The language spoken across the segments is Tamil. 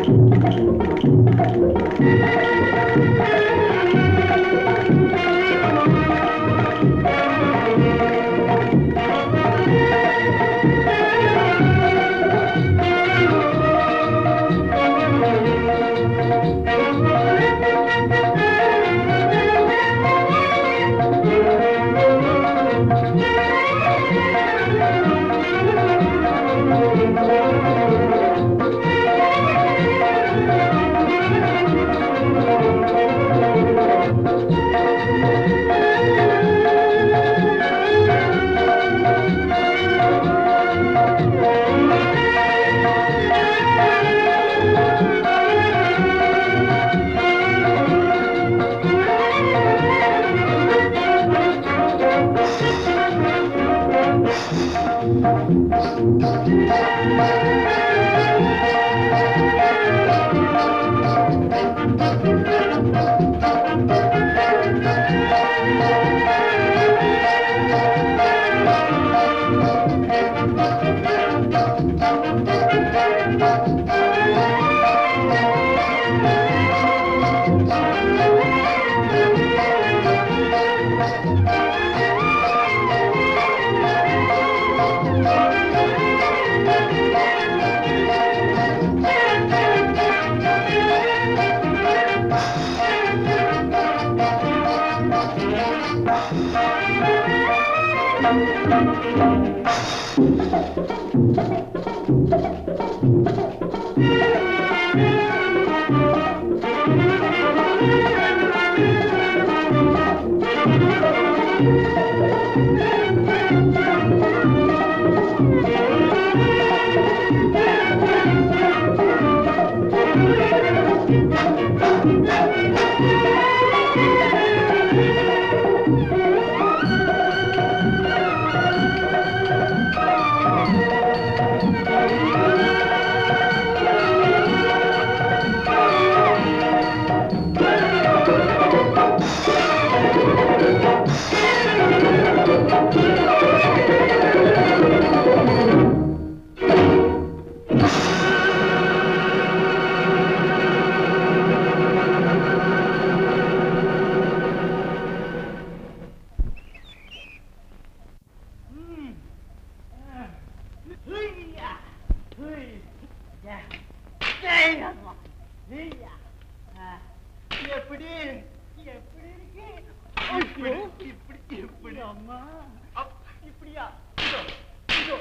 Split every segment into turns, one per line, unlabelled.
எப்படி எப்படி இருக்கு இப்படி இப்படி இப்படி அம்மா இப்படியா இதோ இதோ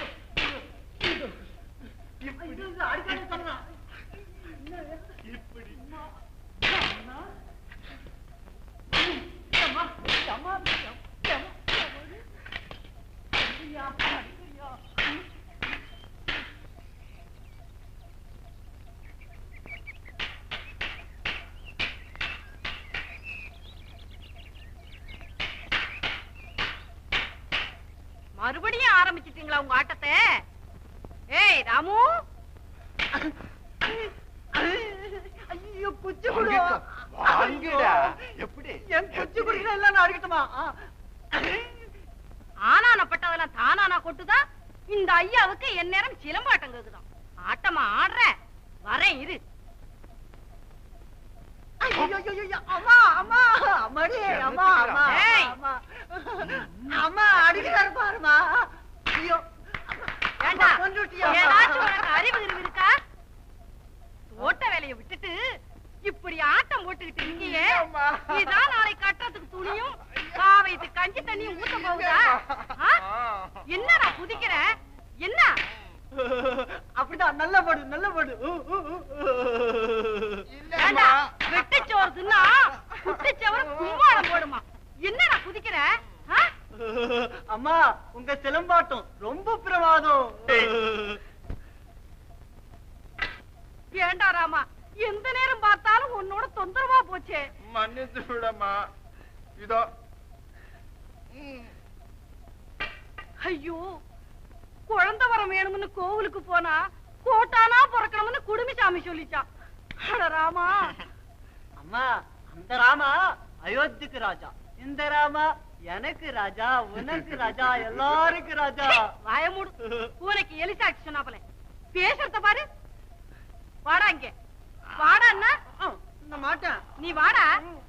இதோ இதோ இப்படி அடிக்காத சொன்னா இப்படி அம்மா அம்மா அம்மா அம்மா அடிக்கிறியா அடிக்கிறியா
மறுபடியும் ஆரம்பிச்சிட்டீங்களா உங்க ஆட்டத்தை ஏய் ராமு
ஐயோ குச்சி குடு
வாங்கிடா. எப்படி?
என் குச்சி குடிக்கிற எல்லாம் நான் அடிக்கட்டுமா ஆ.
ஆனானப்பட்டதெல்லாம் தானானா கொட்டுதா இந்த ஐயாவுக்கு என் நேரம் சிலம்பாட்டம் கேக்குதாம் ஆட்டமா ஆடுற வரேன் இரு
ஐயோ, ஐயோ, ஐயோ, அம்மா அம்மா அம்மாடி அம்மா அம்மா
ஏய்.
அம்மா அம்மா அடிக்கிறாரு பாருமா ஐயோ
ஏண்டா
கொன்றுட்டியா?
ஏதாச்சும் உனக்கு அறிவு அறிவு இருக்கா தோட்ட வேலையை விட்டுட்டு இப்படி ஆட்டம் போட்டுக்கிட்டு இருக்கியே
அம்மா.
இதான் நாளை கட்டுறதுக்கு துணியும் காவைத்து கஞ்சி தண்ணியும் ஊத்த போகுதா ஆ? என்னடா குதிக்கிற என்ன
அப்படிதான் நல்ல படு நல்ல படு ஊ, ஊ, ஊ, ஊ.
ஏண்டா வெட்டுச்சோறு தின்னா குட்டிச்சவர கும்மாளம் போடுமா என்னடா குதிக்கிற ஆ?
அம்மா உங்க சிலம்பாட்டம் ரொம்ப பிரமாதம்
ஏண்டா ராமா எந்த நேரம் பார்த்தாலும் உன்னோட தொந்தரவா போச்சே
மன்னித்து விடமா இதோ
ஐயோ குழந்தை வரம் வேணும்னு கோவிலுக்கு போனா கோட்டானா பிறக்கணும்னு குடுமிசாமி சொல்லிச்சான் அட ராமா
அம்மா அந்த ராமா அயோத்திக்கு ராஜா இந்த ராமா எனக்கு ராஜா உனக்கு ராஜா எல்லாருக்கும் ராஜா
வாய மூடு பூனைக்கு எலி சாட்சி சொன்னாப்பல பேசுறத பாரு வாடா இங்க வாடா அண்ணா
ஆ, நான் மாட்டேன்
நீ வாடா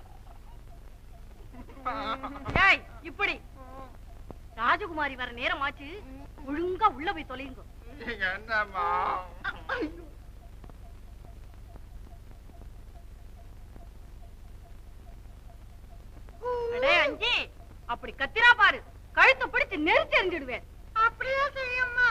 ஏய் இப்படி ராஜகுமாரி வர நேரம் ஆச்சு ஒழுங்கா உள்ள போய் தொலையுங்க
என்னம்மா
அடே அஞ்சி அப்படி கத்திரா பாரு கழுத்தை பிடிச்சு நெரிச்சு எறிஞ்சிடுவேன் அப்படியே செய்யம்மா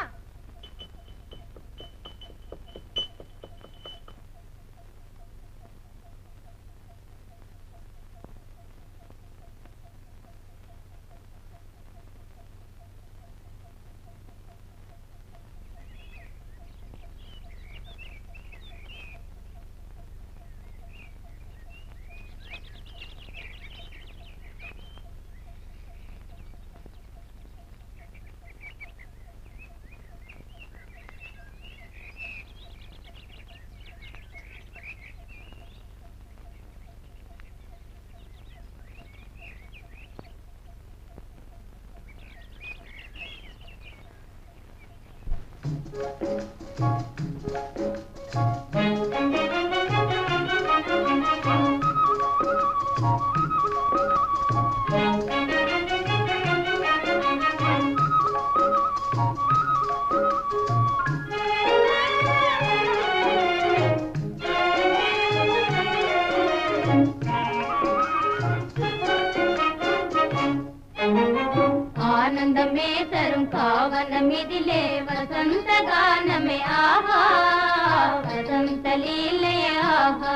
ఆనందమే తరం కావనమిదిలే వసంత గానమే ఆహా వసంత లీలే ఆహా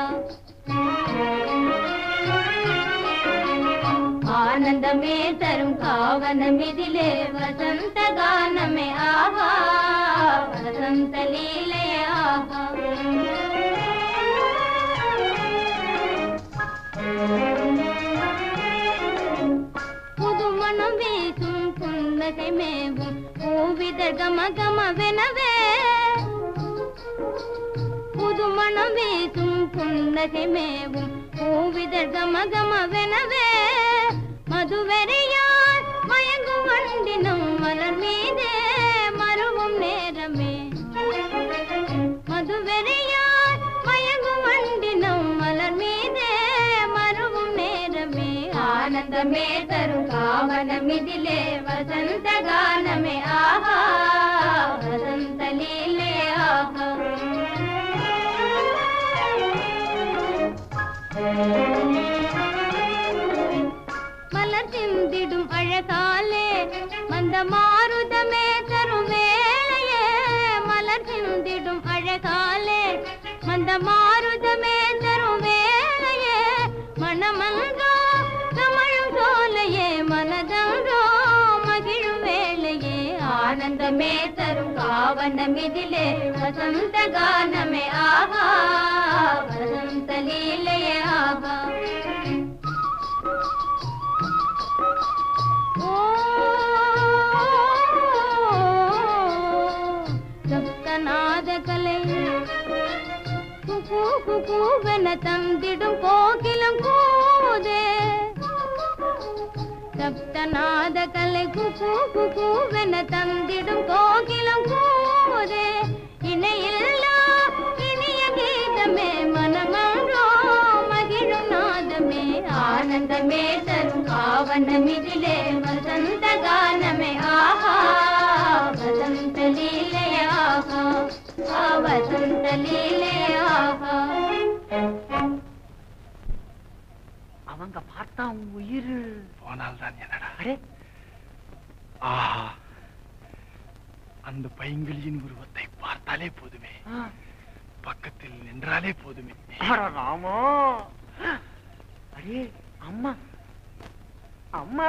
ఆనందమే తరం కావనమిదిలే వసంత గానమే ఆహా వసంత లీలే ఆహా புதுமணம் வீசும் புன்னகை மேவும் பூவித கம கமவெனவே புதுமணம் வீசும் புன்னகை மேவும் பூவித கம கமவெனவே மதுவெறியால் மயங்கும் வண்டினும் மலர் மீதே மருவும் நேரமே மதுவெறியால் மயங்கும் வண்டினும் மலர் மீதே மருவும் நேரமே ஆனந்தமே தரும் காவனமிதிலே வசந்த கானமே ஆஹா வசந்த லீலே ஆஹா மலர் சிந்திடும் அழகாலே மந்த மாருதமே தரும் வேளையே மலர் சிந்திடும் அழகாலே மந்த மாருதமே தரும் வேளையே மனமங்கோ கமழும் சோலையே மனதங்கோ மகிழும் வேளையே ஆனந்தமே தரும் காவனமிதிலே வசந்த கானமே ஆஹா வசந்த லீலையே ஆஹா சப்தநாத கலை குகு குகுவென தந்திடும் கோகிலம் கூதே சப்தநாத கலை குகு குகுவென தந்திடும் கோகிலம் கூதே இணையில்லா இனிய கீதமே மனமன்றோ மகிழும் நாதமே ஆனந்தமே தரும் காவனமிதிலே வசந்த கானமே ஆஹா வசந்த லீலே ஆஹா ஆ வசந்த லீலே ஆஹா
அவங்க பார்த்தா உன் உயிர்
போனால் தான் என்னடா
அடே
ஆஹா அந்த பைங்கிளியின் உருவத்தை பார்த்தாலே போதுமே
ஆ,
பக்கத்தில் நின்றாலே போதுமே
அட ராமா அடே அம்மா அம்மா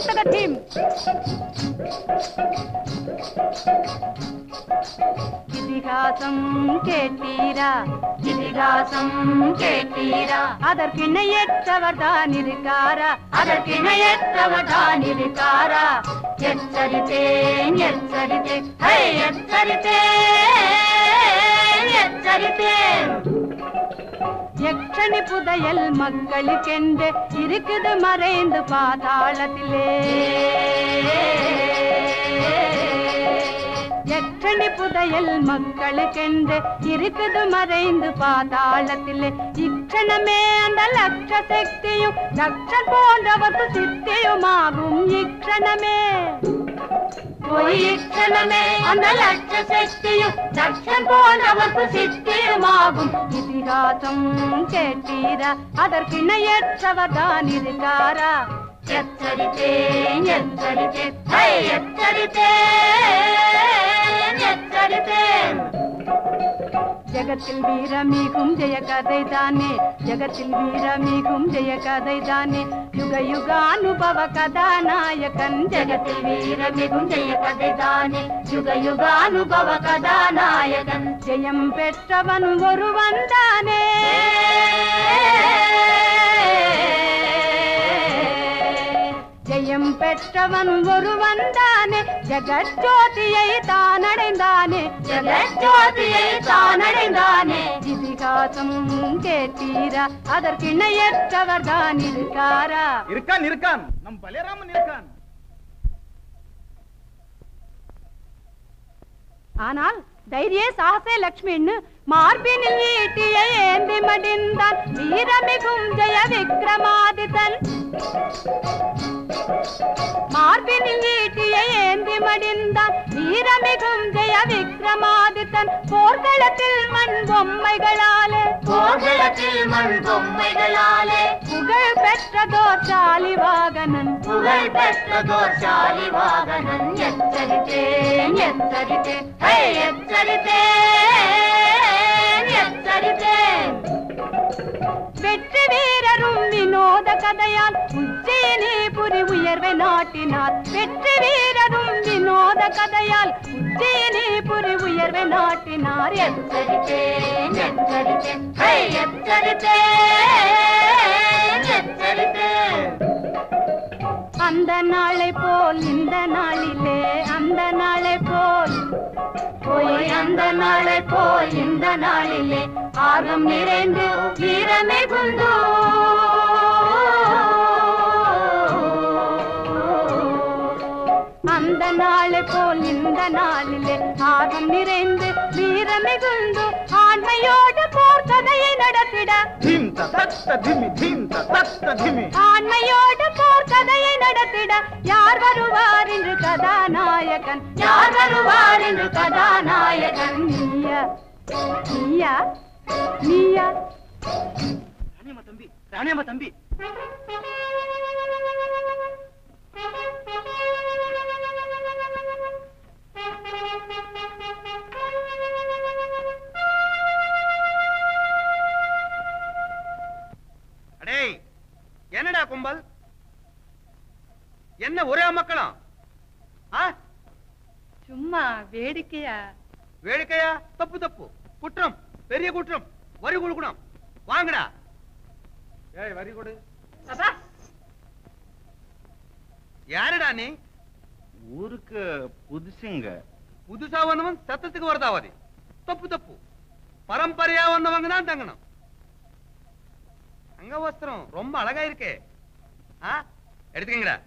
இது இதிகாசம் கேட்டீரா இதிகாசம் கேட்டீரா அதற்கிணையற்றவர் தான் இருக்காரா அதற்கிணையற்றவர் தான் இருக்காரா எச்சரித்தேன் எச்சரித்தேன் ஹை, எச்சரித்தேன் எச்சரித்தேன் யக்ஷணி புதையல் மக்களுக்கென்று இருக்குது மறைந்து பாதாளத்திலே யக்ஷணி புதையல் மக்களுக்கென்று இருக்குது மறைந்து பாதாளத்திலே இக்ஷணமே அந்த லட்ச சக்தியும் லட்சம் போன்றவர்க்கு சித்தியுமாகும் இக்ஷணமே போய் இக்ஷணமே அந்த லட்ச சக்தியும் லட்சம் போன்றவர்க்கு சித்தியுமாகும் இதிகாசம் கேட்டீரா அதற்கு இணையற்றவர் தான் இருக்காரா எச்சரித்தேன் எச்சரித்தேன் ஹை, எச்சரித்தேன் எச்சரித்தேன் ஜகத்தில் வீரமிகும் ஜெய கதை தானே ஜகத்தில் வீரமிகும் ஜெய கதை தானே யுக யுகானுபவ கதாநாயகன் ஜகத்தில் வீரமிகும் ஜெய கதை தானே யுக யுகானுபவ கதாநாயகன் ஜெயம் பெற்றவன் ஒருவன் தானே ஜெயம் பெற்றவன் ஒருவன் தானே ஜெகஜோதியை தான் அடைந்தானே ஜெகஜோதியை தான் அடைந்தானே இதிகாசம் கேட்டீரா அதற்கு இணையற்றவர் தான் இருக்காரா
இருக்கான் இருக்கான் நம் பலேராமன் இருக்கான்
ஆனால் தைரிய சாகசே லக்ஷ்மின்னு மார்பினில் ஈட்டியை ஏந்தி மடிந்தான் வீரமிகும் ஜெய விக்ரமாதித்தன் மார்பினில் ஈட்டியை ஏந்தி மடிந்தான் வீரமிகும் ஜெய விக்ரமாதித்தன் போர்க்களத்தில் மண் பொம்மைகளாலே போர்க்களத்தில் மண் பொம்மைகளாலே புகழ் பெற்றதோர் சாலிவாகனன் புகழ் பெற்றதோர் சாலிவாகனன் எச்சரித்தேன் எச்சரித்தேன் ஹை, எச்சரித்தேன் எச்சரித்தேன் வெற்றி வீரரும் வினோத கதையால் உஜ்ஜயினி புரி உயர்வை நாட்டினார் வெற்றி வீரரும் வினோத கதையால் உஜ்ஜயினி புரி உயர்வை நாட்டினார் எச்சரித்தேன் எச்சரித்தேன் ஹை, எச்சரித்தேன் எச்சரித்தேன் அந்த நாளை போல் இந்த நாளிலே அந்த நாளை போல் போய் அந்த நாளை போல் இந்த நாளிலே ஆர்வம் நிறைந்து வீரமே குந்து அந்த நாளை போல் இந்த நாளிலே ஆர்வம் நிறைந்து வீரமே குந்து ஆண்மையோடு போர் கதையை நடத்திட
ಧೀಮ್ ತ ತತ್ತ ಧಿಮಿ ಧೀಮ್ ತ ತತ್ತ ಧಿಮಿ
ஆண்மையோடு போர் கதையை நடத்திட யார் வருவார் என்று கதாநாயகன் யார் வருவார் என்று கதாநாயகன் நீயா நீயா நீயா
ராணியம்மா தம்பி ராணியம்மா தம்பி
அடேய் என்னடா கும்பல் என்ன ஒரே மக்களும் ஆ
சும்மா வேடிக்கையா
வேடிக்கையா தப்பு தப்பு குற்றம் பெரிய குற்றம் வரி கொடுக்கணும் வாங்கடா ஏய் வரி கொடு
அப்பா
யாருடா நீ
ஊருக்கு புதுசுங்க
புதுசா வந்தவன் சத்தத்துக்கு வரதாவாதி தப்பு தப்பு பரம்பரையா வந்தவங்க தான் தங்கணும் அங்க வஸ்திரம் ரொம்ப அழகா இருக்கே ஆ எடுத்துக்கங்கடா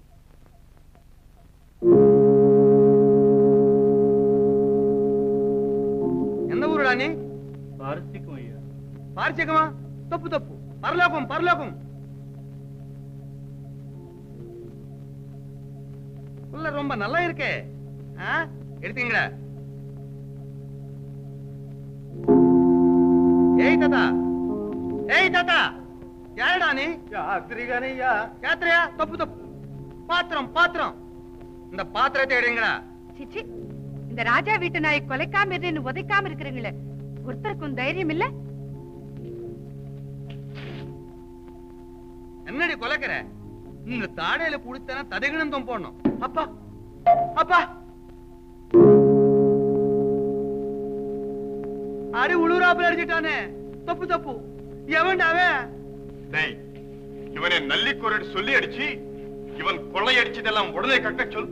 எந்த ஊருடா நீ
பாரசிக்கும் ஐயா
பாரிச்சக்கமா தப்பு தப்பு பரலோகம் பரலோகம் உள்ள ரொம்ப நல்லா இருக்கே ஆ எடுத்தீங்களா ஏய் தாத்தா ஏய் தாத்தா யாருடா நீ
யாத்திரிகனையா
யாத்திரையா தப்பு தப்பு பாத்திரம் பாத்திரம் இந்த பாத்திரத்தை எடுங்களா
சிச்சி இந்த ராஜா வீட்டு நாயை கொலைக்காம இருந்து உதைக்காம இருக்கிறீங்களே ஒருத்தருக்கும் தைரியம் இல்ல
என்னடி கொலைக்கிற இந்த தாடையில குடித்தனா ததகிணந்தம் போடணும் அப்பா அப்பா அடி உழுவுறாப்புல அடிச்சிட்டானே தப்பு தப்பு எவன்டா அவன்
டேய் இவனை நல்லிக்குரடி சொல்லி அடிச்சு இவன் கொள்ளை அடிச்சதெல்லாம் உடனே கட்ட சொல்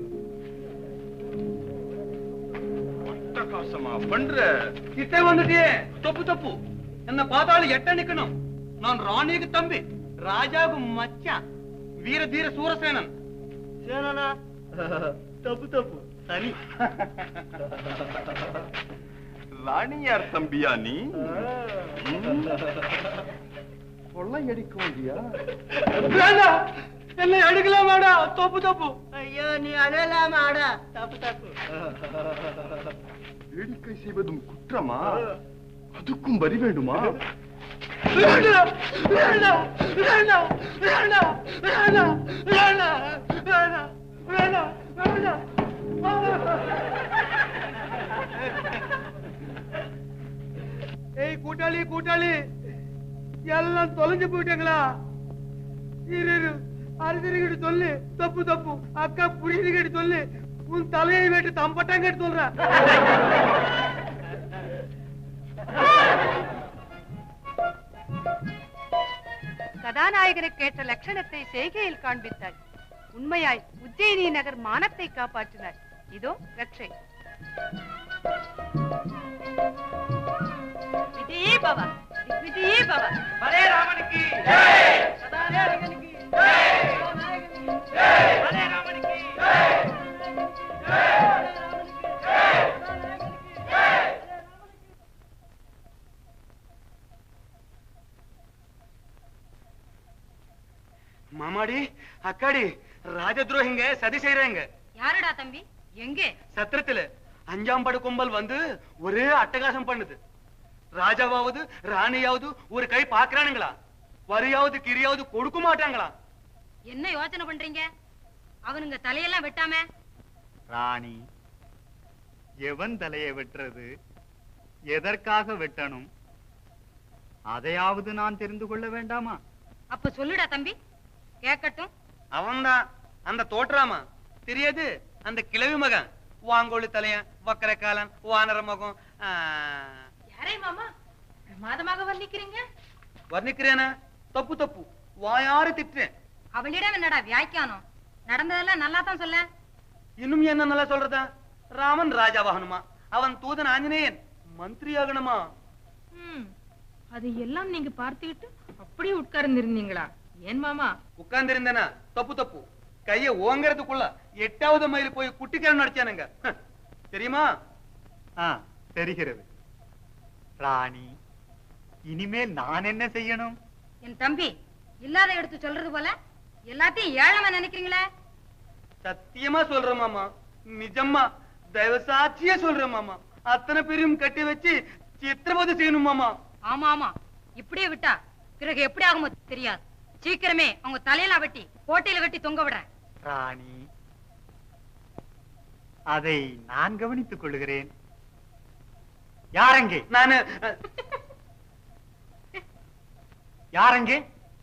அட்டகாசமா பண்ற
கிட்டே வந்துட்டியே தப்பு தப்பு என்ன பார்த்தாலும் எட்ட நிக்கணும் நான் ராணிக்கு தம்பி ராஜாவுக்கு மச்சான் வீர தீர சூரசேனன்
சேனனா தப்பு தப்பு சரி
ராணியார் தம்பியா நீ கொள்ளை அடிக்க வேண்டியா
வேண்டாம் என்னை அடிக்கலாமாடா தப்பு தப்பு
ஐயோ நீ அழலாமாடா தப்பு தப்பு
வேடிக்கை செய்வதும் குற்றமா அதுக்கும் வரி வேண்டுமா
வேண்டாம் வேண்டாம் வேண்டாம் வேண்டாம் வேண்டாம் வேண்டாம் வேண்டாம் வேண்டாம் வேண்டாம் ஏய் கூட்டாளி கூட்டாளி எல்லாம் தொலைஞ்சு போயிட்டாங்களா இரு இரு அரிசிரிக்கிட்டு சொல்லு தப்பு தப்பு அக்கா புரிஞ்சுக்கிட்டு சொல்லு உன் தலையை வெட்டு தம்பட்டாங்கட்டு சொல்றேன்
கதாநாயகனுக்கு ஏற்ற லட்சணத்தை செய்கையில் காண்பித்தாள் உண்மையாய் உஜ்ஜயினி நகர் மானத்தை காப்பாற்றினார் இதோ ரக்ஷை விஜயே பவ விஜயே பவ
பலே ராமனுக்கு
கதாநாயகனுக்கு
பலே ராமனுக்கு மாமாடி அக்காடி ராஜதுரோகிங்க சதி செய்யறாங்க
யாருடா தம்பி எங்கே
சத்திரத்துல அஞ்சாம் படு கும்பல் வந்து ஒரே அட்டகாசம் பண்ணுது ராஜாவாவது ராணியாவது ஒரு கை பாக்குறானுங்களா வரியாவது கிரியாவது கொடுக்க மாட்டாங்களா
என்ன யோசனை பண்றீங்க அவனுங்க தலையெல்லாம் வெட்டாம
ராணி எவன் தலையை வெட்டுறது எதற்காக வெட்டணும் அதையாவது நான் தெரிந்து கொள்ள வேண்டாமா
அப்ப சொல்லுடா தம்பி கேட்கட்டும்
அவன்தான் அந்த தோற்றாமா தெரியாது அந்த கிழவி மகன் வாங்கோழி தலையன் வக்கர காலன் வானர மகம் ஆ,
யாரே மாமா பிரமாதமாக வர்ணிக்கிறீங்க
வர்ணிக்கிறேனா தப்பு தப்பு வாயாறு திட்டுறேன்
அவளிடம் என்னடா வியாக்கியானம் நடந்ததெல்லாம் நல்லா தான் சொல்ல
இன்னும் என்ன நல்லா சொல்றதா ராமன் ராஜாவாகணுமா அவன் தூதன் ஆஞ்சநேயன் மந்திரி ஆகணுமா
அது எல்லாம் நீங்க பார்த்துக்கிட்டு அப்படியே உட்கார்ந்து இருந்தீங்களா ஏன் மாமா
உட்கார்ந்திருந்தேனா தப்பு தப்பு கைய ஓங்கறதுக்குள்ள எட்டாவது மைல் போய் குட்டிக்காரன் நடிச்சானுங்க ஹ, தெரியுமா
ஆ தெரிகிறது ராணி இனிமேல் நான் என்ன செய்யணும்
என் தம்பி இல்லாத எடுத்து சொல்றது போல எல்லாத்தையும் ஏழமா நினைக்கிறீங்களே
சத்தியமா சொல்றேன் மாமா நிஜமா தயவு சாட்சியா சொல்றேன் மாமா அத்தனை பேரையும் கட்டி வச்சு சித்திரவதை செய்யணும் மாமா
ஆமா ஆமா இப்படியே விட்டா பிறகு எப்படி ஆகுமோ தெரியாது சீக்கிரமே அவங்க தலையெல்லாம் வெட்டி கோட்டையில கட்டி தொங்க விடுறேன்
ராணி அதை நான் கவனித்துக் கொள்கிறேன் யாரங்கே
நானு அஹ்,
யாரங்கே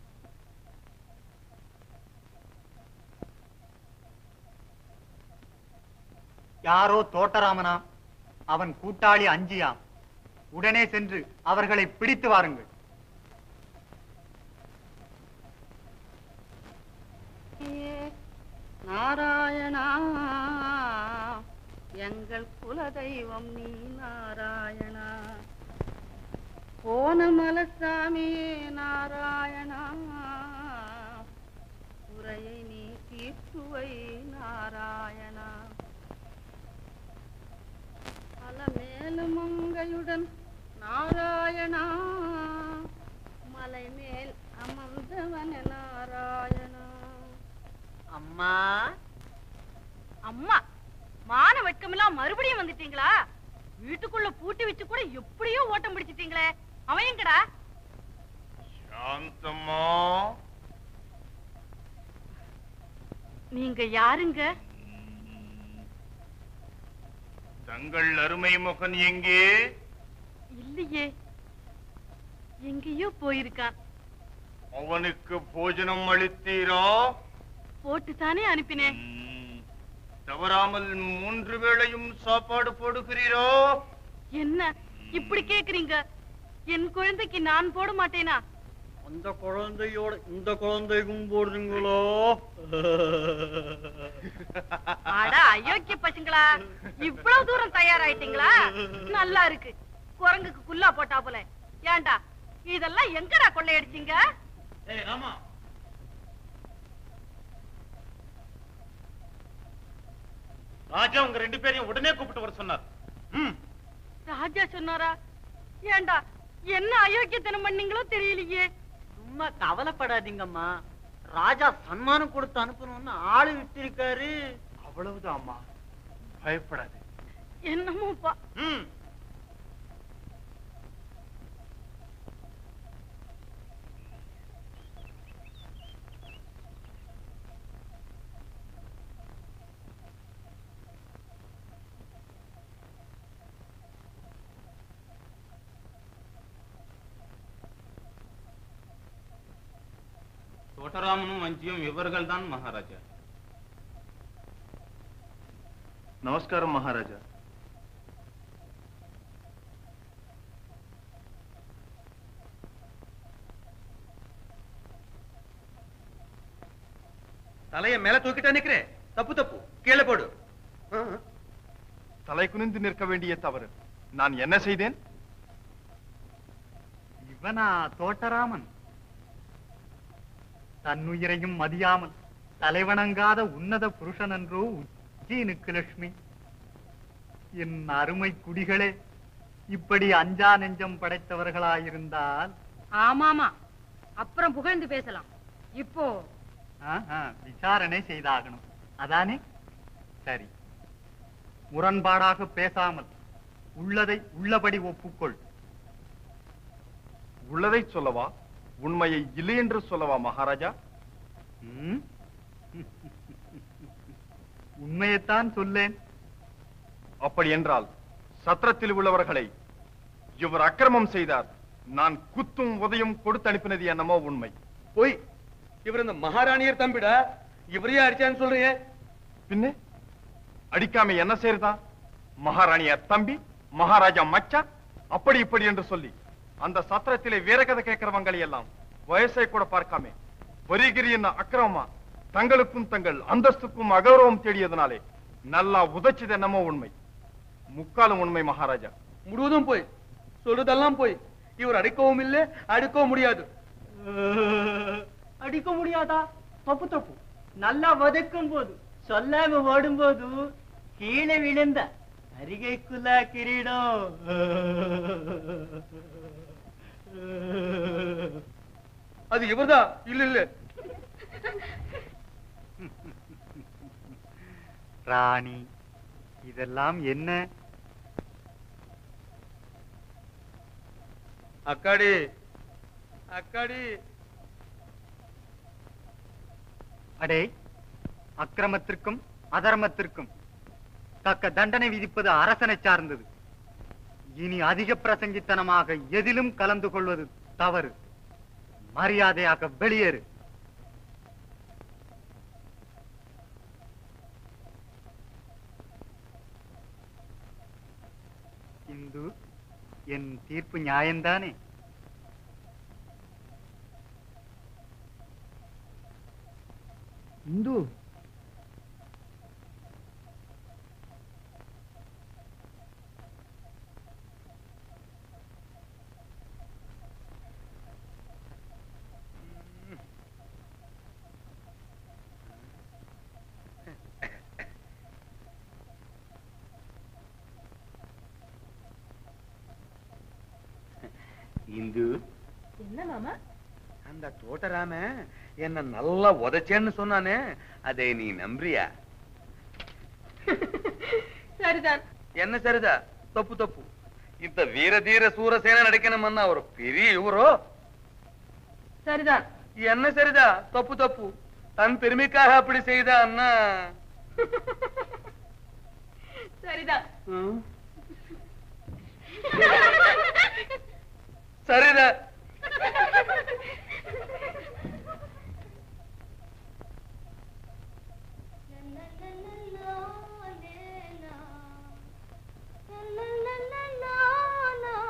யாரோ தோட்டராமனாம் அவன் கூட்டாளி அஞ்சியாம் உடனே சென்று அவர்களை பிடித்து வாருங்கள்
நாராயணா எங்கள் குலதெய்வம் நீ நாராயணா போன மலசாமியே நாராயணா குறையை நீ தீர்த்துவை நாராயணா அலமேலு மங்கையுடன் நாராயணா மலை மேல் அமர்ந்தவன நாராயணா அம்மா
அம்மா மான வெட்கமெல்லாம் மறுபடியும் வந்துட்டீங்களா வீட்டுக்குள்ள பூட்டி வச்சு கூட எப்படியோ ஓட்டம் பிடிச்சிட்டீங்களே அவன் எங்கடா
சாந்தம்மா
நீங்க யாருங்க
தங்கள் அருமை மகன் எங்கே
இல்லையே எங்கேயோ போயிருக்கான்
அவனுக்கு போஜனம் அளித்தீரா
போட்டு தானே அனுப்பினேன்
ம், தவறாமல் மூன்று வேளையும் சாப்பாடு போடுகிறீரோ
என்ன இப்படி கேக்குறீங்க என் குழந்தைக்கு நான் போட மாட்டேனா
அந்த குழந்தையோட இந்த குழந்தைக்கும் போடுறீங்களோ
அட அயோக்கிய பசங்களா இவ்வளவு தூரம் தயாராயிட்டீங்களா நல்லா இருக்கு குரங்குக்கு குல்லா போட்டா போல ஏன்டா இதெல்லாம் எங்கடா கொள்ளையடிச்சீங்க
ஏய் ராமா ராஜா உங்க ரெண்டு பேரையும் உடனே கூப்பிட்டு வர சொன்னார் ம்
ராஜா சொன்னாரா ஏன்டா என்ன அயோக்கியத்தனம் பண்ணீங்களோ தெரியலையே
சும்மா கவலைப்படாதீங்கம்மா ராஜா சன்மானம் கொடுத்து அனுப்பணும்னு ஆளு விட்டிருக்காரு
அவ்வளவுதான் அம்மா பயப்படாது
என்னமோப்பா
ம் தோட்டராமனும் வஞ்சியும் இவர்கள் தான் மகாராஜா நமஸ்காரம் மகாராஜா
தலைய மேல தூக்கிட்டா நிக்கிறேன் தப்பு தப்பு கீழே போடு
தலை குனிந்து நிற்க வேண்டிய தவறு நான் என்ன செய்தேன்
இவனா தோட்டராமன் தன்னுயிரையும் மதியாமல் தலைவணங்காத உன்னத புருஷன் என்றோ உஜ்ஜீனுக்கு லட்சுமி என் அருமை குடிகளே இப்படி அஞ்சா நெஞ்சம் படைத்தவர்களாயிருந்தால்
ஆமாமா அப்புறம் புகழ்ந்து பேசலாம் இப்போ
ஆஹா, விசாரணை செய்தாகணும் அதானே சரி முரண்பாடாக பேசாமல் உள்ளதை உள்ளபடி ஒப்புக்கொள்
உள்ளதை சொல்லவா உண்மையை இல்லை என்று சொல்லவா மகாராஜா
ம்? உண்மையைத்தான் சொல்லேன்
அப்படி என்றால் சத்திரத்தில் உள்ளவர்களை இவர் அக்கிரமம் செய்தார் நான் குத்தும் உதயம் கொடுத்து அனுப்பினது என்னமோ உண்மை
போய் இவர் இந்த மகாராணியர் தம்பிடா இவரையே அடிச்சான்னு சொல்றீங்க
பின்ன அடிக்காம என்ன செய்யறதா மகாராணியார் தம்பி மகாராஜா மச்சா அப்படி இப்படி என்று சொல்லி அந்த சத்திரத்திலே வீர கதை கேட்கிறவங்களை எல்லாம் வயசை கூட பார்க்காம வரிகிரியின் அக்கிரமமா தங்களுக்கும் தங்கள் அந்தஸ்துக்கும் அகௌரவம் தேடியதனாலே நல்லா உதைச்சது என்னமோ உண்மை முக்காலும் உண்மை மகாராஜா
முழுவதும் போய் சொல்றதெல்லாம் போய் இவர் அடிக்கவும் இல்லை அடிக்கவும் முடியாது
அடிக்க முடியாதா தப்பு தப்பு நல்லா வதக்கும் போது சொல்லாம ஓடும்போது கீழே விழுந்த அரிகைக்குள்ள கிரீடம்
அது இவர்தான் இல்ல இல்ல
ராணி இதெல்லாம் என்ன
அக்காடி அக்காடி
அடே அக்கிரமத்திற்கும் அதர்மத்திற்கும் தக்க தண்டனை விதிப்பது அரசனை சார்ந்தது இனி அதிக பிரசங்கித்தனமாக எதிலும் கலந்து கொள்வது தவறு மரியாதையாக வெளியேறு இந்து என் தீர்ப்பு நியாயம்தானே இந்து
இந்து
என்ன மாமா
அந்த தோட்டராம என்ன நல்லா உதைச்சேன்னு சொன்னானே அதை நீ நம்புறியா
சரிதான்
என்ன சரிதா தப்பு தப்பு இந்த வீர தீர சூரசேன நடிக்கணும்னா ஒரு பெரிய இவரோ
சரிதான்
என்ன சரிதா தப்பு தப்பு தன் பெருமைக்காக அப்படி செய்தா அண்ணா
சரிதான்
சரிதா
La la la la la la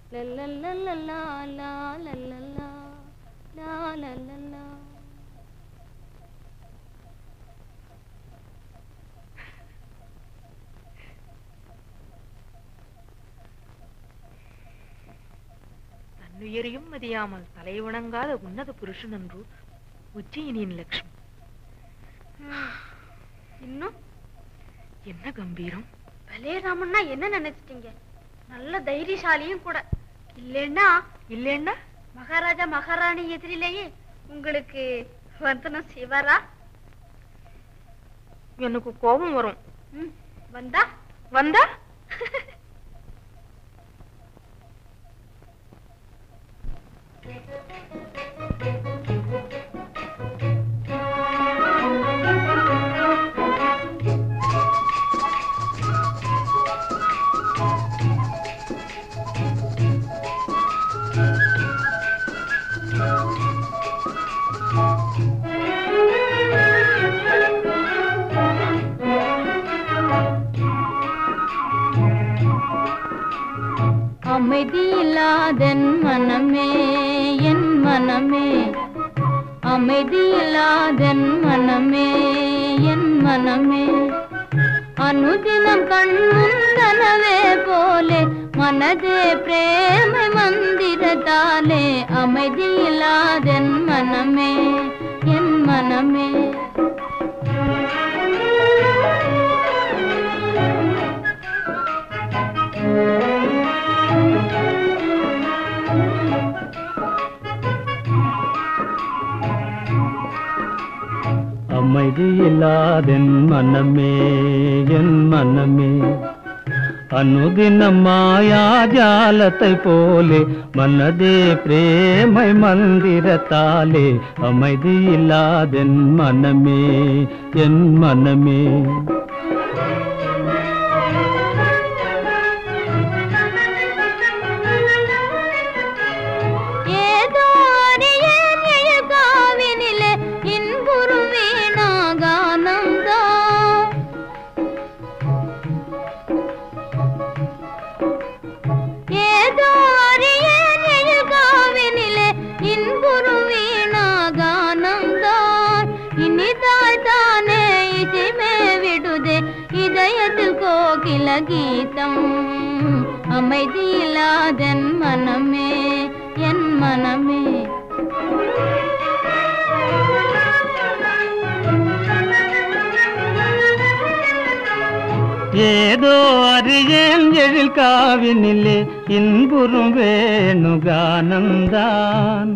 லல்லல்லல்லா, லா, லல்லல்லா, லா, லல்லல்லா.
தன்னுயரையும் மதியாமல் தலை வணங்காத உன்னத புருஷன் என்று உஜ்ஜயினியின் லக்ஷ்மி
இன்னும்
என்ன கம்பீரம்
பலே ராமன்னா என்ன நினைச்சிட்டீங்க நல்ல தைரியசாலியும் கூட இல்லைன்னா
இல்லைன்னா
மகாராஜா மகாராணி எதிரிலேயே உங்களுக்கு வந்தனம் செய்வாரா
எனக்கு கோபம் வரும்
ம், வந்தா
வந்தா
அமைதியில்லாதன் மனமே என் மனமே அமைதியில்லாதன் மனமே என் மனமே அனுதினம் கண்முந்தனவே போலே மனதே பிரேமை மந்திரத்தாலே அமைதியில்லாதன் மனமே என் மனமே
அமைதியில்லாதென் மனமே என் மனமே அனுதினம் மாயாஜாலத்தை போலே மனதே பிரேமை மந்திரத்தாலே அமைதியில்லாதென் மனமே என் மனமே
ஏதோ அறியேன் எழுகாவினிலே இன்புறும் வீணாகானம்தான் ஏதோ அறியேன் எழுகாவினிலே இன்புறும் வீணாகானம்தான் இனிதாய் தானே இசைமே விடுதே இதயத்தில் கோகில கீதம் அமைதியில்லாதன் மனமே என் மனமே
ஏதோ அறியேன் எழில் காவினிலே இன்புறும் வேணுகானந்தான்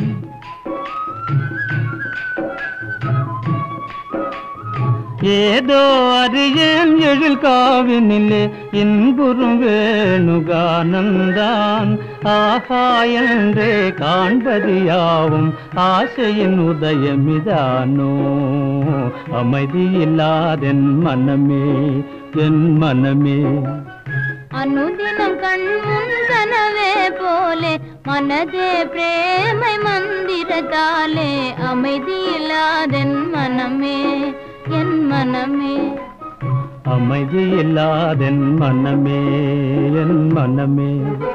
ஏதோ அறியேன் எழில் காவினிலே இன்புறும் வேணுகானந்தான் ஆஹா என்றே காண்பது யாவும் ஆசையின் உதயமிதானோ அமைதியில்லாதென் மனமே என் மனமே
அனுதினம் கண்முன் கனவே போலே மனதே பிரேமை மந்திரத்தாலே அமைதியில்லாதென் மனமே என் மனமே
அமைதியில்லாதென் மனமே என் மனமே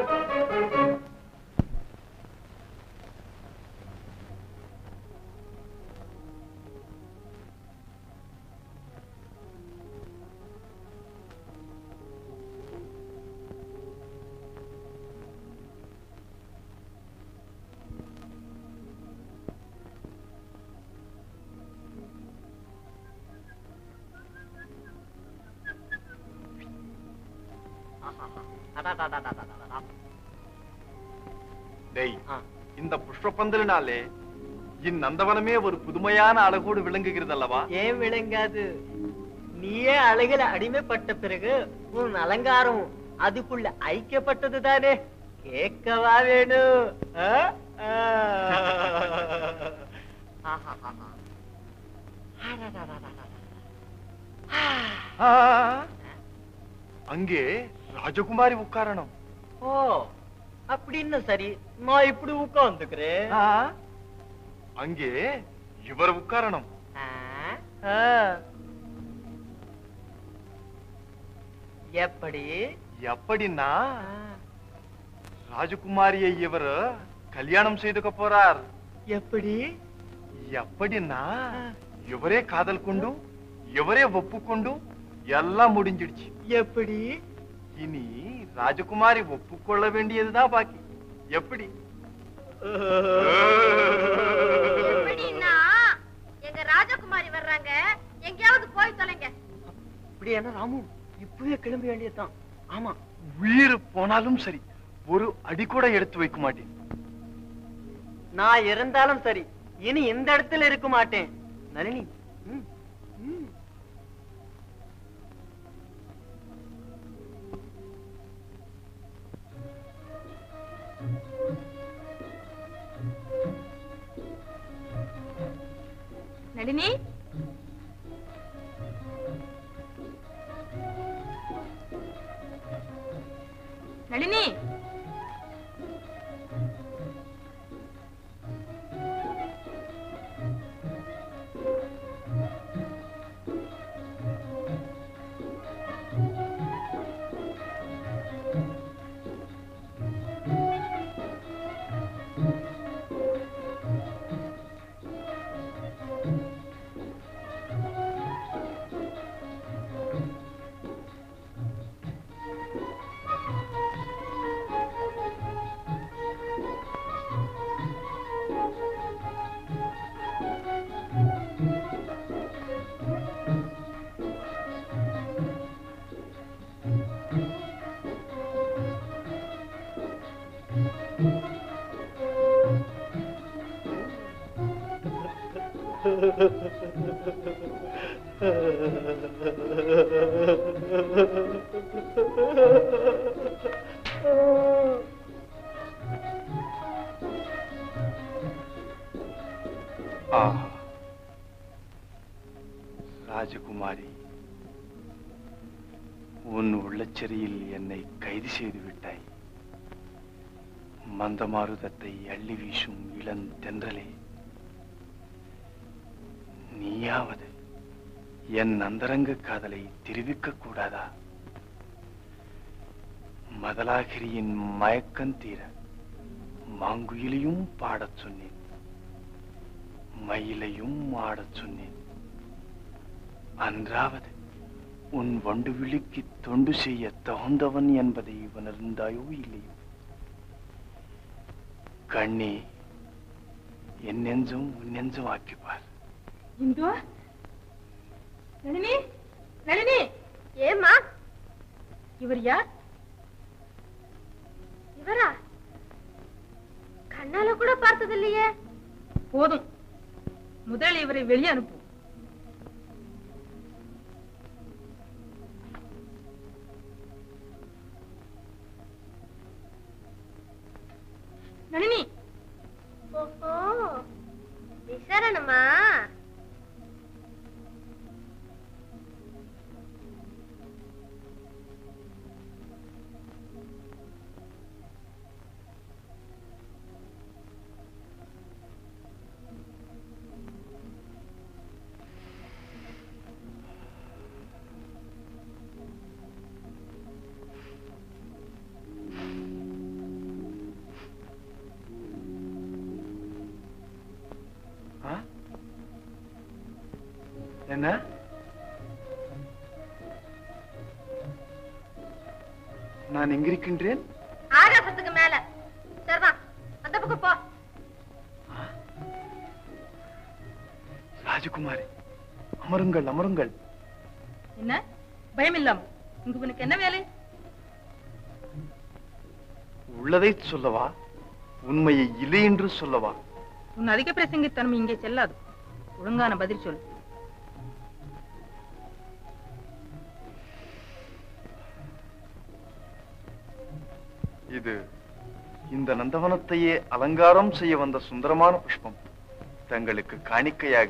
டேய் இந்த புஷ்பப்பந்தலினாலே இந்நந்தவனமே ஒரு புதுமையான அழகோடு விளங்குகிறது அல்லவா
ஏன் விளங்காது நீயே அழகுல அடிமைப்பட்ட பிறகு உன் அலங்காரம் அதுக்குள்ள ஐக்கியப்பட்டது தானே கேட்கவா வேணும் ஆ? ஆ. ஆஹாஹாஹா.
ஆ, அங்கே ராஜகுமாரி உட்காரணும்
ஓ அப்படின்னு சரி நான் இப்படி உட்காந்துக்கிறேன்
ஆ, அங்கே இவர் உட்காரணும்
எப்படி
எப்படின்னா ராஜகுமாரியை இவர் கல்யாணம் செய்துக்க போறார்
எப்படி
எப்படின்னா இவரே காதல் கொண்டு இவரே ஒப்புக்கொண்டு எல்லாம் முடிஞ்சிடுச்சு
எப்படி
இனி ராஜகுமாரி ஒப்புக்கொள்ள வேண்டியதுதான் பாக்கி எப்படி
எப்படின்னா எங்க ராஜகுமாரி வர்றாங்க எங்கேயாவது போய் தொலைங்க
இப்படி என்ன ராமு இப்பவே கிளம்ப வேண்டியதுதான் ஆமா
உயிர் போனாலும் சரி ஒரு அடி கூட எடுத்து வைக்க மாட்டேன்
நான் இருந்தாலும் சரி இனி இந்த இடத்துல இருக்க மாட்டேன் நளினி ம், ம்.
நளினி நளினி
ஆஹா ராஜகுமாரி உன் உள்ளச்செறியில் என்னை கைது செய்து விட்டாய் மந்தமாருதத்தை அள்ளி வீசும் இளந்தென்றலே நீயாவது என் அந்தரங்க காதலை தெரிவிக்க கூடாதா மதலாகிரியின் மயக்கம் தீர மாங்குயிலையும் பாடச் சொன்னேன் மயிலையும் ஆடச் சொன்னேன் அன்றாவது உன் வண்டு விழிக்கு தொண்டு செய்ய தகுந்தவன் என்பதை உணர்ந்தாயோ இல்லையோ கண்ணே என் நெஞ்சும் உன் நெஞ்சும் ஆக்கிப்பார்
இந்தோ நளினி நளினி
ஏமா
இவர் யார்
இவரா கண்ணால கூட பார்த்தது இல்லையே
போதும் முதல் இவரை வெளியே அனுப்பு நளினி
ஓஹோ விசரணமா
ஆ? என்ன நான் எங்கிருக்கின்றேன்
ஆகாசத்துக்கு மேல சரிதான் அந்த பக்கம் போ
ராஜகுமாரி அமருங்கள் அமருங்கள்
என்ன பயம் இல்லாம இங்க உனக்கு என்ன வேலை
உள்ளதை சொல்லவா உண்மையை இல்லை என்று சொல்லவா
உன் அதிக பிரசங்கித்தனம் இங்கே செல்லாது ஒழுங்கான பதில் சொல்
இது இந்த நந்தவனத்தையே அலங்காரம் செய்ய வந்த சுந்தரமான புஷ்பம் தங்களுக்கு காணிக்கையாக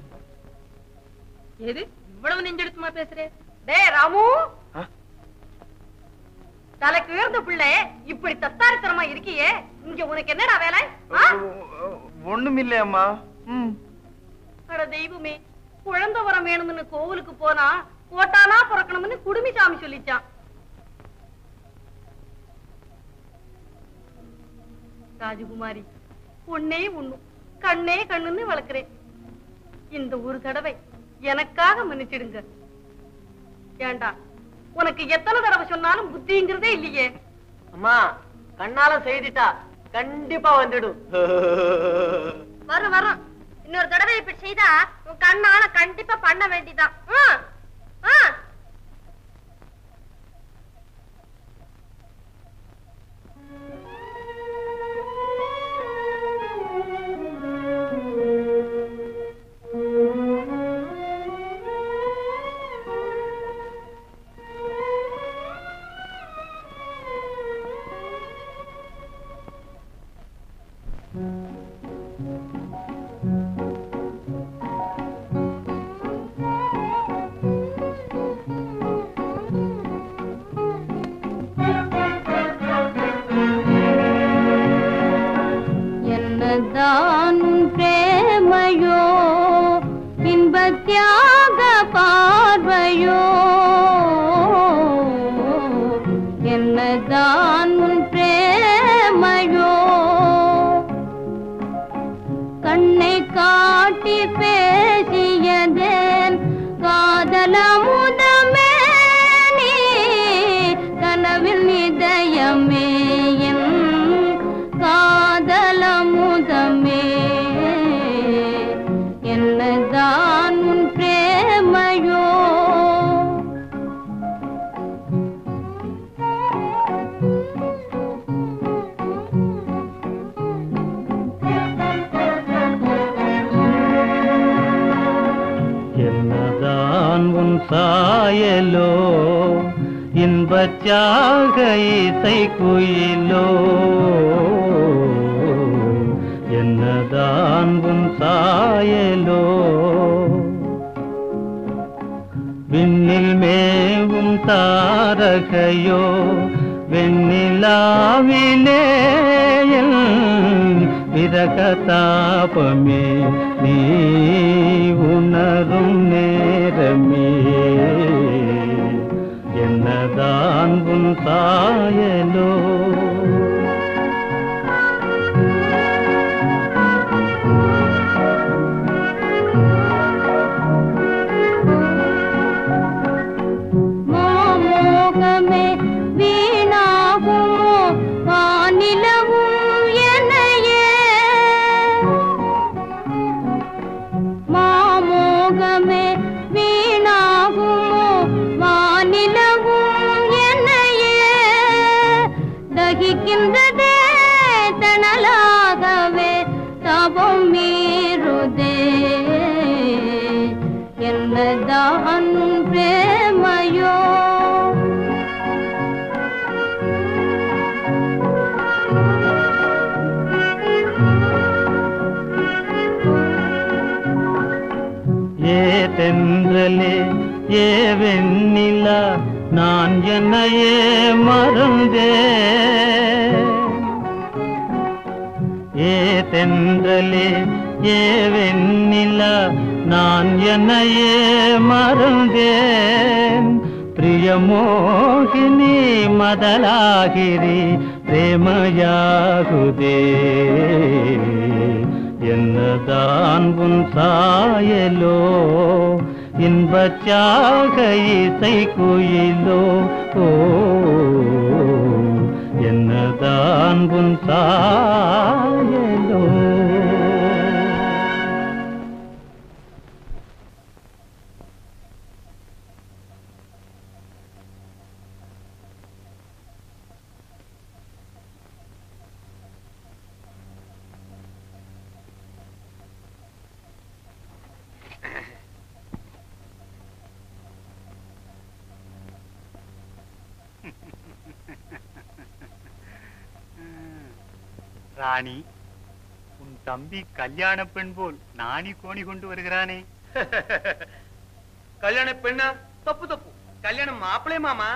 ஏது இவ்வளவு நெஞ்செடுத்துமா பேசுறே
டேய் ராமு
ஆ?
தலைக்கு உயர்ந்த பிள்ளை இப்படி தத்தாரித்தனமா இருக்கியே இங்க உனக்கு என்னடா வேலை ஆ?
ஒண்ணுமில்லை அம்மா ம்
அட தெய்வமே குழந்தை வரம் வேணும்னு கோவிலுக்கு போனா போட்டானா பிறக்கணும்னு குடுமி சாமி சொல்லிச்சான் ராஜகுமாரி உன்னே உண்ணும் கண்ணே கண்ணுன்னு வளர்க்கிறேன் இந்த ஒரு தடவை எனக்காக மன்னிச்சிடுங்க ஏண்டா உனக்கு எத்தனை தடவை சொன்னாலும் புத்திங்கிறதே இல்லையே
அம்மா கண்ணால செய்திட்டா கண்டிப்பா வந்துடும்
வரும் வரும் இன்னொரு தடவை இப்படி செய்தா உன் கண்ணால கண்டிப்பா பண்ண வேண்டியதான் ம், ம்.
என்னதான் உன் பிரேமையோ இன்பத் தியாக பார்வையோ என்னதான் உன் பிரேமையோ கண்ணை காட்டி பேசியதேன் காதலமுதமே நீ கனவில் இதயமே என் காதலமுதமே என்னதான் உன் பிரேமையோ
என்னதான் உன் சாயலோ இன்பச்சாக இசை குயிலோ என்னதான் உன் சாயலோ விண்ணில் மேவும் தாரகையோ வெண்ணிலாவிலே என் விரக தாபமே நீ உணரும் நேரமே என்னதான் உன் சாயலோ
மாமோகமே வீணாகுமோ வானிலவும் என்னையே மாமோகமே வீணாகுமோ வானிலவும் என்னையே தகிக்கின்றதே தணலாகவே தபம் மீறுதே என்னதான் உன் பிரேமையோ
ஏ தென்றலே ஏ வெண்ணிலா நான் என்னையே மறந்தே ஏ தென்றலே ஏ வெண்ணிலா நான் என்னையே மறந்தேன் ಪ್ರಿಯಮೋಹಿನಿ ಮದಲಾಗಿರಿ ಪ್ರೇಮಯಾಗುದೇ என்னதான் உன் சாயலோ இன்பச்சாக இசை குயிலோ ஓ என்னதான் உன் சாயலோ
ராணி உன் தம்பி கல்யாண பெண் போல் நாணி கோணி கொண்டு வருகிறானே
கல்யாண பெண்ணா தப்பு தப்பு கல்யாணம் மாப்பிளே மாமா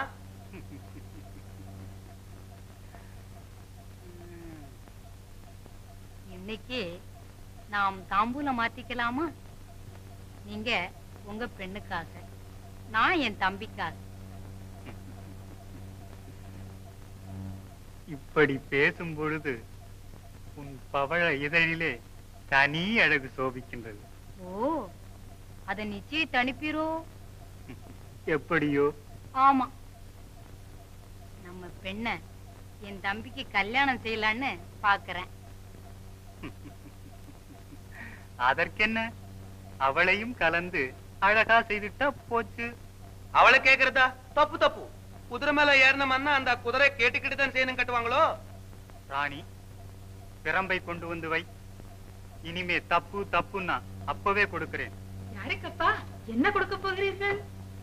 இன்னைக்கு நாம் தாம்பூலம் மாத்திக்கலாமா நீங்க உங்க பெண்ணுக்காக நான் என் தம்பிக்காக
இப்படி பேசும் பொழுது உன் பவழ இதழிலே தனி அழகு சோபிக்கின்றது
ஓ அத நிச்சயத்தை அனுப்பிரோ
எப்படியோ
ஆமா நம்ம பெண்ண என் தம்பிக்கு கல்யாணம் செய்யலான்னு பாக்குறேன்
அதற்கென்ன அவளையும் கலந்து அழகா செய்துட்டா போச்சு
அவளை கேக்குறதா தப்பு தப்பு குதிரை மேல ஏறினோம்னா அந்த குதிரை கேட்டுக்கிட்டு தான் செய்யணும் கட்டுவாங்களோ
ராணி பிரம்பை கொண்டு வந்து வை இனிமே தப்பு தப்புன்னா அப்பவே கொடுக்கிறேன்
யாருக்கப்பா என்ன கொடுக்க போகிறீர்கள்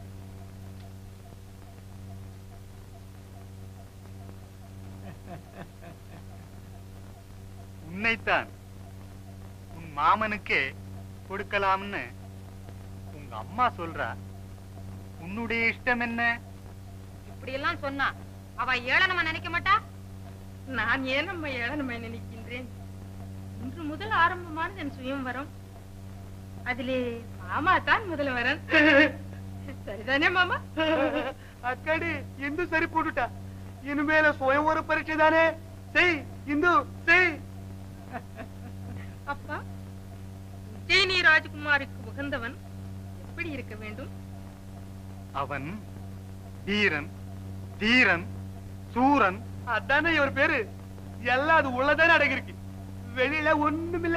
உன்னைத்தான் உன் மாமனுக்கே கொடுக்கலாம்னு உங்க அம்மா சொல்றா உன்னுடைய இஷ்டம் என்ன
இப்படி எல்லாம் சொன்னா அவ ஏளனமா நினைக்க மாட்டா
நான் ஏன் நம்ம ஏளனமை நினைக்கின்றேன் இன்று முதல் ஆரம்பமானது என் சுயம்வரம் அதிலே மாமா தான் முதல்வரன் சரிதானே மாமா
அக்கடி இந்து சரி போட்டுட்டா இனிமேல சுயம்வர பரீட்சை தானே செய் இந்து செய்
அப்பா உஜ்ஜயினி ராஜகுமாருக்கு உகந்தவன் எப்படி இருக்க வேண்டும்
அவன் தீரன் தீரன் சூரன்
அதானே இவர் பேரு எல்லாம் அது உள்ளதானே அடங்கிருக்கு வெளியில ஒண்ணுமில்ல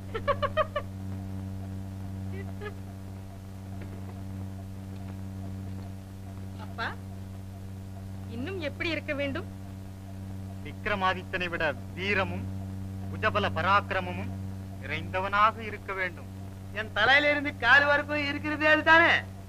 அப்பா இன்னும் எப்படி இருக்க வேண்டும்
விக்ரமாதித்தனை விட வீரமும் புஜபல பராக்கிரமமும் நிறைந்தவனாக இருக்க வேண்டும்
என் தலையில இருந்து கால் வரைக்கும் இருக்கிறதே அதுதானே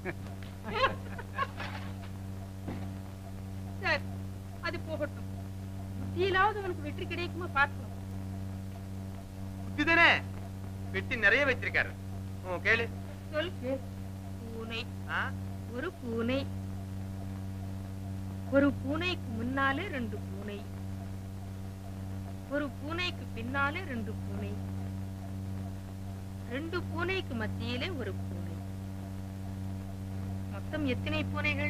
சரி அது போகட்டும் புத்தியிலாவது அவனுக்கு வெற்றி கிடைக்குமா பார்க்கலாம்
புத்திதானே வெட்டி நிறைய வச்சிருக்காரு உன் கேளு
சொல் பூனை
ஆ?
ஒரு பூனை ஒரு பூனைக்கு முன்னாலே ரெண்டு பூனை ஒரு பூனைக்கு பின்னாலே ரெண்டு பூனை ரெண்டு பூனைக்கு மத்தியிலே ஒரு பூனை மொத்தம் எத்தனை பூனைகள்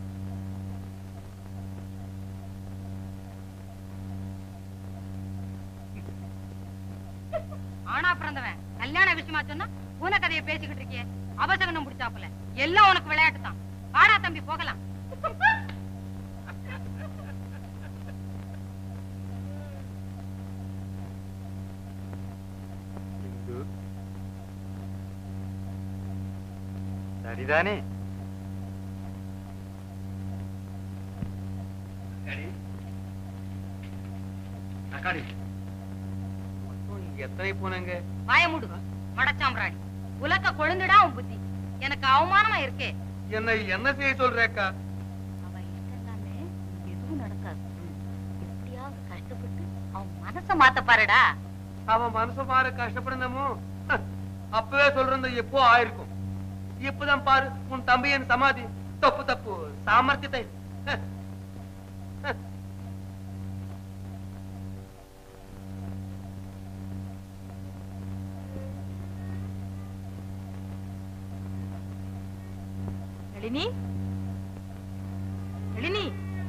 ஆனா பிறந்தவன் கல்யாண விஷயமா சொன்னா பூனை கதையை பேசிக்கிட்டு இருக்கியே அவசகனம் பிடிச்சாப்புல எல்லாம் உனக்கு விளையாட்டு தான் வாடா தம்பி போகலாம்
இந்து சரிதானே
அக்காடி மொத்தம் எத்தனை பூனைங்க
வாய மூடுங்க மடச்சாம்பிராணி உலக்க கொழுந்துடா உன் புத்தி எனக்கு அவமானமா இருக்கே
என்ன என்ன செய்ய சொல்றேக்கா
அவ இஷ்டம்தானே எதுவும் நடக்காது எப்படியாவது கஷ்டப்பட்டு அவன் மனச மாத்த பாருடா
அவன் மனசு மாற கஷ்டப்படணுமோ ஹ, அப்பவே சொல்றது எப்போ ஆயிருக்கும் இப்பதான் பாரு உன் தம்பி என் சமாதி தப்பு தப்பு சாமர்த்தியத்தை ஹ, ஹ.
நளினி நளினி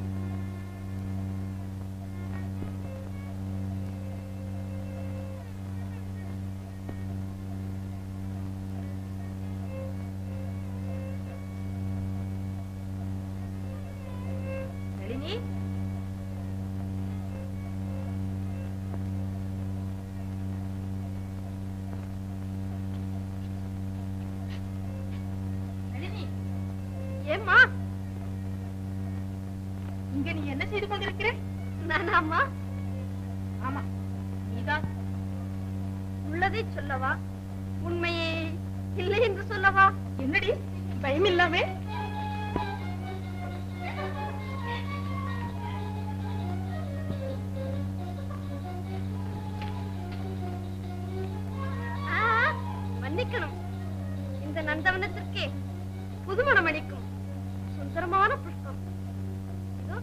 நளினி நளினி
ஏம்மா
இங்க நீ என்ன செய்து கொண்டிருக்கிற
நானாம்மா
ஆமா நீதான்
உள்ளதை சொல்லவா உண்மையே இல்லை என்று சொல்லவா
என்னடி பயம் இல்லாமே
ஆ, மன்னிக்கணும் இந்த நந்தவனத்திற்கே புதுமணம் அளிக்கும் சுந்தரமான புஷ்பம் இதோ,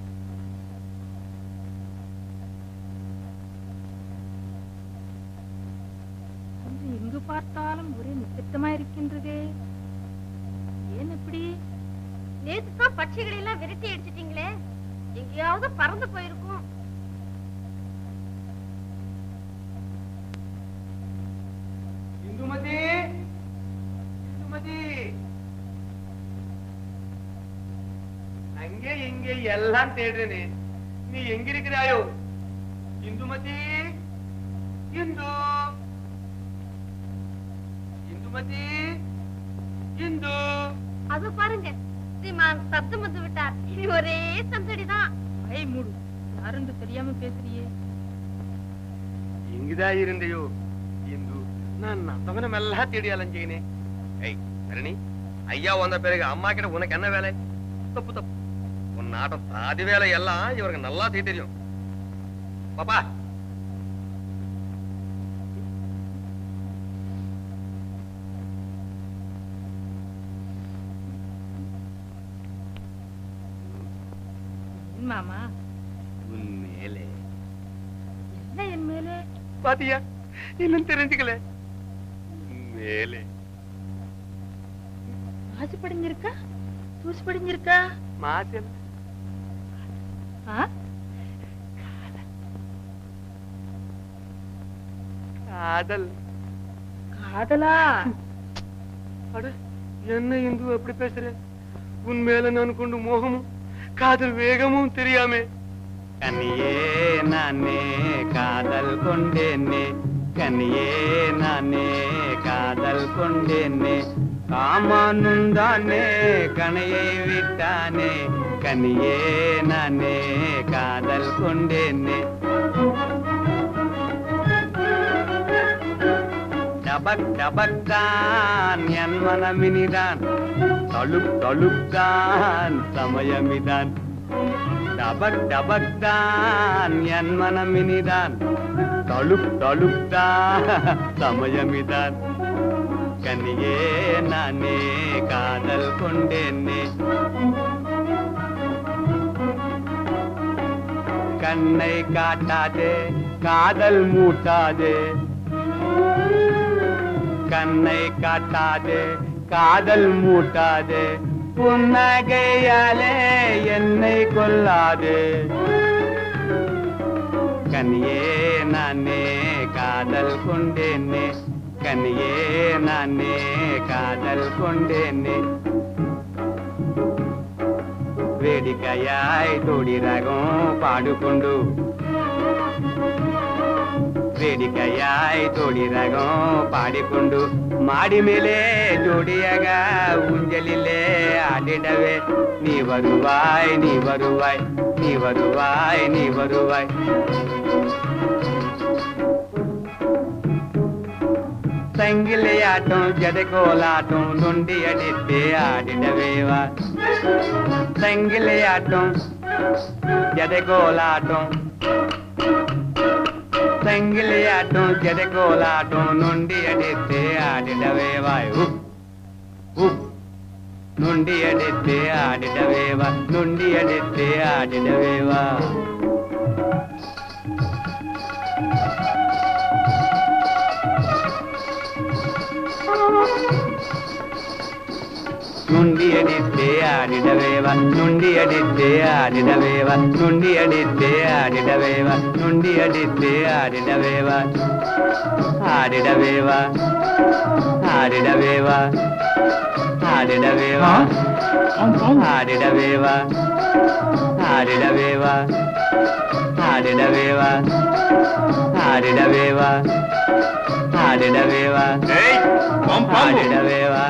இன்று எங்கு பார்த்தாலும் ஒரே நிசப்தமா இருக்கின்றதே ஏன் இப்படி
நேத்து தான் பட்சிகளை எல்லாம் விரட்டி அடிச்சிட்டீங்களே எங்கேயாவது பறந்து போயிருக்கும்
அங்கே இங்கே எல்லாம் தேடுறேனே நீ எங்க இருக்கிறாயோ இந்துமதி இந்து இந்துமதி இந்து
அது பாருங்க சீமான் சத்தம் வந்து விட்டார் இனி ஒரே சந்தடிதான்
ஐ மூடு யாருன்னு தெரியாம பேசுறியே
இங்குதான் இருந்தையோ இந்து நான் நத்தவனம் எல்லாம் தேடி அலைஞ்சேனே
ஏய் தரணி ஐயா வந்த பிறகு அம்மா கிட்ட உனக்கு என்ன வேலை தப்பு தப்பு உன் நாட்டம் தாதி வேலை எல்லாம் இவருக்கு நல்லா செய்ய தெரியும் பாப்பா
என் மாமா
உன் மேலே
என்ன என் மேலே
பாத்தியா இன்னும் தெரிஞ்சுக்கல
மேலே
மாசு படிஞ்சிருக்கா தூசு படிஞ்சிருக்கா
மாசல்
ஆ
காதல்
காதலா
அட என்ன இந்து அப்படி பேசுற உன் மேல நான் கொண்டு மோகமும் காதல் வேகமும் தெரியாமே
கனியே நானே காதல் கொண்டேனே கனியே நானே காதல் கொண்டேனே காமானுந்தானே கனையை விட்டானே கனியே நானே காதல் கொண்டேனே டபக் டபக்தான் என் மனமினிதான் தழுக் தழுக்தான் சமயமிதான் டபக் டபக்தான் என் மனமினிதான் தழுக் தழுக்தான் சமயமிதான் கனியே நானே காதல் கொண்டேனே கண்ணை காட்டாதே காதல் மூட்டாதே கண்ணை காட்டாதே காதல் மூட்டாதே புன்னகையாலே என்னை கொல்லாதே கனியே நானே காதல் கொண்டேனே கனியே நானே காதல் கொண்டேனே వేడికయాయ్ తోడి రగం పాడుకుండు వేడికయాయ్ తోడి రగం పాడిಕೊಂಡು ಮಾಡಿ ಮೇಲೆ ಜೋಡಿಯಾಗ ಉಂಜಲಿಲೆ ಆಡಿಡವೆ ನೀ ಬರುವಾಯ್ ನೀ ಬರುವಾಯ್ ನೀ ಬರುವಾಯ್ ನೀ ಬರುವಾಯ್ ಸಂಗಿಲೆಯಾಟಂ ಜಡೆಗೋಲಾಟಂ ನುಂಡಿಯಡಿದ್ದೆ ಆಡಿಡವೇವಾ సంగిలియాటం జడగోలాటం సంగిలియాటం జడగోలాటం నుండి అడితే ఆడిడవేవాయు నుండి అడితే ఆడిడవేవా నుండి అడితే ఆడిడవేవా నుండి అడితే ఆడిడవేవ నుండి అడితే ఆడిడవేవ నుండి అడితే ఆడిడవేవ నుండి అడితే ఆడిడవేవ ఆడిడవేవ ఆడిడవేవ ఆడిడవేవ ఆడిడవేవ ఆడిడవేవ ఆడిడవేవ ఆడిడవేవ ఆడిడవేవ ఆడిడవేవ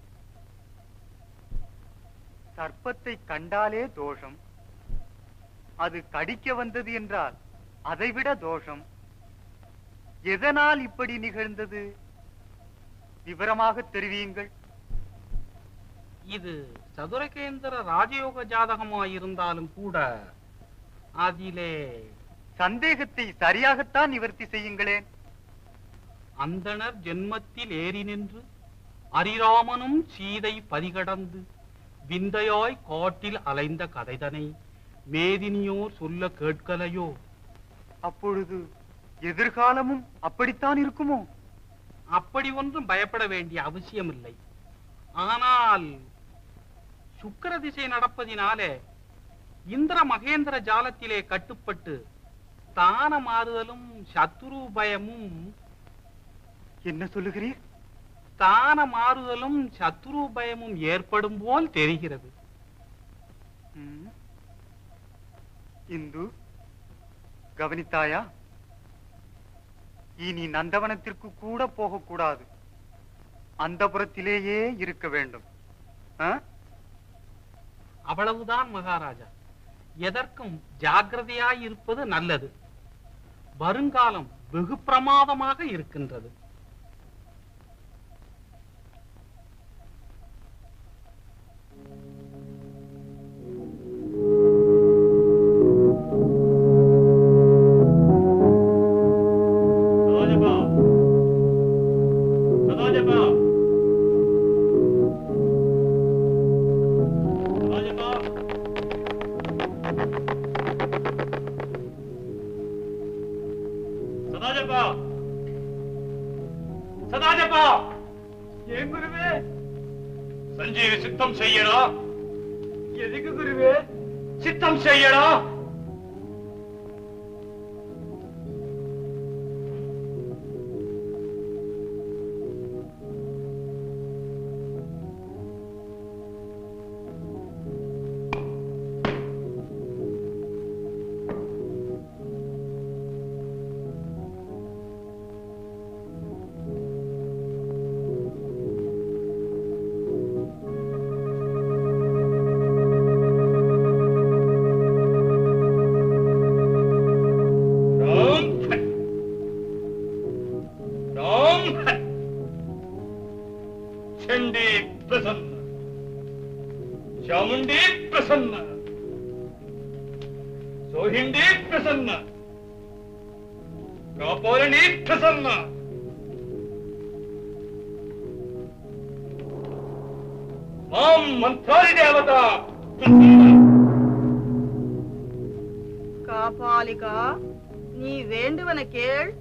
சர்ப்பத்தை கண்டாலே தோஷம் அது கடிக்க வந்தது என்றால் அதைவிட தோஷம் எதனால் இப்படி நிகழ்ந்தது விவரமாக தெரிவியுங்கள்
இது சதுரகேந்திர ராஜயோக ஜாதகமாயிருந்தாலும் கூட அதிலே
சந்தேகத்தை சரியாகத்தான் நிவர்த்தி செய்யுங்களேன்
அந்தணர் ஜென்மத்தில் ஏறி நின்று அரிராமனும் சீதை பதிகடந்து விந்தையாய் காட்டில் அலைந்த கதைதனை மேதினியோர் சொல்ல கேட்கலையோ
அப்பொழுது எதிர்காலமும் அப்படித்தான் இருக்குமோ
அப்படி ஒன்றும் பயப்பட வேண்டிய அவசியமில்லை ஆனால் சுக்கிர திசை நடப்பதினாலே இந்திர மகேந்திர ஜாலத்திலே கட்டுப்பட்டு தான மாறுதலும் சத்துரு பயமும்
என்ன சொல்லுகிறீர்
தான மாறுதலும் சத்துரு பயமும் ஏற்படும் போல் தெரிகிறது
ம். இந்து கவனித்தாயா இனி நந்தவனத்திற்கு கூட போகக்கூடாது அந்தபுரத்திலேயே இருக்க வேண்டும் ஆ?
அவ்வளவுதான் மகாராஜா எதற்கும் ஜாக்கிரதையாய் இருப்பது நல்லது வருங்காலம் வெகு பிரமாதமாக இருக்கின்றது
சதாஜபா சதாஜபா சதாஜபா சதாஜபா சதாஜபா
ஏன் குருவே
சஞ்சீவி சித்தம் செய்யடா
எதுக்கு குருவே
சித்தம் செய்யடா ராம் ஹட். ராம் ஹட். ಚಂಡಿ ಪ್ರಸನ್ನ ಚಾಮುಂಡಿ ಪ್ರಸನ್ನ ಸೋಹಿಂಡಿ ಪ್ರಸನ್ನ ಕಾಪಾಲನಿ ಪ್ರಸನ್ನ ಮಾಂ ಮಂತ್ರಾದಿ ದೇವತಾ
காபாலிகா நீ வேண்டுவன கேள்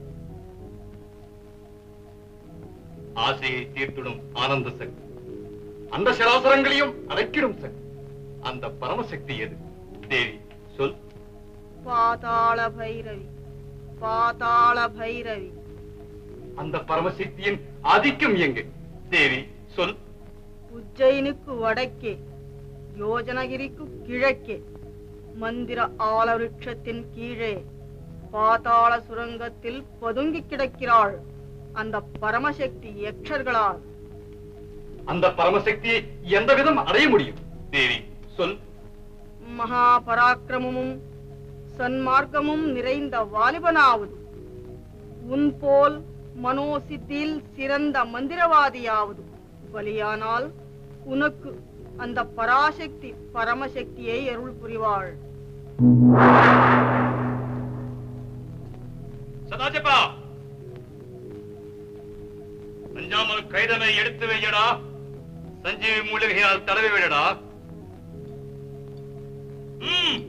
ஆசையை தீர்த்திடும் ஆனந்த சக்தி அந்த சராசரங்களையும் அடைக்கிடும் சக்தி அந்த பரமசக்தி எது தேவி சொல்
பாதாள பைரவி பாதாள பைரவி
அந்த பரமசக்தியின் ஆதிக்கம் எங்கு தேவி சொல்
உஜ்ஜயினுக்கு வடக்கே யோஜனகிரிக்கு கிழக்கே மந்திர ஆலவிருட்சத்தின் கீழே பாதாள சுரங்கத்தில் பதுங்கி கிடக்கிறாள் அந்த பரமசக்தி யக்ஷர்களால்
அந்த பரமசக்தியை எந்த விதம் அடைய முடியும் தேவி சொல்
மகா பராக்கிரமமும் சன்மார்க்கமும் நிறைந்த வாலிபனாவது உன் போல் மனோசித்தியில் சிறந்த மந்திரவாதியாவது பலியானால் உனக்கு அந்த பராசக்தி பரமசக்தியை அருள் புரிவாள்
சதாஜபா அஞ்சாமல் கைதனை எடுத்து வையடா சஞ்சீவி மூலிகையால் தடவி விடடா ம்.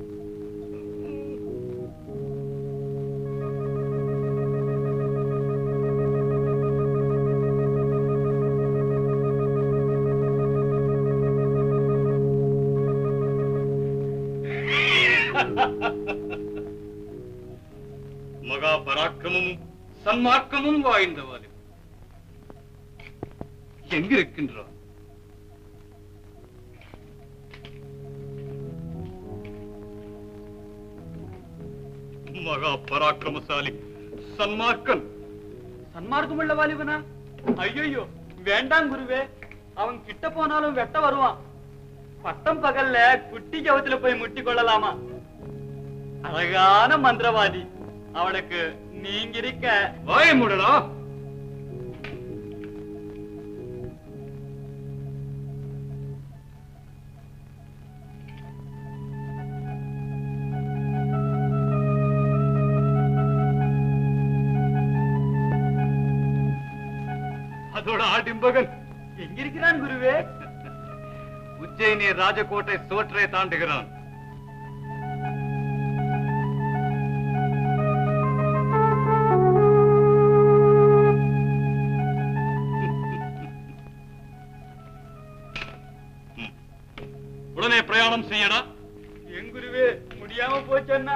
மகா பராக்கிரமும் சன்மார்க்கமும் வாய்ந்தவாறு எங்கிருக்கின்றார் மகா பராக்கிரமசாலி சன்மார்க்கன்
சன்மார்க்கமுள்ள வாலிபனா ஐயோ வேண்டாம் குருவே அவன் கிட்ட போனாலும் வெட்ட வருவான் பட்டம் பகல்ல குட்டி கவத்துல போய் முட்டி கொள்ளலாமா அழகான மந்திரவாதி அவனுக்கு நீங்க இருக்க
வாய மூடலா அதோட ஆட்டிம்பகன்
எங்க இருக்கிறான் குருவே
உஜ்ஜயினி ராஜகோட்டை சோற்றை தாண்டுகிறான் உடனே பிரயாணம் செய்யடா
என் குருவே முடியாம போச்சன்னா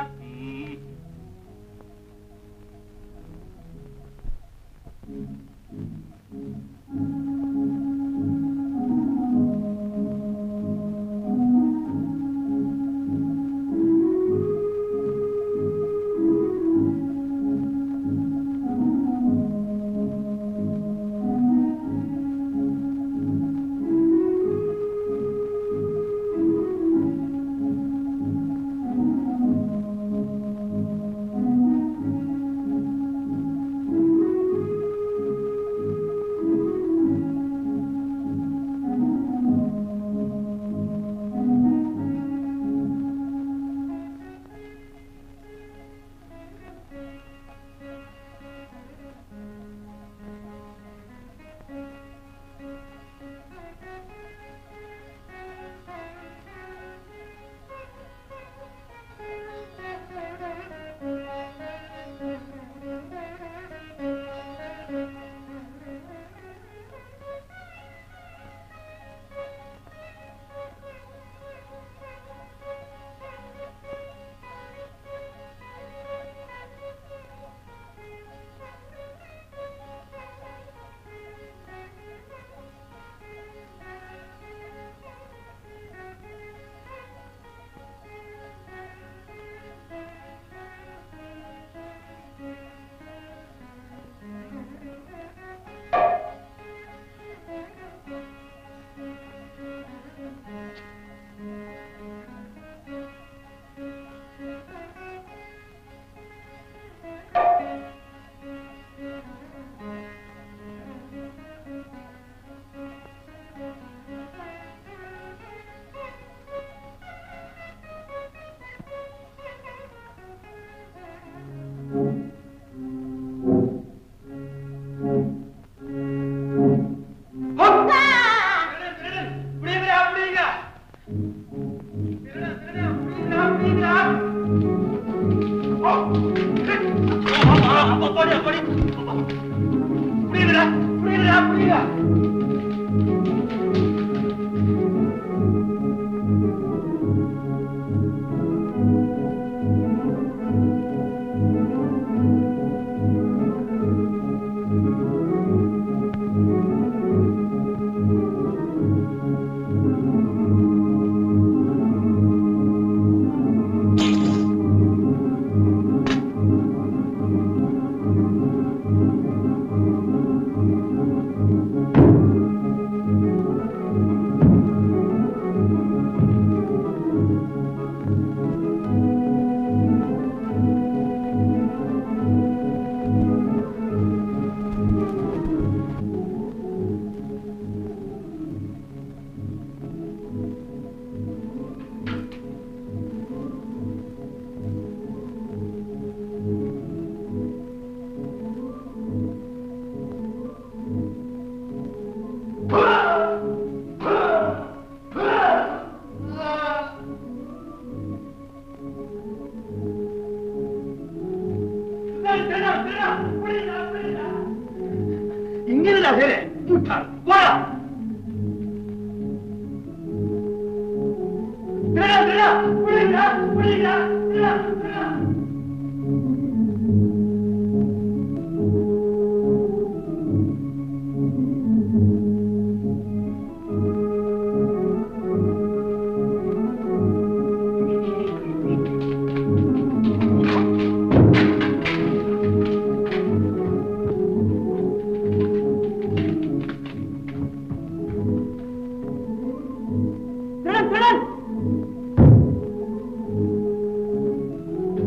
இங்க இல்ல சரி முட்டாள் போடா திருடா திருடா புடிங்கடா புடிங்கடா திருடா திருடா திருடன் திருடன்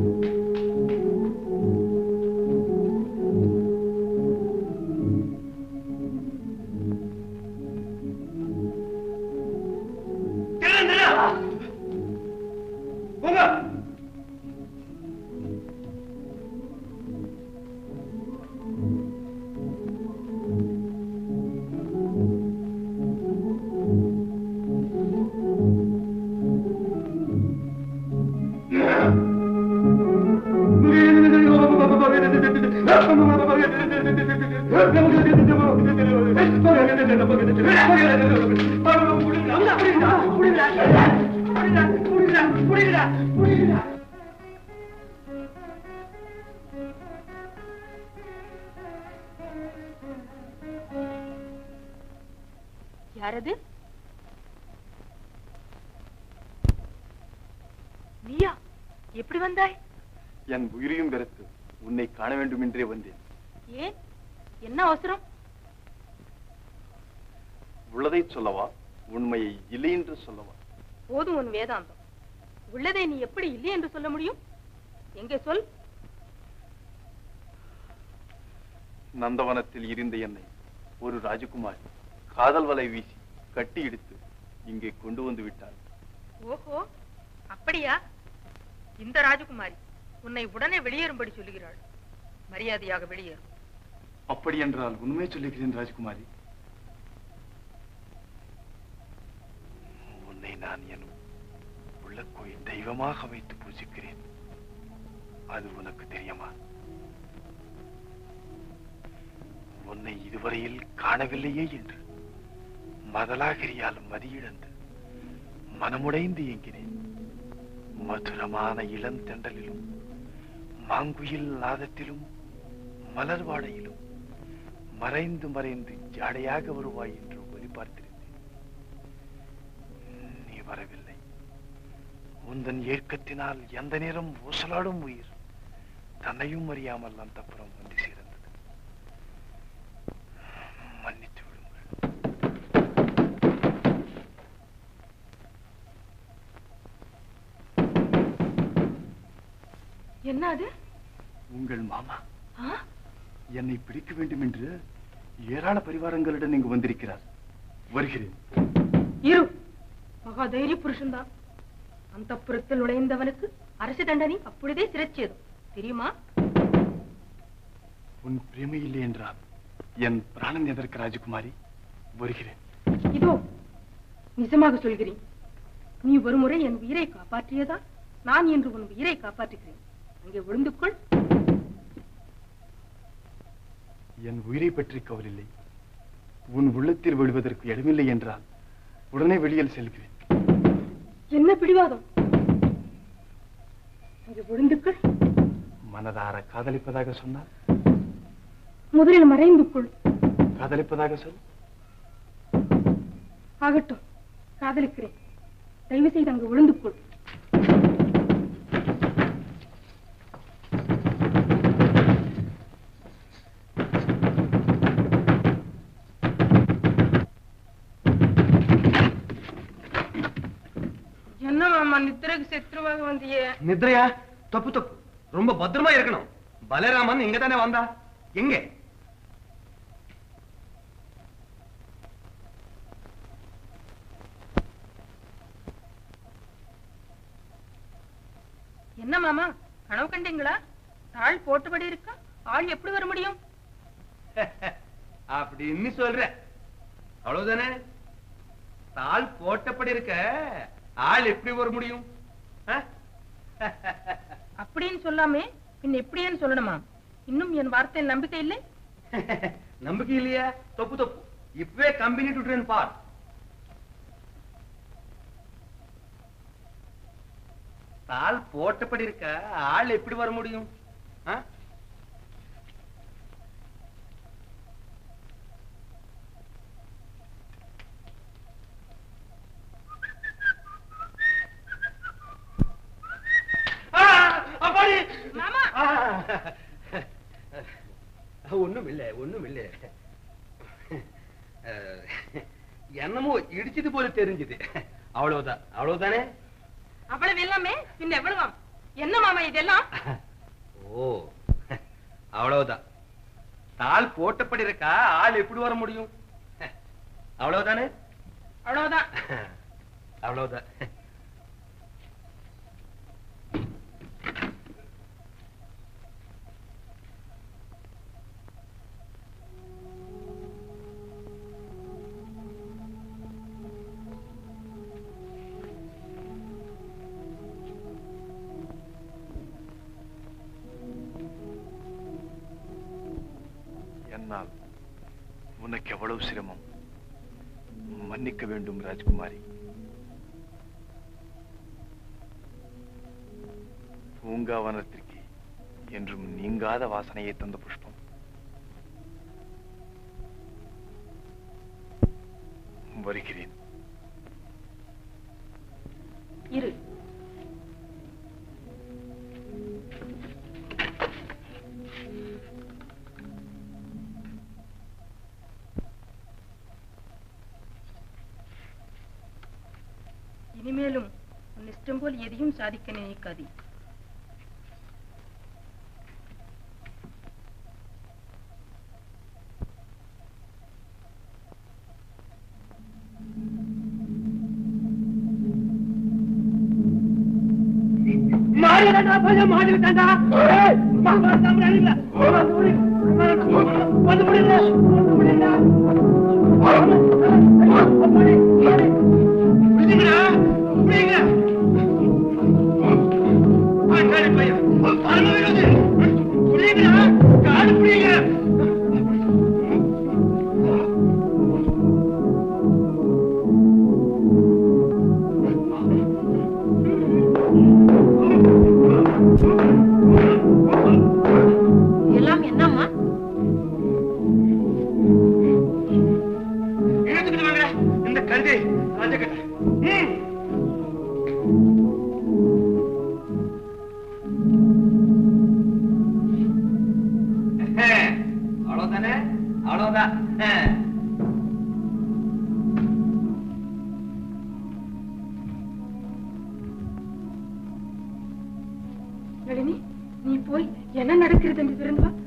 யாரது நீயா எப்படி வந்தாய்
என் உயிரையும் வெறுத்து உன்னை காண வேண்டும் என்றே வந்தேன்
ஏன் என்ன அவசரம்
உள்ளதை சொல்லவா உண்மையை இல்லை என்று சொல்லவா
போதும் உன் வேதாந்தம் உள்ளதை நீ எப்படி இல்லை என்று சொல்ல முடியும் எங்கே சொல்
நந்தவனத்தில் இருந்த என்னை ஒரு ராஜகுமாரி காதல் வலை வீசி கட்டி இழுத்து இங்கே கொண்டு வந்து விட்டாள்
ஓஹோ அப்படியா இந்த ராஜகுமாரி உன்னை உடனே வெளியேறும்படி சொல்லுகிறாள் மரியாதையாக வெளியேறும்
அப்படி என்றால் உண்மை சொல்லுகிறேன் ராஜகுமாரி உன்னை நான் என் உள்ளக்கோயில் தெய்வமாக வைத்து பூஜிக்கிறேன் அது உனக்கு தெரியுமா உன்னை இதுவரையில் காணவில்லையே என்று மதலாகிரியால் மதியிழந்து மனமுடைந்து ஏங்கினேன் மதுரமான இளந்தெண்டலிலும் மாங்குயில் நாதத்திலும் மலர் வாடையிலும் மறைந்து மறைந்து ஜாடையாக வருவாய் என்று ஒளிபார்த்திருந்தேன் நீ வரவில்லை உந்தன் ஏற்கத்தினால் எந்த நேரம் ஊசலாடும் உயிர் தன்னையும் அறியாமல் அந்த புறம் வந்து சேர்ந்தது மன்னித்து விடுங்கள்
என்ன அது
உங்கள் மாமா
ஆ?
என்னை பிடிக்க வேண்டும் என்று ஏராள பரிவாரங்களுடன் இங்கு வந்திருக்கிறார் வருகிறேன்
இரு மகா தைரிய புருஷன்தான் அந்த புறத்தில் நுழைந்தவனுக்கு அரசு தண்டனை அப்படியே சிறைச்சேதும் தெரியுமா
உன் பிரேமை இல்லை என்றால் என் பிராணன் எதற்கு ராஜகுமாரி வருகிறேன்
இதோ நிஜமாக சொல்கிறேன் நீ ஒருமுறை என் உயிரை காப்பாற்றியதால் நான் இன்று உன் உயிரை காப்பாற்றுகிறேன் அங்கே விழுந்து கொள்
என் உயிரை பற்றி கவலில்லை உன் உள்ளத்தில் விழுவதற்கு இடமில்லை என்றால் உடனே வெளியில் செல்கிறேன்
என்ன பிடிவாதம் அங்கே விழுந்து கொள்
மனதார காதலிப்பதாக சொன்னால்
முதலில் மறைந்து கொள்
காதலிப்பதாக சொல்
ஆகட்டும் காதலிக்கிறேன் தயவு செய்து அங்கு விழுந்து கொள் என்ன மாமா நித்திரைக்கு செத்துருவாக வந்தியே
நித்ரையா தப்பு தப்பு ரொம்ப பத்திரமா இருக்கணும் பலராமன் இங்க தானே வந்தா எங்க
என்ன மாமா கனவு கண்டீங்களா தாள் போட்டபடி இருக்கா ஆள் எப்படி வர முடியும்
அப்படின்னு சொல்ற அவ்வளவுதானே தாள் போட்டப்படி இருக்க ஆள் எப்படி வர முடியும் ஆ?
அப்படின்னு சொல்லாமே பின் எப்படின்னு சொல்லணுமா இன்னும் என் வார்த்தையில் நம்பிக்கை இல்லை
நம்பிக்கை இல்லையா தப்பு தப்பு இப்பவே கம்பெனி டுட்ரேன் பார் தாள் போட்டபடி இருக்க ஆள் எப்படி வர முடியும் ஆ? ஆ, அப்பாடி! ஆ. ஒண்ணும் இல்ல ஒண்ணும் இல்ல அஹ், என்னமோ இடிச்சது போல தெரிஞ்சது அவ்வளவுதான் அவ்வளவுதானே
அவ்வளவு எல்லாமே பின் எவ்வளவாம் என்ன மாமா இதெல்லாம்
ஓ அவ்வளவுதான் தாள் போட்டப்படி இருக்கா ஆள் எப்படி வர முடியும் அவ்வளவுதானே
அவ்வளவுதான்
அவ்வளவுதான்
என்னால் உனக்கு எவ்வளவு சிரமம் மன்னிக்க வேண்டும் ராஜ்குமாரி பூங்காவனத்திற்கு என்றும் நீங்காத வாசனையை தந்த புஷ்பம் வருகிறேன்
இரு இனிமேலும் உன் இஷ்டம் போல் எதையும் சாதிக்க நினைக்காதே
மாறிடா பையன் மாறி விட்டாண்டா ஏய், வா, வா, சாப்பிடாதீங்களா? வந்து புடி, வந்து புடிங்க, வந்து புடிங்க. புடி, புடி. புடிங்கடா, புடிங்க. ஆ, சரி, பையன். பரம விரோதி. புடிங்கடா, காடு புடிங்க.
எல்லாம் என்னம்மா
இழுத்துக்கிட்டு வாங்கடா, இந்த கண்டு ராஜகட்ட ம்
அவ்வளவுதானே அவ்வளவுதான்
நளினி நீ போய் என்ன நடக்கிறது என்று திறந்து வா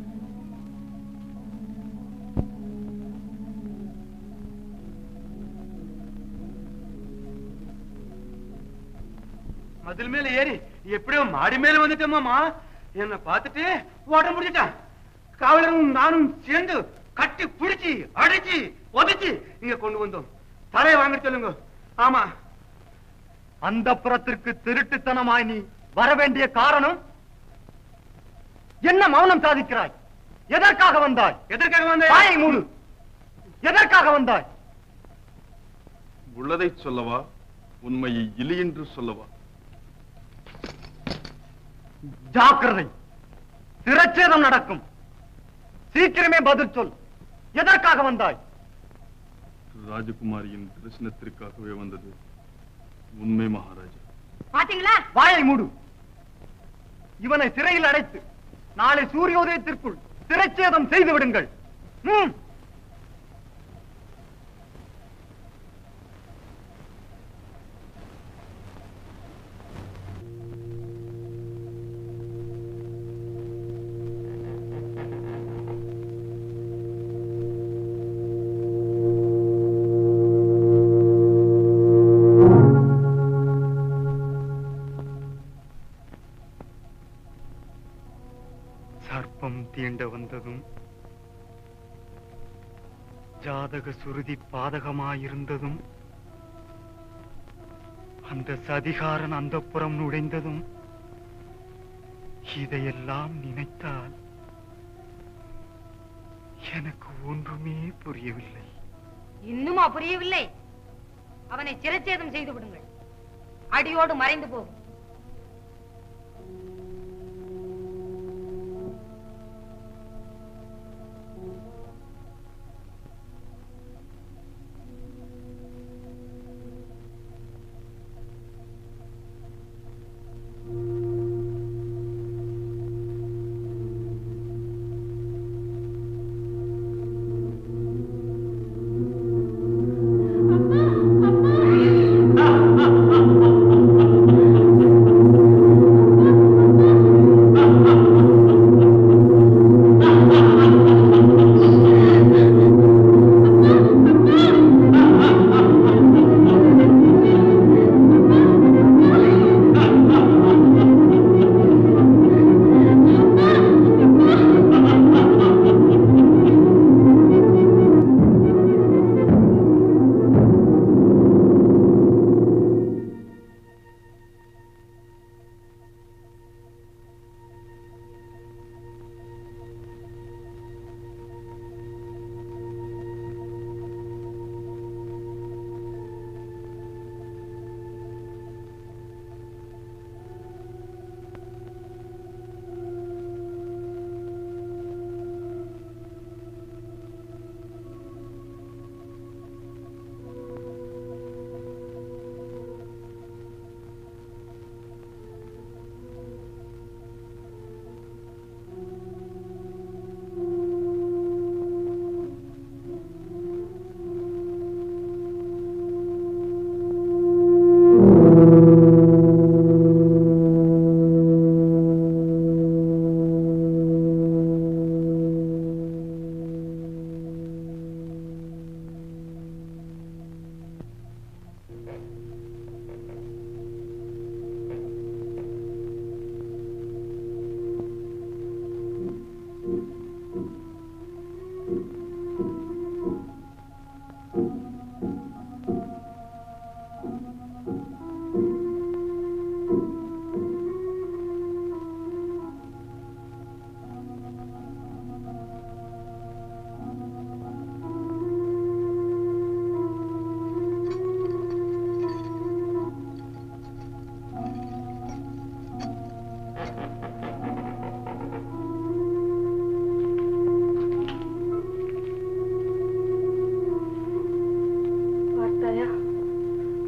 மதில் மேல ஏறி எப்படியோ மாடி மேல வந்துட்டோமாமா என்ன பார்த்துட்டு ஓட முடிஞ்சிட்டான் காவலரும் நானும் சேர்ந்து கட்டி பிடிச்சி அடிச்சு உதைச்சு இங்க கொண்டு வந்தோம் தலையை வாங்க சொல்லுங்க ஆமா
அந்த புறத்திற்கு திருட்டுத்தனமாய் நீ வர வேண்டிய காரணம் என்ன மௌனம் சாதிக்கிறாய் எதற்காக வந்தாய்
எதற்காக வந்த
வாயை மூடு எதற்காக வந்தாய்
உள்ளதை சொல்லவா உண்மையை இலி என்று சொல்லவா
ஜாக்கிரதை சிரச்சேதம் நடக்கும் சீக்கிரமே பதில் சொல் எதற்காக வந்தாய்
ராஜகுமாரியின் தரிசனத்திற்காகவே வந்தது உண்மை மகாராஜா
பாத்தீங்களா
வாயை மூடு இவனை சிறையில் அடைத்து நாளை சூரியோதயத்திற்குள் சிறைச்சேதம் செய்து விடுங்கள் ம். சர்ப்பம் தீண்ட வந்ததும் ஜாதக சுருதி பாதகமாயிருந்ததும் அந்த சதிகாரன் அந்த புறம் நுழைந்ததும் இதையெல்லாம் நினைத்தால் எனக்கு ஒன்றுமே புரியவில்லை
இன்னுமா புரியவில்லை அவனை சிரச்சேதம் செய்து விடுங்கள் அடியோடு மறைந்து போகும்
ஆ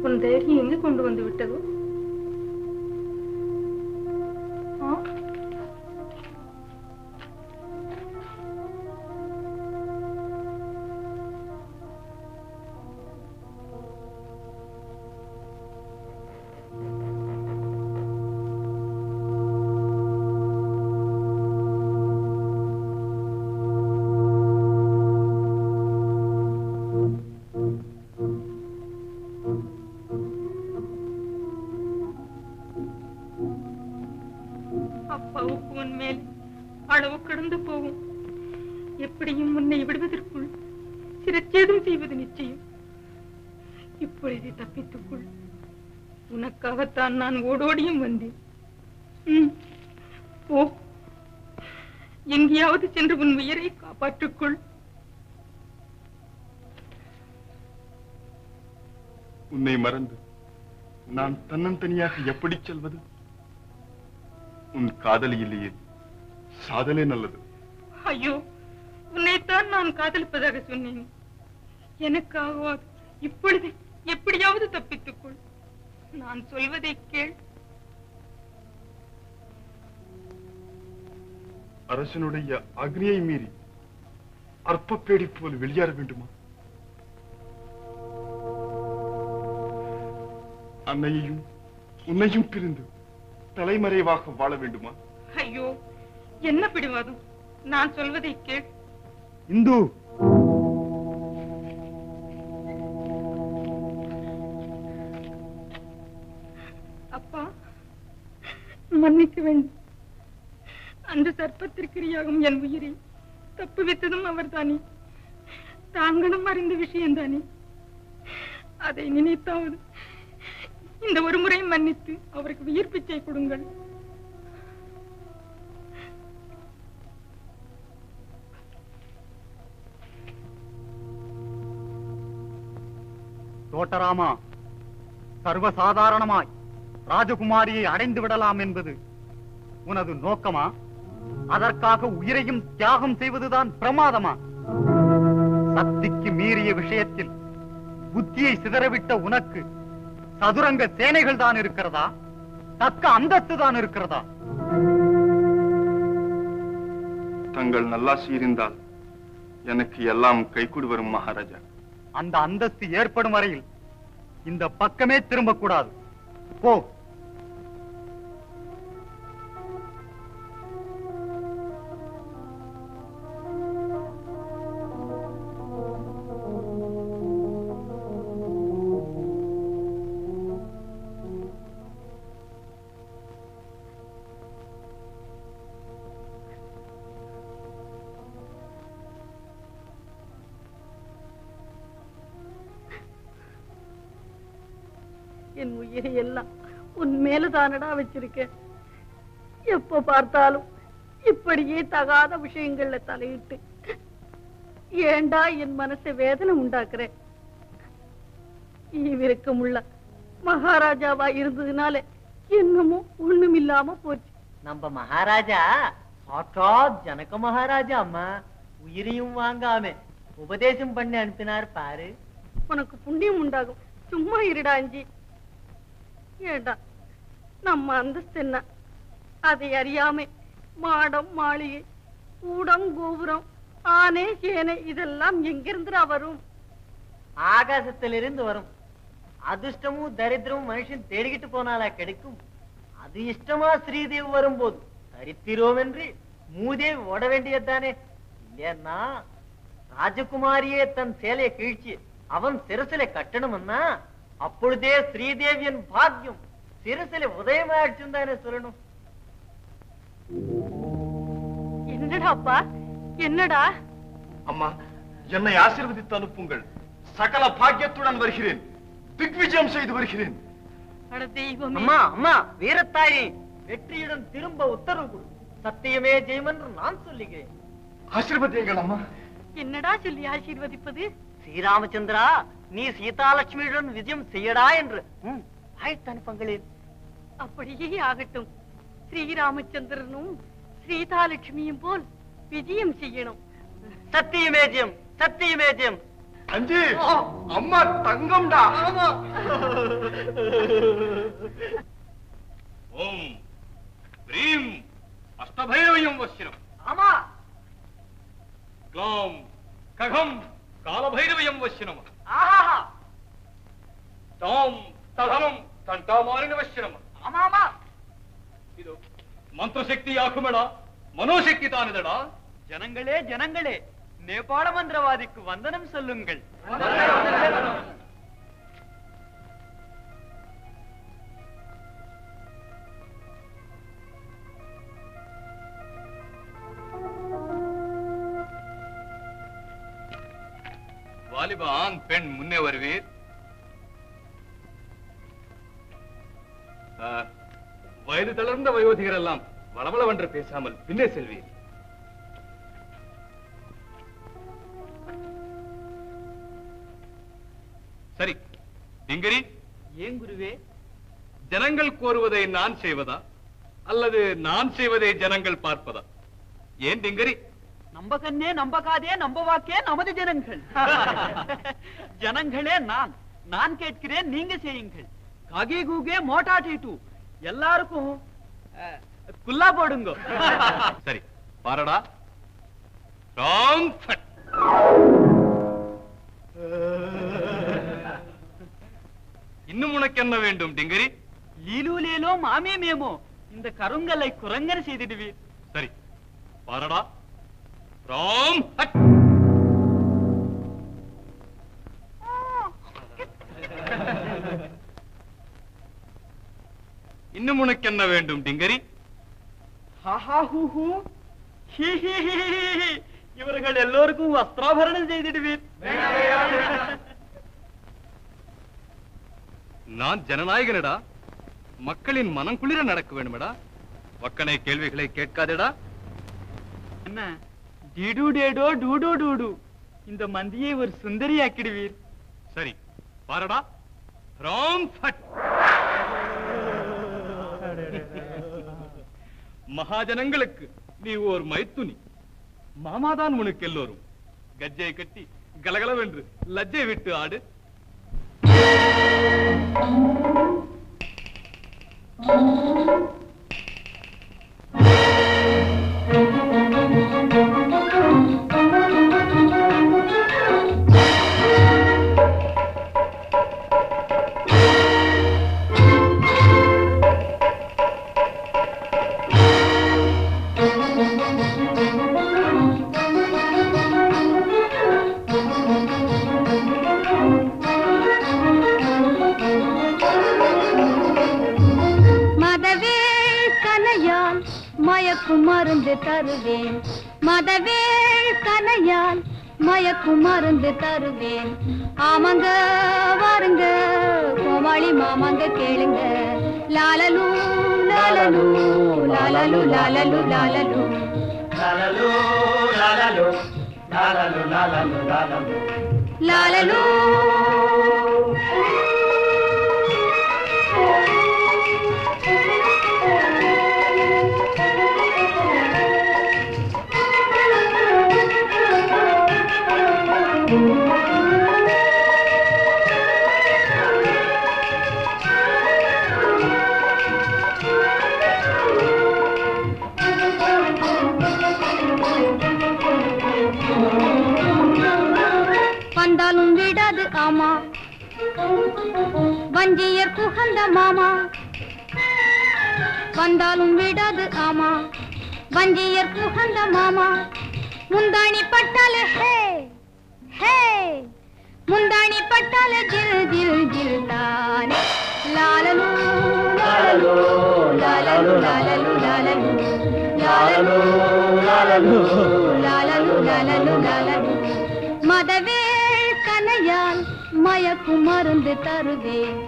உன் தைரியம் எங்கு கொண்டு வந்து விட்டதோ ஆ? அப்பாவுக்கு உன் மேல் அளவு கடந்து போகும் எப்படியும் உன்னை விடுவதற்குள் சிரச்சேதம் செய்வது நிச்சயம் இப்பொழுது தப்பித்துக்கொள் உனக்காகத்தான் நான் ஓடோடியும் வந்தேன் ம், போ எங்கேயாவது சென்று உன் உயிரை காப்பாற்றிக்கொள்
உன்னை மறந்து நான் தன்னந்தனியாக எப்படி செல்வது உன் காதலி இல்லையே சாதலே நல்லது
ஐயோ உன்னைத்தான் நான் காதலிப்பதாக சொன்னேன் எனக்காகவாது இப்பொழுது எப்படியாவது தப்பித்துக்கொள் நான் சொல்வதை கேள்
அரசனுடைய அக்னியை மீறி அற்பப்பேடி போல் வெளியேற வேண்டுமா அன்னையையும் உன்னையும் பிரிந்து தலைமறைவாக வாழ வேண்டுமா
ஐயோ என்ன பிடிவாதம் நான் சொல்வதை கேள்
இந்து
அப்பா மன்னிக்க வேண்டும் அந்த சர்ப்பத்திற்கிரியாகும் என் உயிரை தப்பு வைத்ததும் அவர்தானே தாங்களும் அறிந்த விஷயம்தானே அதை நினைத்தாவது இந்த ஒரு முறை மன்னித்து அவருக்கு உயிர் பிச்சை கொடுங்கள்
தோட்டராமா சர்வசாதாரணமாய் ராஜகுமாரியை அடைந்து விடலாம் என்பது உனது நோக்கமா அதற்காக உயிரையும் தியாகம் செய்வதுதான் பிரமாதமா சக்திக்கு மீறிய விஷயத்தில் புத்தியை சிதறவிட்ட உனக்கு சதுரங்க சேனைகள் தான் இருக்கிறதா தக்க அந்தஸ்து தான் இருக்கிறதா
தங்கள் நல்லாசி இருந்தால் எனக்கு எல்லாம் கைகூடி வரும் மகாராஜா
அந்த அந்தஸ்து ஏற்படும் வரையில் இந்த பக்கமே திரும்பக்கூடாது போ
என் உயிரை எல்லாம் உன் மேலதானடா வச்சிருக்கேன் எப்ப பார்த்தாலும் இப்படியே தகாத விஷயங்கள்ல தலையிட்டு ஏண்டா என் மனசை வேதனை உண்டாக்குறேன் ஈவிரக்கமுள்ள மகாராஜாவா இருந்ததுனால என்னமோ ஒண்ணும் இல்லாம போச்சு
நம்ம மகாராஜா சாட்சாத் ஜனக மகாராஜா அம்மா உயிரையும் வாங்காம உபதேசம் பண்ணி அனுப்பினார் பாரு
உனக்கு புண்ணியம் உண்டாகும் சும்மா இருடா அஞ்சி ஏண்டா நம்ம அந்தஸ்து என்ன அதை அறியாம மாடம் மாளிகை கூடம் கோபுரம் ஆனை சேனை இதெல்லாம் எங்கிருந்துடா வரும்
ஆகாசத்திலிருந்து வரும் அதிர்ஷ்டமும் தரித்திரமும் மனுஷன் தேடிக்கிட்டு போனாலா கிடைக்கும் அது இஷ்டமா ஸ்ரீதேவி வரும்போது தரித்திரோம் என்று மூதேவி ஓட வேண்டியதுதானே இல்லையா ராஜகுமாரியே தன் சேலையை கிழிச்சு அவன் சிரசில கட்டணும்னா அப்பொழுதே ஸ்ரீதேவியின் பாக்கியம் சிரசில உதயமாயிடுச்சுன்னு தானே சொல்லணும்
என்னடா அப்பா என்னடா
அம்மா என்னை ஆசீர்வதித்து அனுப்புங்கள் சகல பாக்கியத்துடன் வருகிறேன் திக்விஜயம் செய்து வருகிறேன்
அட தெய்வமே
அம்மா அம்மா வீரத்தாயி வெற்றியுடன் திரும்ப உத்தரவு கொடு சத்தியமே ஜெயம் என்று நான் சொல்லுகிறேன்
ஆசீர்வதியுங்கள் அம்மா
என்னடா சொல்லி ஆசீர்வதிப்பது
ஸ்ரீராமச்சந்திரா நீ சீதாலட்சுமியுடன் விஜயம் செய்யடா என்று ம், வாழ்த்து அனுப்புங்களேன்
அப்படியே ஆகட்டும் ஸ்ரீராமச்சந்திரனும் சீதாலட்சுமியும் போல் விஜயம் செய்யணும்
சத்தியமே ஜெயம் சத்தியமே ஜெயம்
அஞ்சு அம்மா தங்கம்டா
ஓம் ஹ்ரீம் அஷ்டபைரவயம் வசினம்
ஆமா
க்ளோம் ககம் காலபைரவயம் வசினம்
ஆஹா
டாம் ததனம் தண்டாமாரின வசினம்
ஆமா ஆமா
ಇದು ಮಂತ್ರಶಕ್ತಿ ಯಾಕುಮೇಡ மனோசக்தி தானிதடா
ஜனங்களே ஜனங்களே நேபாள மந்திரவாதிக்கு வந்தனம் சொல்லுங்கள்
வாலிப ஆண் பெண் முன்னே வருவீர் ஆ, வயது தளர்ந்த வயோதிகர் எல்லாம் வளவளவென்று பேசாமல் பின்னே செல்வீர் சரி டிங்கரி
ஏன் குருவே
ஜனங்கள் கோருவதை நான் செய்வதா அல்லது நான் செய்வதை ஜனங்கள் பார்ப்பதா ஏன் டிங்கரி
நம்ப கண்ணே நம்பகாதே நம்ப வாக்கே நமது ஜனங்கள் ஜனங்களே நான் நான் கேட்கிறேன் நீங்க செய்யுங்கள் காகே கூகே மோட்டா டீட்டு எல்லாருக்கும் அஹ், குல்லா போடுங்க
சரி பாரடா ராங் ஃபட் இன்னும் உனக்கு என்ன வேண்டும் டிங்கரி
லீலு லேலோ மாமே மேமோ இந்த கருங்கல்லை குரங்கர் செய்திடுவீர்
சரி பாரடா ராம் ஹட் இன்னும் உனக்கு என்ன வேண்டும் டிங்கரி
ஹஹா ஹூ ஹூ ஹி ஹி ஹி ஹி ஹி. இவர்கள் எல்லோருக்கும் வஸ்திராபரணம் செய்திடுவீர்
நான் ஜனநாயகனடா மக்களின் மனம் குளிர நடக்க வேண்டுமடா வக்கனை கேள்விகளை கேட்காதேடா
என்ன டிடு டேடோ டூடு டூடு இந்த மந்தியை ஒரு சுந்தரியாக்கிடுவீர்
சரி பாரடா ராம் ஃபட் மகாஜனங்களுக்கு நீ ஓர் மைத்துனி மாமாதான் உனக்கு எல்லோரும் கஜ்ஜை கட்டி கலகலவென்று லஜ்ஜை விட்டு ஆடு
மதவேள் கனையால் மயக்கும் மருந்து தருவேன் மதவேள் கனையால் மயக்கும் மருந்து தருவேன் ஆமாங்க வாருங்க கோமாளி மாமாங்க கேளுங்க லாலலு லாலலு லாலலு லாலலு லாலலு
லாலலோ லாலலோ லாலலோ லாலலோ லாலலோ
லாலலு வந்தாலும் விடாது ஆமா வஞ்சியர் குகந்த மாமா வந்தாலும் விடாது ஆமா வஞ்சியர் குகந்த மாமா முந்தாணி பட்டால ஹே ஹே முந்தாணி பட்டால ஜில் ஜில் ஜில் தானே லாலலு லாலலு லாலலு லாலலு லாலலு லாலலு லாலலு லாலலு லாலலு லாலலு மதவேள் கனையால் மயக்கும் மருந்து தருவேன்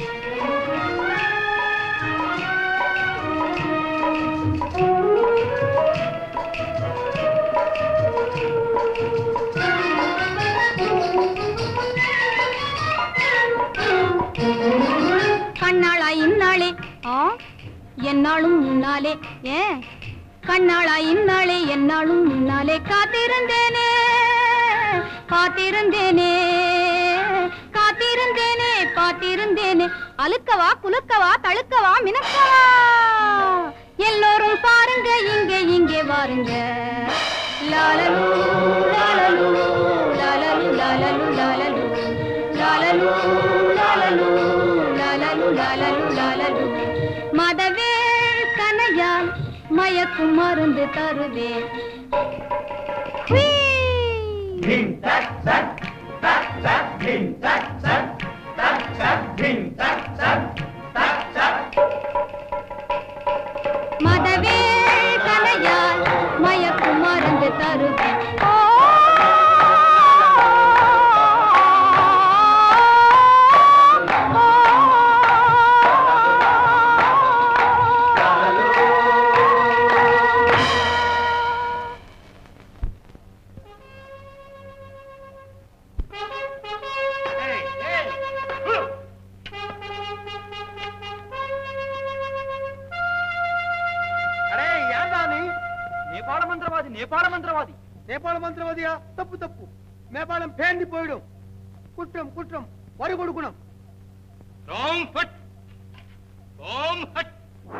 கண்ணாளா இந்நாளே ஆ என்னாலும் முன்னாலே ஏன் கண்ணாளா இந்நாளே என்னாலும் முன்னாலே காத்திருந்தேனே காத்திருந்தேனே காத்திருந்தேனே பார்த்திருந்தேனே அழுக்கவா குலுக்கவா தழுக்கவா மினுக்கவா எல்லோரும் பாருங்க இங்கே இங்கே வாருங்க லாலலு லாலலு லாலலு லாலலு லாலலு லாலலு லாலலு லாலலு லாலலு லாலலு மதவேள் கனையால் மயக்கும் மருந்து தருவேன் மதவேள் கனையால் மயக்கும் மருந்து தருவேன் ஓ
అరే ఏందా నీ నేపాళ మంత్రవాది నేపాళ మంత్రవాది నేపాళ మంత్రవాదియా తప్పు తప్పు నేపాళం పేండి పోయడం కుట్రం కుట్రం వరి కొడుకుణం
ராம் ஹட் ராம் ஹட்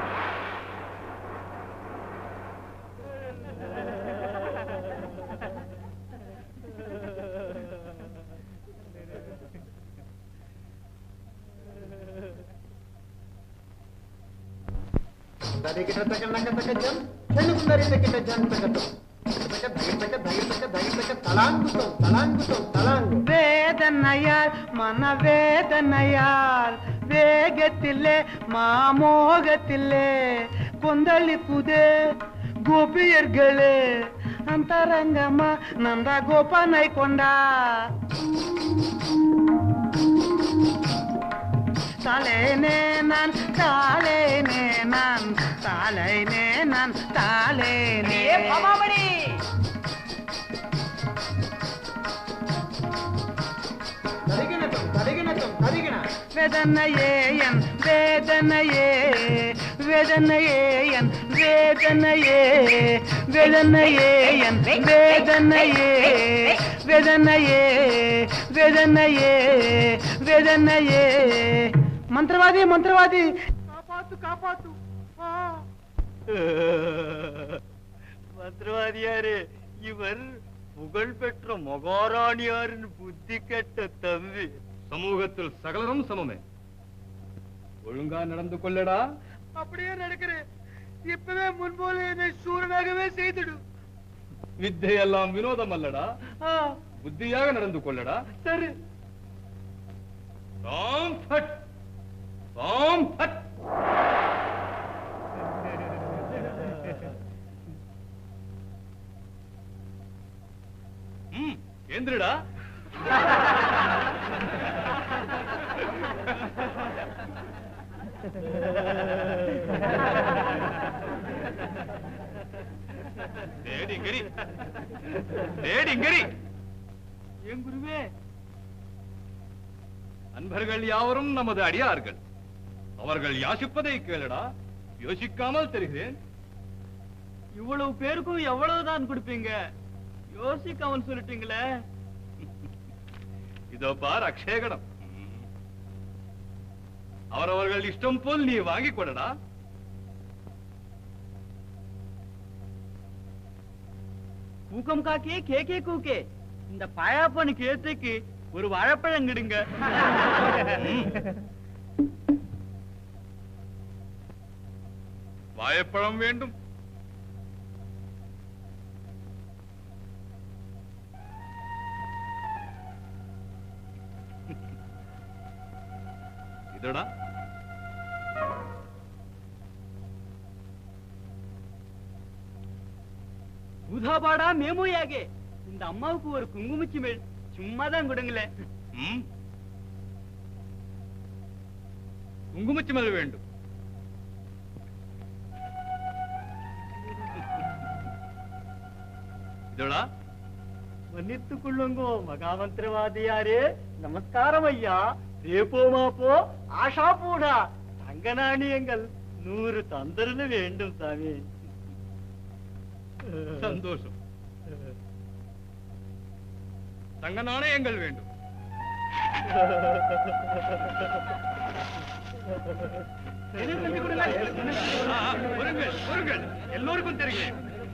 വേദനയാൽ മനവേദനയാൽ വേഗത്തിലെ മാമോകത്തിലെ കൊന്തളിപ്പുതേ ഗോപിയർകളെ ಅಂತರಂಗಮ ನಂದ ಗೋಪನೈಕೊಂಡ ತಾಲೇನೆ ನಾನ್ ತಾಲೇನೆ ನಾನ್ ತಾಲೇನೆ ನಾನ್ ತಾಲೇನೆ வேதனையே என் வேதனையே வேதனையே என் வேதனையே வேதனையே என் வேதனையே வேதனையே வேதனையே வேதனையே மந்திரவாதி மந்திரவாதி காப்பாத்து காப்பாத்து
மந்திரவாதியாரே இவர் புகழ் பெற்ற மகாராணியாரின் புத்தி கெட்ட தம்பி
சமூகத்தில் சகலரும் சமமே ஒழுங்கா நடந்து கொள்ளடா
அப்படியே நடக்கிறேன் இப்பவே முன்போல என்னை சூரனாகவே செய்துடு
வித்தையெல்லாம் வினோதம் அல்லடா
ஆ,
புத்தியாக நடந்து கொள்ளடா
சரி
ராம் ஹட் ராம் ஹட் ம் ஏந்திரடா டேடிங்கரி டேடிங்கரி
என் குருவே
அன்பர்கள் யாவரும் நமது அடியார்கள் அவர்கள் யாசிப்பதை கேளடா யோசிக்காமல் தருகிறேன்
இவ்வளவு பேருக்கும் எவ்வளவுதான் கொடுப்பீங்க யோசிக்காமல் சொல்லிட்டீங்களே
இதோ பார் அக்ஷயகணம் அவரவர்கள் இஷ்டம் போல் நீ வாங்கிக் கொள்ளடா
கூக்கம் காக்கே கேக்கே கூக்கே இந்த பழாப்பனுக்கு ஏத்துக்கு ஒரு வாழைப்பழம் கிடுங்க
வாழைப்பழம் வேண்டும் இதடா
பூதாபாடா மேமோயாகே இந்த அம்மாவுக்கு ஒரு குங்குமச்சி மேல் சும்மா தான் கொடுங்களேன்
ம்? குங்குமச்சிமல் வேண்டும் இதடா
மன்னித்துக் கொள்ளுங்கோ மகாமந்திரவாதியாரே நமஸ்காரம் ஐயா ரேப்போ மாப்போ ஆஷா போடா தங்க நாணயங்கள் நூறு தந்தரல வேண்டும் சாமி
சந்தோஷம் தங்க நாணயங்கள் வேண்டும் ஆ, பொறுங்கள் பொறுங்கள் எல்லோருக்கும் தெரிகிறேன்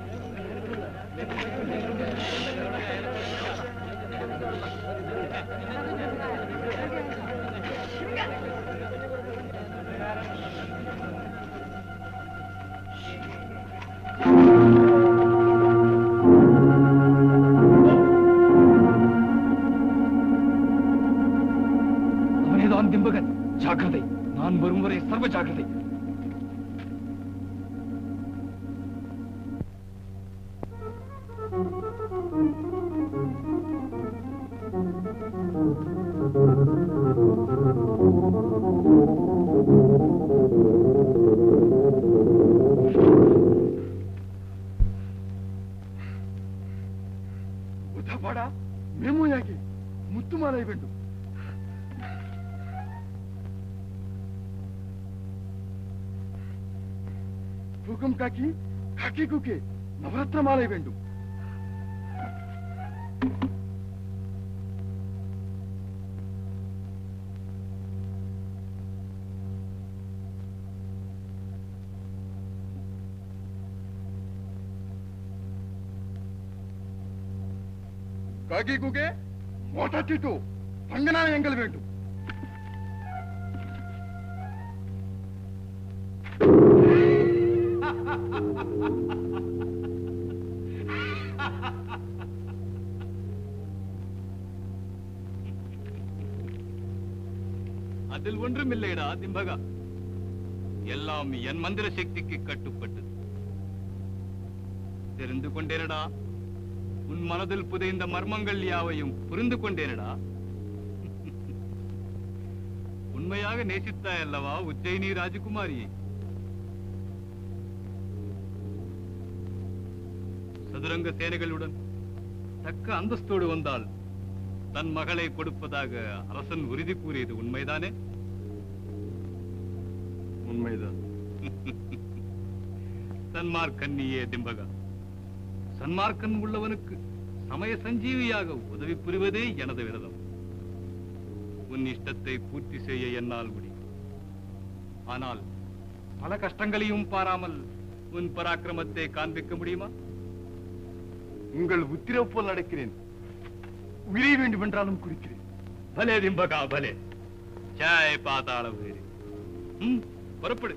அவனேதான் திம்பகன் ஜாக்கிரதை நான் வரும் வரை சர்வ ஜாக்கிரதை
ಉದಬಡ ಮೆಮೊಯಾಗಿ ಮುತ್ತು ಮಾಲೈ ವೆಂಡು ತೂಕಂ ಕಾಕಿ ಕಾಕಿ ಕುಕೆ ನವರತ್ನ ಮಾಲೈ ವೆಂಡು காக்கி குகே மோட்டா சீட்டு பங்கநாயங்கள் வேண்டும்
அதில் ஒன்றும் இல்லைடா திம்பகா எல்லாம் என் மந்திர சக்திக்கு கட்டுப்பட்டது தெரிந்து கொண்டேனடா உன் மனதில் புதைந்த மர்மங்கள் யாவையும் புரிந்து கொண்டேனடா உண்மையாக நேசித்தாய் அல்லவா உச்சைனி ராஜகுமாரியை சதுரங்க சேனைகளுடன் தக்க அந்தஸ்தோடு வந்தால் தன் மகளை கொடுப்பதாக அரசன் உறுதி கூறியது உண்மைதானே
உண்மைதான்
சன்மார்க்கன்னியே திம்பகா சன்மார்க்கன் உள்ளவனுக்கு சமய சஞ்சீவியாக உதவி புரிவதே எனது விரதம் உன் இஷ்டத்தை பூர்த்தி செய்ய என்னால் முடியும் ஆனால் பல கஷ்டங்களையும் பாராமல் உன் பராக்கிரமத்தை காண்பிக்க முடியுமா
உங்கள் உத்திரவு போல் நடக்கிறேன் உயிரை வேண்டுமென்றாலும் குறிக்கிறேன்
பலே திம்பகா பலே ஜாய் பாதாள உயிரே ம், புறப்படு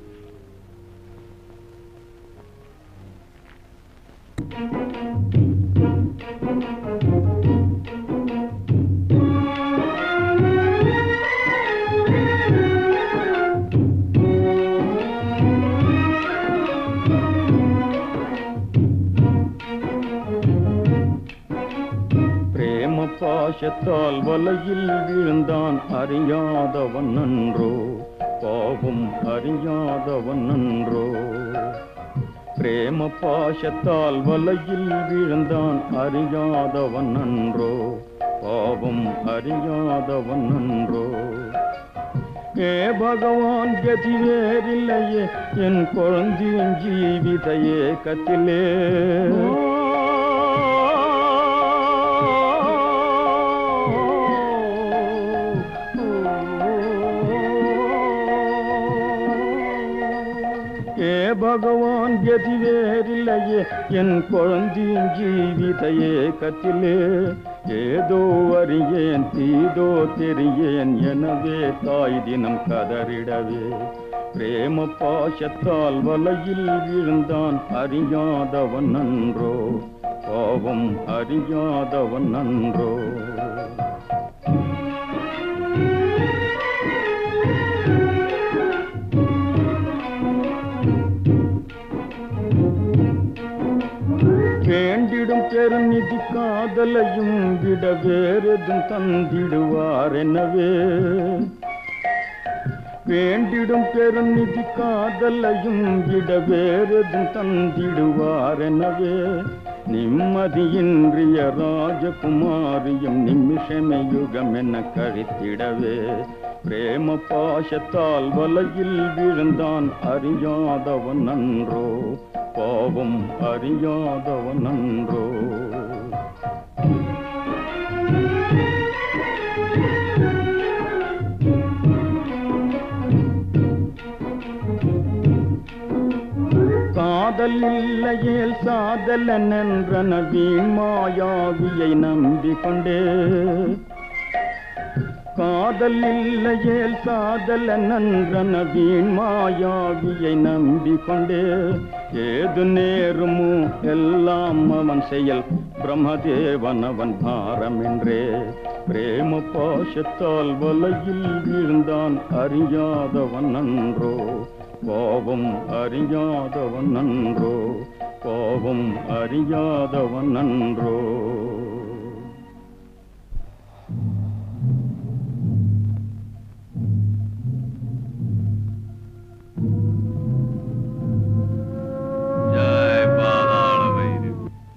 பிரேம பாசத்தால் வலையில் விழுந்தான் அறியாதவன் நன்றோ பாவம் அறியாதவன் நன்றோ பிரேம பாசத்தால் வலையில் விழுந்தான் அறியாதவன் நன்றோ பாவம் அறியாதவன் நன்றோ ஏ பகவான் கதி வேறில்லையே என் குழந்தையின் ஜீவித ஏக்கத்திலே ஏ பகவான் கதி வேறில்லையே என் குழந்தையின் ஜீவித ஏக்கத்திலே ஏதோ அறியேன் தீதோ தெரியேன் எனவே தாய் தினம் கதறிடவே பிரேம பாசத்தால் வலையில் விழுந்தான் அறியாதவன் நன்றோ பாவம் அறியாதவன் நன்றோ வேண்டிடும் பெருநிதி காதலையும் விட வேறெதும் தந்திடுவார் எனவே வேண்டிடும் பெருநிதி காதலையும் விட வேறெதும் தந்திடுவார் எனவே நிம்மதியின்றிய ராஜகுமாரியும் நிமிஷமே யுகம் என கழித்திடவே பிரேம பாசத்தால் வலையில் விழுந்தான் அறியாதவன் நன்றோ பாவம் அறியாதவன் நன்றோ காதல் இல்லையேல் சாதலன் என்றன வீண் மாயாவியை நம்பிக்கொண்டே காதல் இல்லையேல் சாதலன் என்றன வீண் மாயாவியை நம்பிக்கொண்டே ஏது நேருமோ எல்லாம் அவன் செயல் பிரம்மதேவன் அவன் பாரமென்றே பிரேம பாசத்தால் வலையில் வீழ்ந்தான் அறியாதவன் நன்றோ கோபம் அறியாதவன் நன்றோ கோபம் அறியாதவன் நன்றோ
ஜெய் பாதாள பைரவி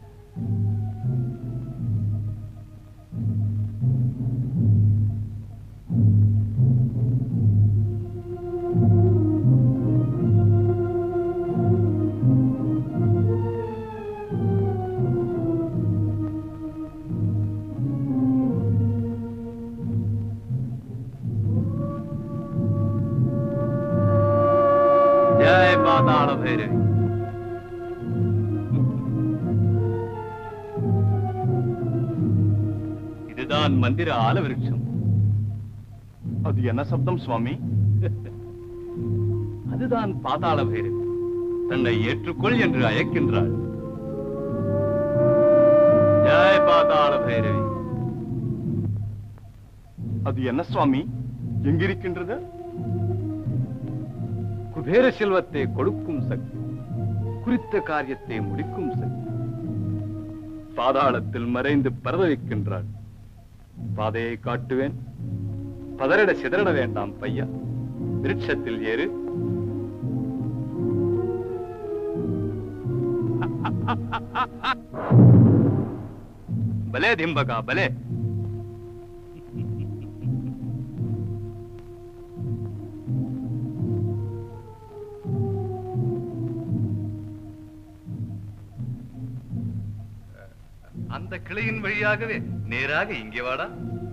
ஜெய் பாதாள பைரவி இதுதான் மந்திர ஆலவிருட்சம்
அது என்ன சப்தம் சுவாமி
அதுதான் பாதாள பைரவி தன்னை ஏற்றுக்கொள் என்று அழைக்கின்றாள் ஜெய் பாதாள பைரவி
அது என்ன சுவாமி எங்கிருக்கின்றது
குபேர செல்வத்தை கொடுக்கும் சக்தி குறித்த காரியத்தை முடிக்கும் சக்தி பாதாளத்தில் மறைந்து பரதவிக்கின்றாள் பாதையை காட்டுவேன் பதறிட சிதறிட வேண்டாம் பையா விருட்சத்தில் ஏறு பலே திம்பகா பலே அந்த கிளையின் வழியாகவே நேராக இங்கே வாடா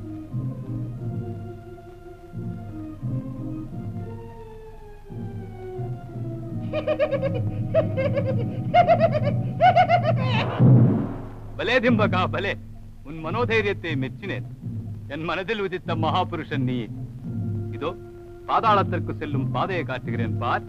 பலே திம்பகா பலே உன் மனோதைரியத்தை மெச்சினேன் என் மனதில் உதித்த மகாபுருஷன் நீ இதோ பாதாளத்திற்கு செல்லும் பாதையை காட்டுகிறேன் பார்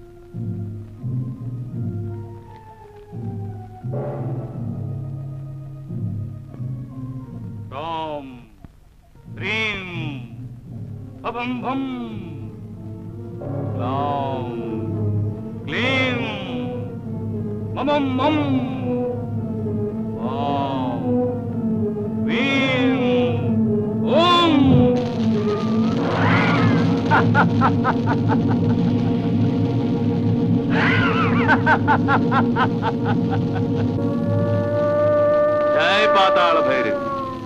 ராம் ரீம் பபம் பம் ராம் க்ளீம் மமம் மம் வாம் வீம் ஓம் ஜெய் பாதாள பைரவி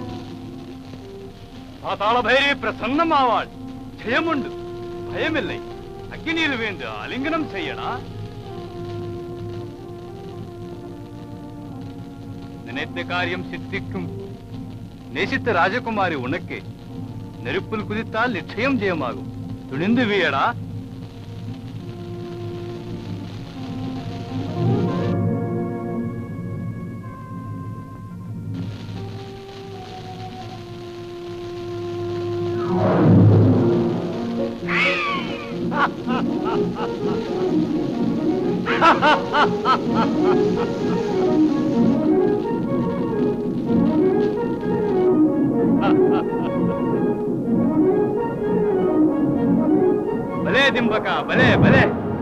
பாதாள பைரவி பிரசன்னமாவாள் ஜெயமுண்டு பயமில்லை அக்னியில் வேண்டு அலிங்கனம் செய்யடா நினைத்த காரியம் சித்திக்கும் நேசித்த ராஜகுமாரி உனக்கே நெருப்பில் குதித்தால் நிச்சயம் ஜெயமாகும் துணிந்து வீயடா ಭಲೇ ದಿಂಬಕ ಭಲೇ ಭಲೇ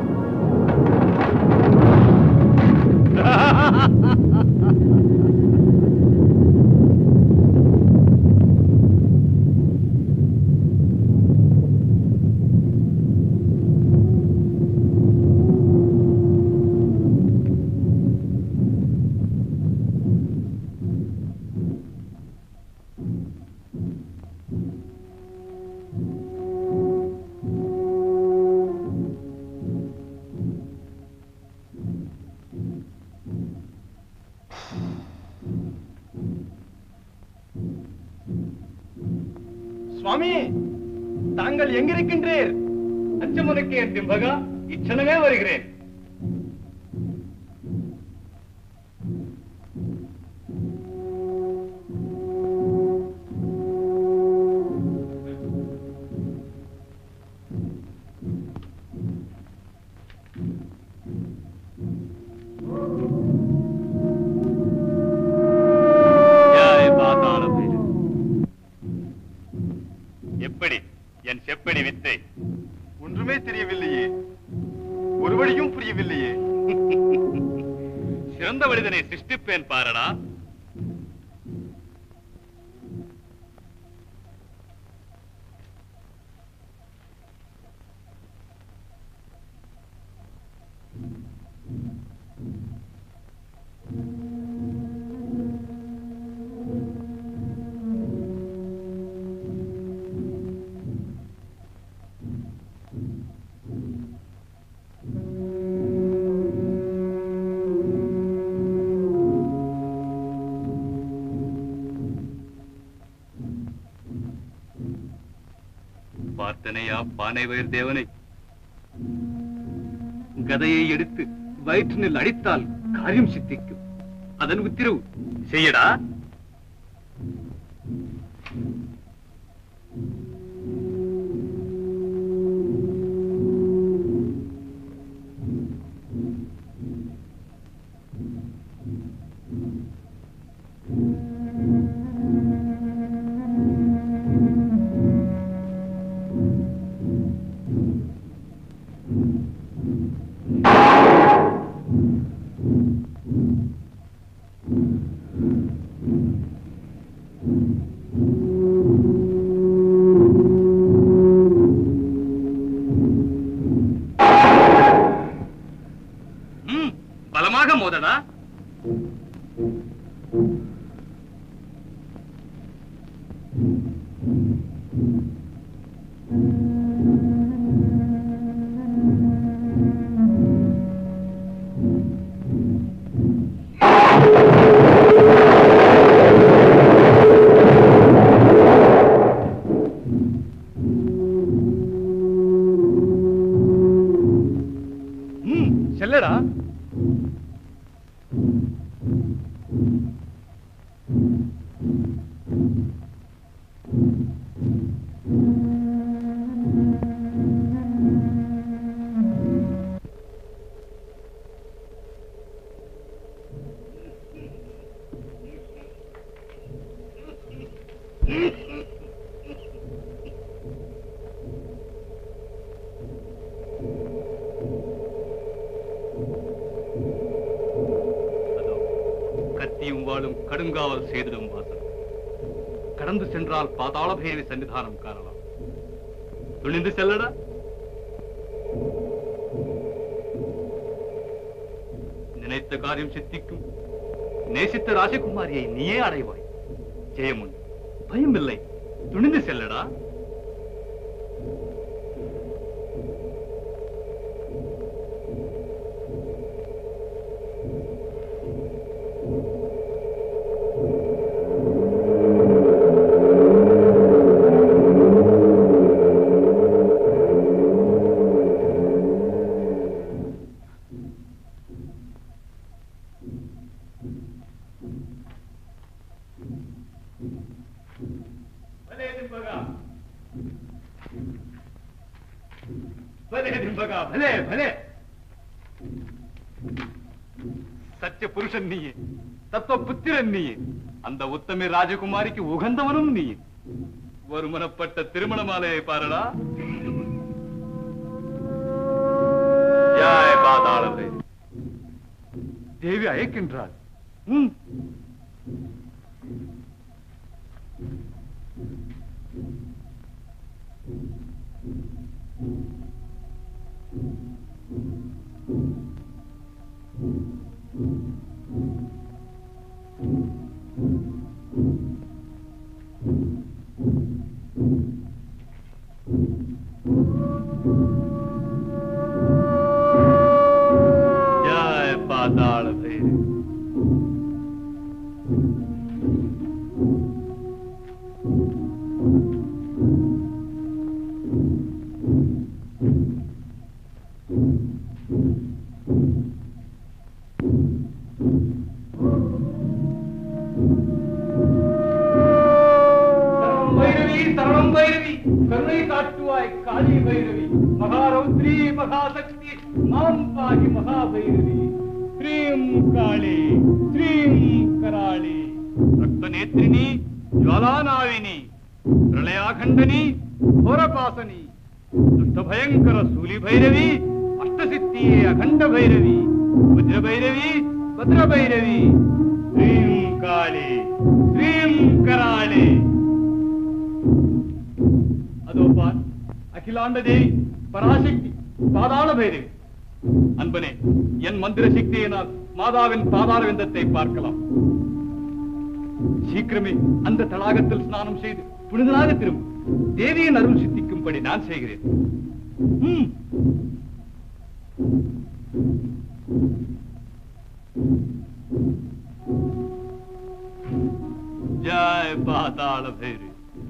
சுவாமி தாங்கள் எங்கிருக்கின்றீர்
அச்சமுனக்கே திம்பகா இச்சனமே வருகிறேன் செப்படி வித்தை
ஒன்றுமே தெரியவில்லையே ஒரு வழியும் புரியவில்லையே
சிறந்த மனிதனை சிருஷ்டிப்பேன் பாரடா பார்த்தனையா பானை வயிறு தேவனை கதையை எடுத்து வயிற்றினில் அடித்தால் காரியம் சித்திக்கும் அதன் உத்தரவு செய்யடா ம், பலமாக மோதடா ம், செல்லடா கத்தியும் வாழும் கடுங்காவல் செய்திடும் வாசல் கடந்து சென்றால் பாதாள பைரவி சன்னிதானம் காணலாம் துணிந்து செல்லடா நினைத்த காரியம் சித்திக்கும் நேசித்த ராஜகுமாரியை நீயே அடைவாய் ஜெயமுன் பயமில்லை துணிந்து செல்லடா ಭಲೇ ದಿಂಬಗ ಭಲೇ ದಿಂಬಗ ಭಲೇ ಭಲೇ சத்திய புருஷன் நீயே தத்துவ புத்திரன் நீயே அந்த உத்தமி ராஜகுமாரிக்கு உகந்தவனும் நீ ஒருமனப்பட்ட திருமண மாலையை பாரடா ஜாய் பாதாளவே தேவி அழைக்கின்றாள் ம் ஜாய் பாதாள பைரவி பைரவி சரணம் பைரவி கருணை காட்டுவாய் காளி பைரவி மகாரௌத்ரி மகாசக்தி மாம் பாகி மகாபைரவி ஸ்ரீம் காளி ஸ்ரீம் கராளி ரக்தநேத்ரிணி ಜ್ವಾಲಾನಾವಿನಿ ಪ್ರಳಯಾಖಂಡನಿ ಘೋರಪಾಸನಿ ದುಷ್ಟ ಭಯಂಕರ ಸೂಲಿ ಭೈರವಿ ಅಷ್ಟಸಿದ್ಧಿಯೇ ಅಖಂಡ ಭೈರವಿ ವಜ್ರ ಭೈರವಿ ಭದ್ರ ಭೈರವಿ ಶ್ರೀಂ ಕಾಳಿ ಶ್ರೀಂ ಕರಾಳಿ அதோ பார் அகிலாண்ட தேவி பராசக்தி பாதாள பைரவி அன்பனே என் மந்திர சக்தியினால் மாதாவின் பாதாள விந்தத்தை பார்க்கலாம் சீக்கிரமே அந்த தடாகத்தில் ஸ்நானம் செய்து புனிதனாக திரும்பும் தேவியின் அருள் சித்திக்கும்படி நான் செய்கிறேன் ம். ஜெய் பாதாள பைரவி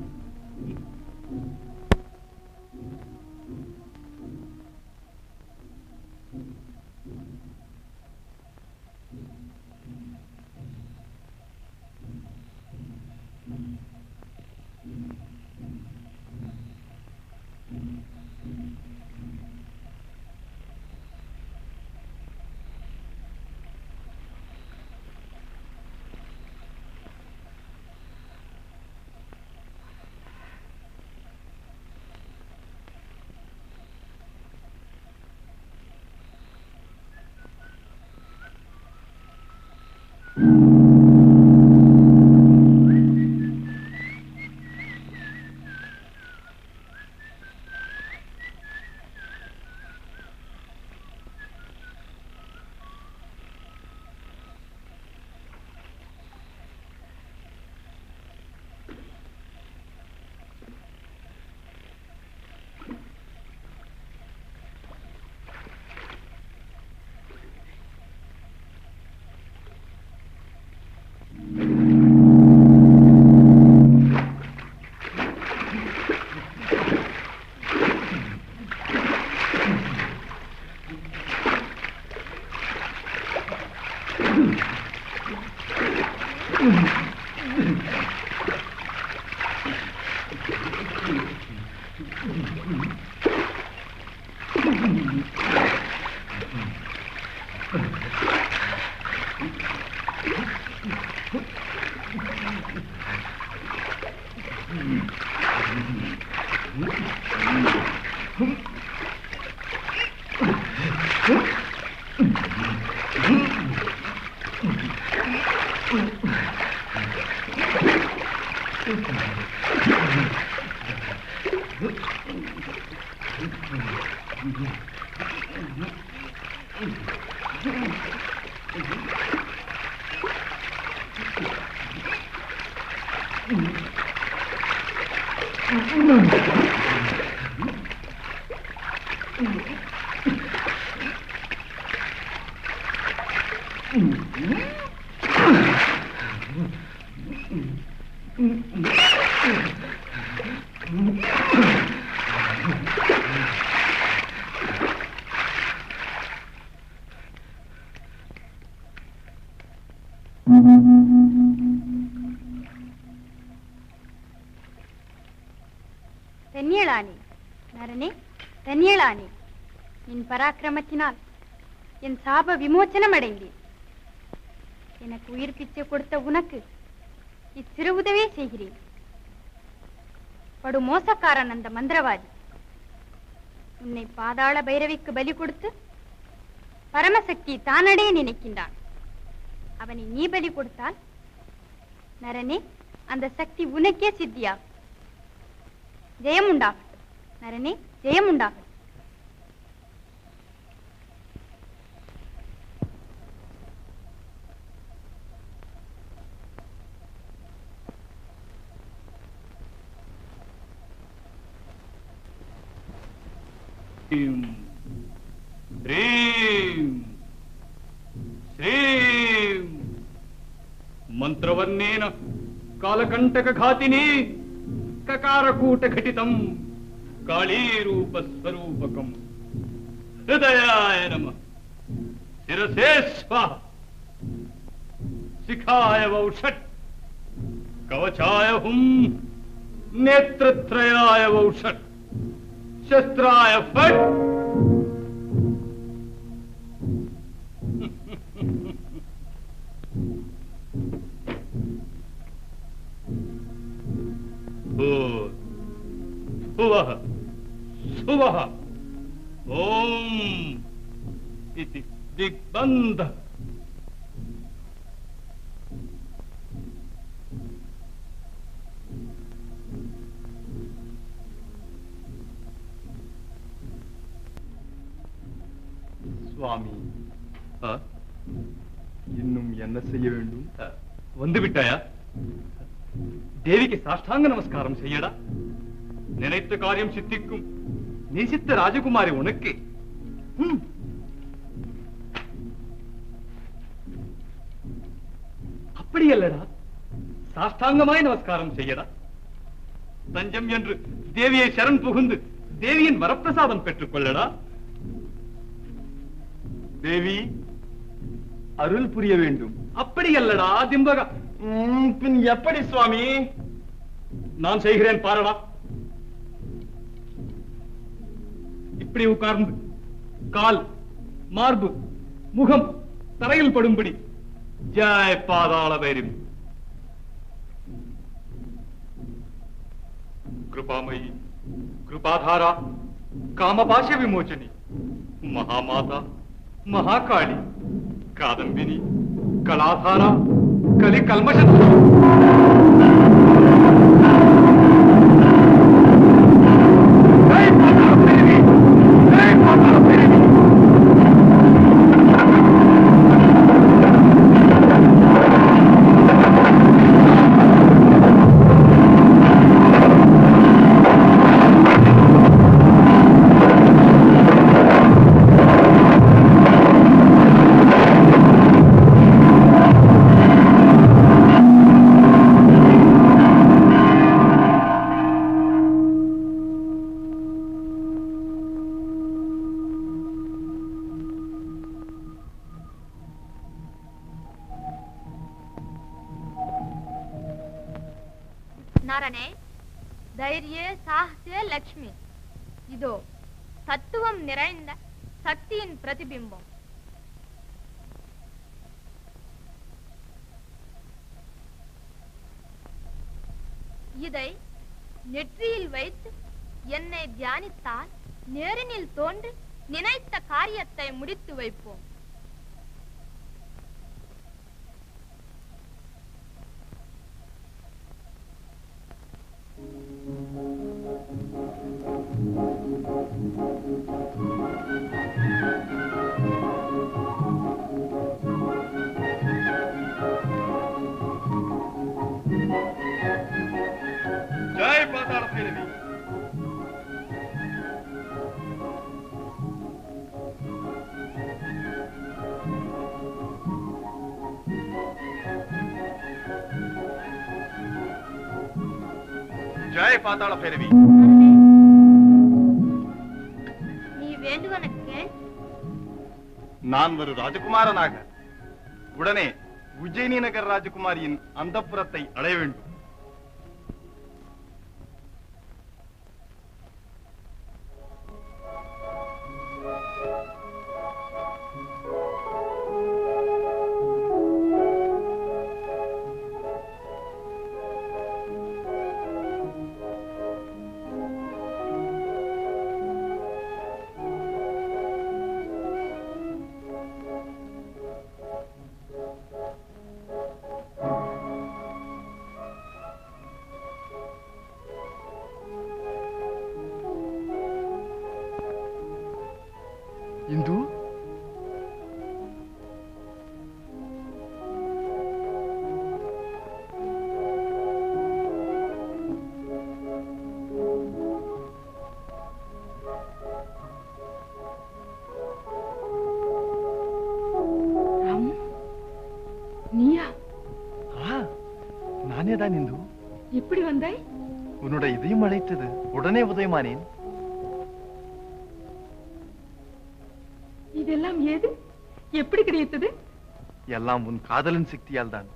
தென்னியளானே நரனே தென்னியளானே நின் பராக்கிரமத்தினால் என் சாப விமோச்சனம் அடைந்தேன் எனக்கு உயிர் பிச்சை கொடுத்த உனக்கு இச்சிறு உதவியே செய்கிறேன் படு மோசக்காரன் அந்த மந்திரவாதி உன்னை பாதாள பைரவிக்கு பலி கொடுத்து பரமசக்தி தானடே நினைக்கின்றான் அவனை நீ பலி கொடுத்தால் நரனே அந்த சக்தி உனக்கே சித்தியாகும் ஜெயம் உண்டாகட்டும் நரனே ஜெயம் உண்டாகட்டும்
ಶ್ರೀಂ ಶ್ರೀಂ ಶ್ರೀಂ ಮಂತ್ರವನ್ನೇನ ಕಾಲಕಂಟಕ ಘಾತಿನಿ ಕಕಾರಕೂಟ ಘಟಿತಂ ಕಾಳೀರೂಪ ಸ್ವರೂಪಕಂ ಹೃದಯಾಯ ನಮ ಶಿರಸೇ ಸ್ವಾಹ ಶಿಖಾಯ ವೌಷಟ್ ಕವಚಾಯ ಹುಂ ನೇತ್ರತ್ರಯಾಯ ವೌಷಟ್ ಶಸ್ತ್ರಾಯ ಫಟ್ ಭೂತ್ सुवः सुवः ॐ इति दिग्बन्ध
சுவாமி இன்னும் என்ன செய்ய வேண்டும்
வந்து விட்டாயா தேவிக்கு சாஷ்டாங்க நமஸ்காரம் செய்யடா நினைத்த காரியம் சித்திக்கும் நேசித்த ராஜகுமாரி உனக்கு ம். அப்படி அல்லடா சாஷ்டாங்கமாய் நமஸ்காரம் செய்யடா தஞ்சம் என்று தேவியை சரண் புகுந்து தேவியின் வரப்பிரசாதம் பெற்றுக் கொள்ளடா
தேவி அருள் புரிய வேண்டும்
அப்படி அல்லடா திம்பகா
ம், பின் எப்படி சுவாமி
நான் செய்கிறேன் பாரடா இப்படி உட்கார்ந்து கால் மார்பு முகம் தரையில் படும்படி ஜெய் பாதாள பைரவி कृपामयी कृपाधारा कामपाश विमोचनी महामाता महाकाली कादंबिनी कलाधारा कलि कल्मष
நரனே தைரிய சாகசிய லக்ஷ்மி இதோ தத்துவம் நிறைந்த சக்தியின் பிரதிபிம்பம் இதை நெற்றியில் வைத்து என்னை தியானித்தால் நேரினில் தோன்றி நினைத்த காரியத்தை முடித்து வைப்போம்
ஜெய் பாதாள பைரவி ஜெய் பாதாள பைரவி
நீ வேண்டுவன கேள்
நான் ஒரு ராஜகுமாரனாக உடனே உஜ்ஜயினி நகர் ராஜகுமாரியின் அந்தப்புறத்தை அடைய வேண்டும் இந்து
ராமு நீயா
நானே தான் இந்து
எப்படி வந்தாய்
உன்னோட இதயம் அழைத்தது உடனே உதயமானேன்
இதெல்லாம் ஏது எப்படி கிடைத்தது
எல்லாம் உன் காதலின் சக்தியால் தான்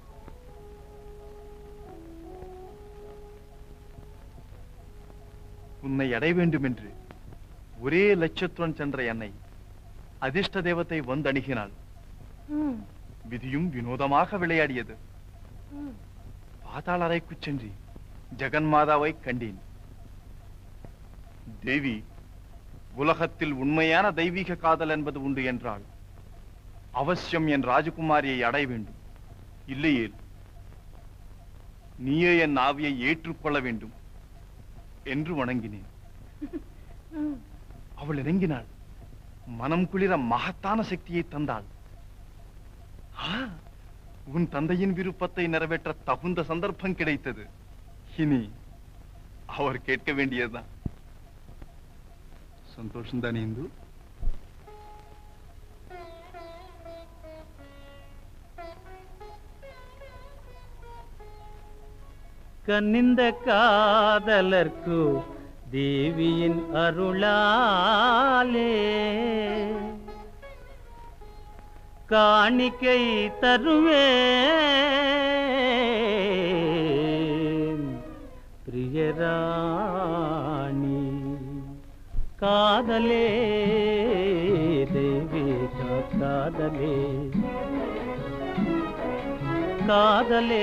உன்னை அடைய வேண்டும் என்று ஒரே லட்சத்துடன் சென்ற என்னை அதிர்ஷ்ட தேவத்தை வந்தணுகினாள் விதியும் வினோதமாக விளையாடியது பாதாள அறைக்குச் சென்று ஜெகன்மாதாவை கண்டேன் தேவி உலகத்தில் உண்மையான தெய்வீக காதல் என்பது உண்டு என்றால் அவசியம் என் ராஜகுமாரியை அடைய வேண்டும் இல்லையேல் நீயே என் ஆவியை ஏற்றுக்கொள்ள வேண்டும் என்று வணங்கினேன் அவள் இறங்கினாள் மனம் குளிர மகத்தான சக்தியை தந்தாள் ஆ, உன் தந்தையின் விருப்பத்தை நிறைவேற்ற தகுந்த சந்தர்ப்பம் கிடைத்தது இனி அவர் கேட்க வேண்டியதுதான் சந்தோஷம் தானே இந்து
கண்ணிந்த காதலர்க்கு தேவியின் அருளாலே காணிக்கை தருவேன் பிரியராணி காதலே தேவி காதலே காதலே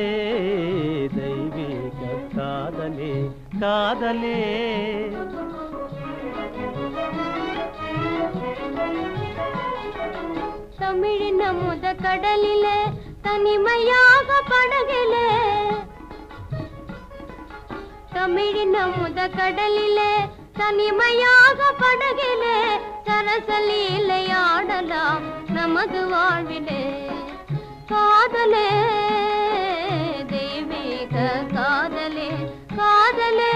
தெய்வீக காதலே காதலே
தமிழின் அமுத கடலிலே தனிமையாக படகிலே தமிழின் அமுத கடலிலே தனிமையாக படகிலே சரசலீலை ஆடலாம் நமது வாழ்விலே காதலே தெய்வீக காதலே காதலே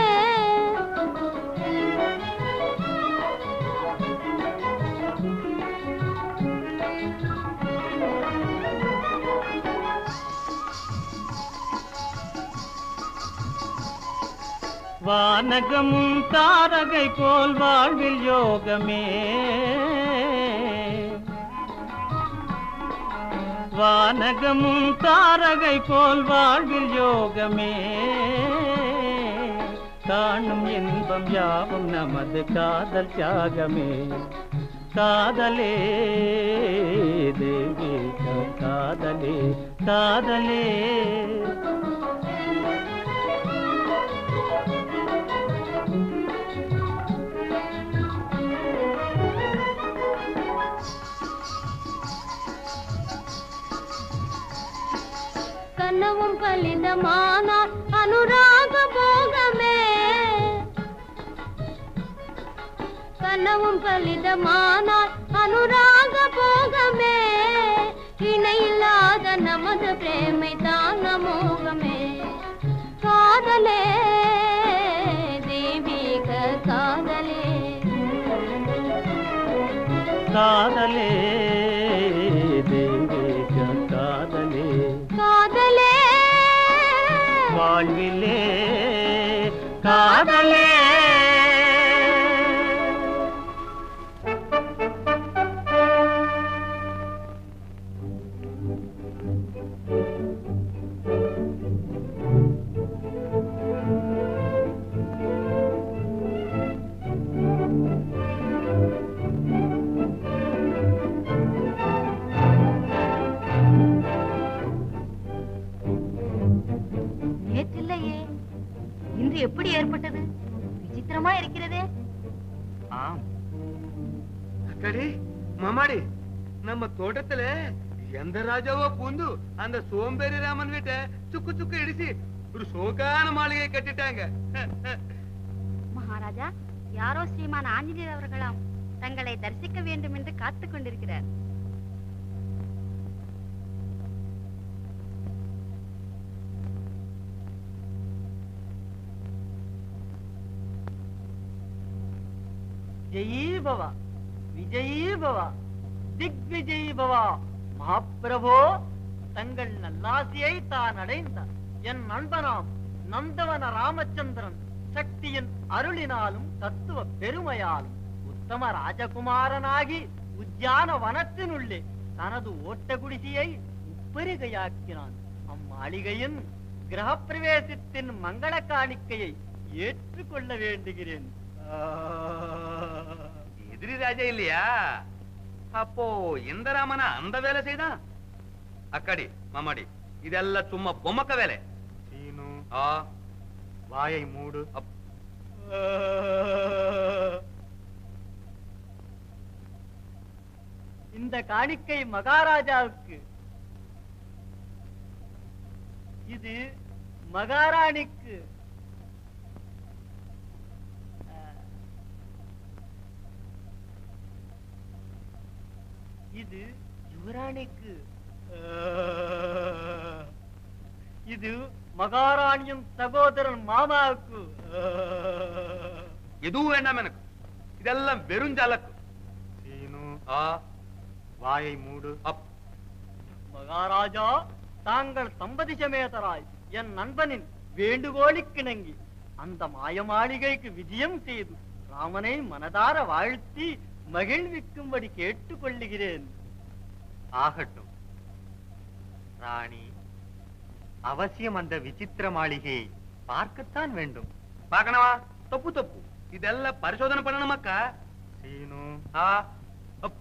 வானகமும் தாரகை போல் வாழ்வில் யோகமே வானகமும் தாரகை போல் வாழ்வில் யோகமே காணும் இன்பம் யாவும் நமது காதல் தியாகமே காதலே தேவி காதலே காதலே
கனவும் பலிதமானால் அனுராக போகமே கனவும் பலிதமானால் அனுராக போகமே இணையில்லாத நமது பிரேமை தான் அமோகமே காதலே தெய்வீக காதலே
காதலே தெய்வீக காதலே
காதலே
வாழ்விலே காதலே
நேற்றில்லையே இன்று எப்படி ஏற்பட்டது விசித்திரமா இருக்கிறதே
ஆம் அக்கடி மாமாடி நம்ம தோட்டத்துல எந்த ராஜாவோ பூந்து அந்த சோம்பேறி ராமன் வீட்ட சுக்கு சுக்கு இடிச்சு ஒரு சோகான மாளிகை கட்டிட்டாங்க
மகாராஜா யாரோ ஸ்ரீமான் ஆஞ்சநேயர் அவர்களாம் தங்களை தரிசிக்க வேண்டும் என்று காத்துக் கொண்டிருக்கிறார்
ஜெயீ பவ விஜயீ பவ திக்விஜயீ பவ மகாப்பிரபோ தங்கள் நல்லாசியை தான் அடைந்த என் நண்பனாம் நந்தவன ராமச்சந்திரன் சக்தியின் அருளினாலும் தத்துவ பெருமையாலும் உத்தம ராஜகுமாரனாகி உத்தியான வனத்தினுள்ளே தனது ஓட்ட குடிசையை உப்பரிகையாக்கினான் அம்மாளிகையின் கிரகப்பிரவேசத்தின் மங்கள காணிக்கையை ஏற்றுக்கொள்ள வேண்டுகிறேன்
எதிரி ராஜா இல்லையா அப்போ எந்த ராமனா அந்த வேலை செய்தான் அக்கடி மாமாடி இதெல்லாம் சும்மா பொம்மக்க வேலை
சீனு
ஆ
வாயை மூடு
இந்த காணிக்கை மகாராஜாவுக்கு இது மகாராணிக்கு அஹ், இது யுவராணிக்கு அஹ், இது மகாராணியின் சகோதரன் மாமாவுக்கு அஹ்,
எதுவும் வேண்டாம் எனக்கு இதெல்லாம் வெறும் ஜலக்கு சீனு ஆ வாயை மூடு அப்
மகாராஜா தாங்கள் தம்பதி சமேதராய் என் நண்பனின் வேண்டுகோளுக்கிணங்கி அந்த மாய மாளிகைக்கு விஜயம் செய்து ராமனை மனதார வாழ்த்தி மகிழ்விக்கும்படி கேட்டுக்கொள்ளுகிறேன்
ஆகட்டும் ராணி அவசியம் அந்த விசித்திர மாளிகையை பார்க்கத்தான் வேண்டும்
பார்க்கணவா தப்பு தப்பு இதெல்லாம் பரிசோதனை பண்ணணுமாக்கா சீனு ஆ அப்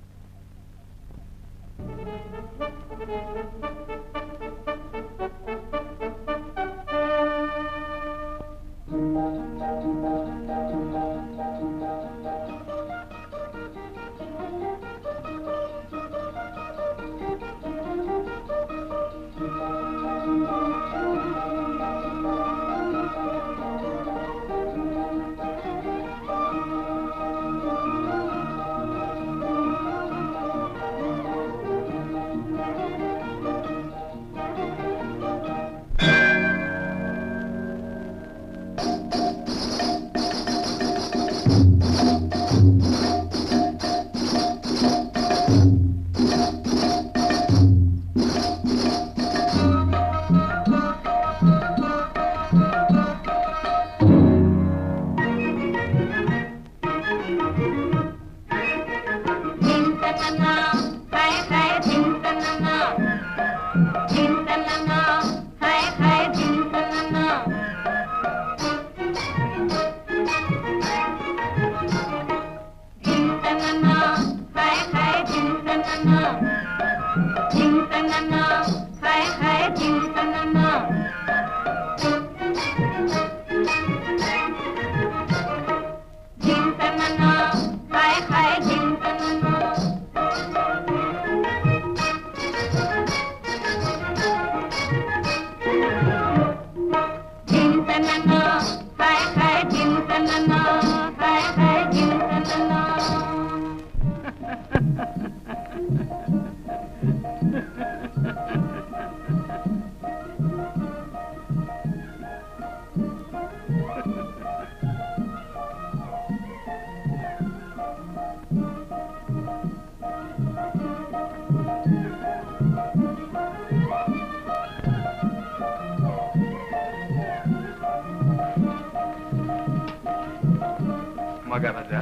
மகாராஜா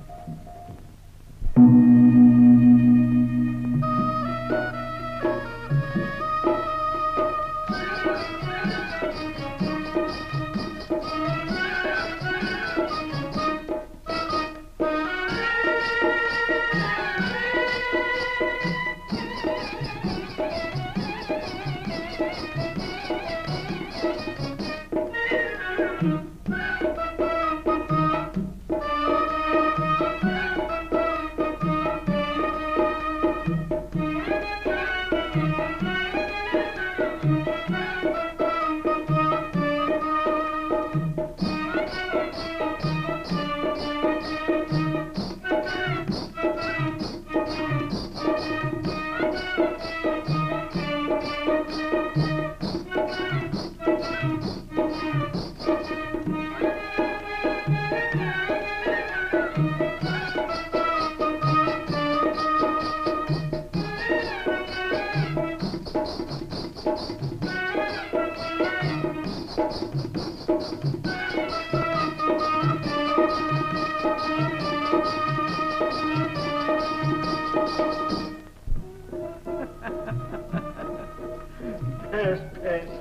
பேஷ், பேஷ்.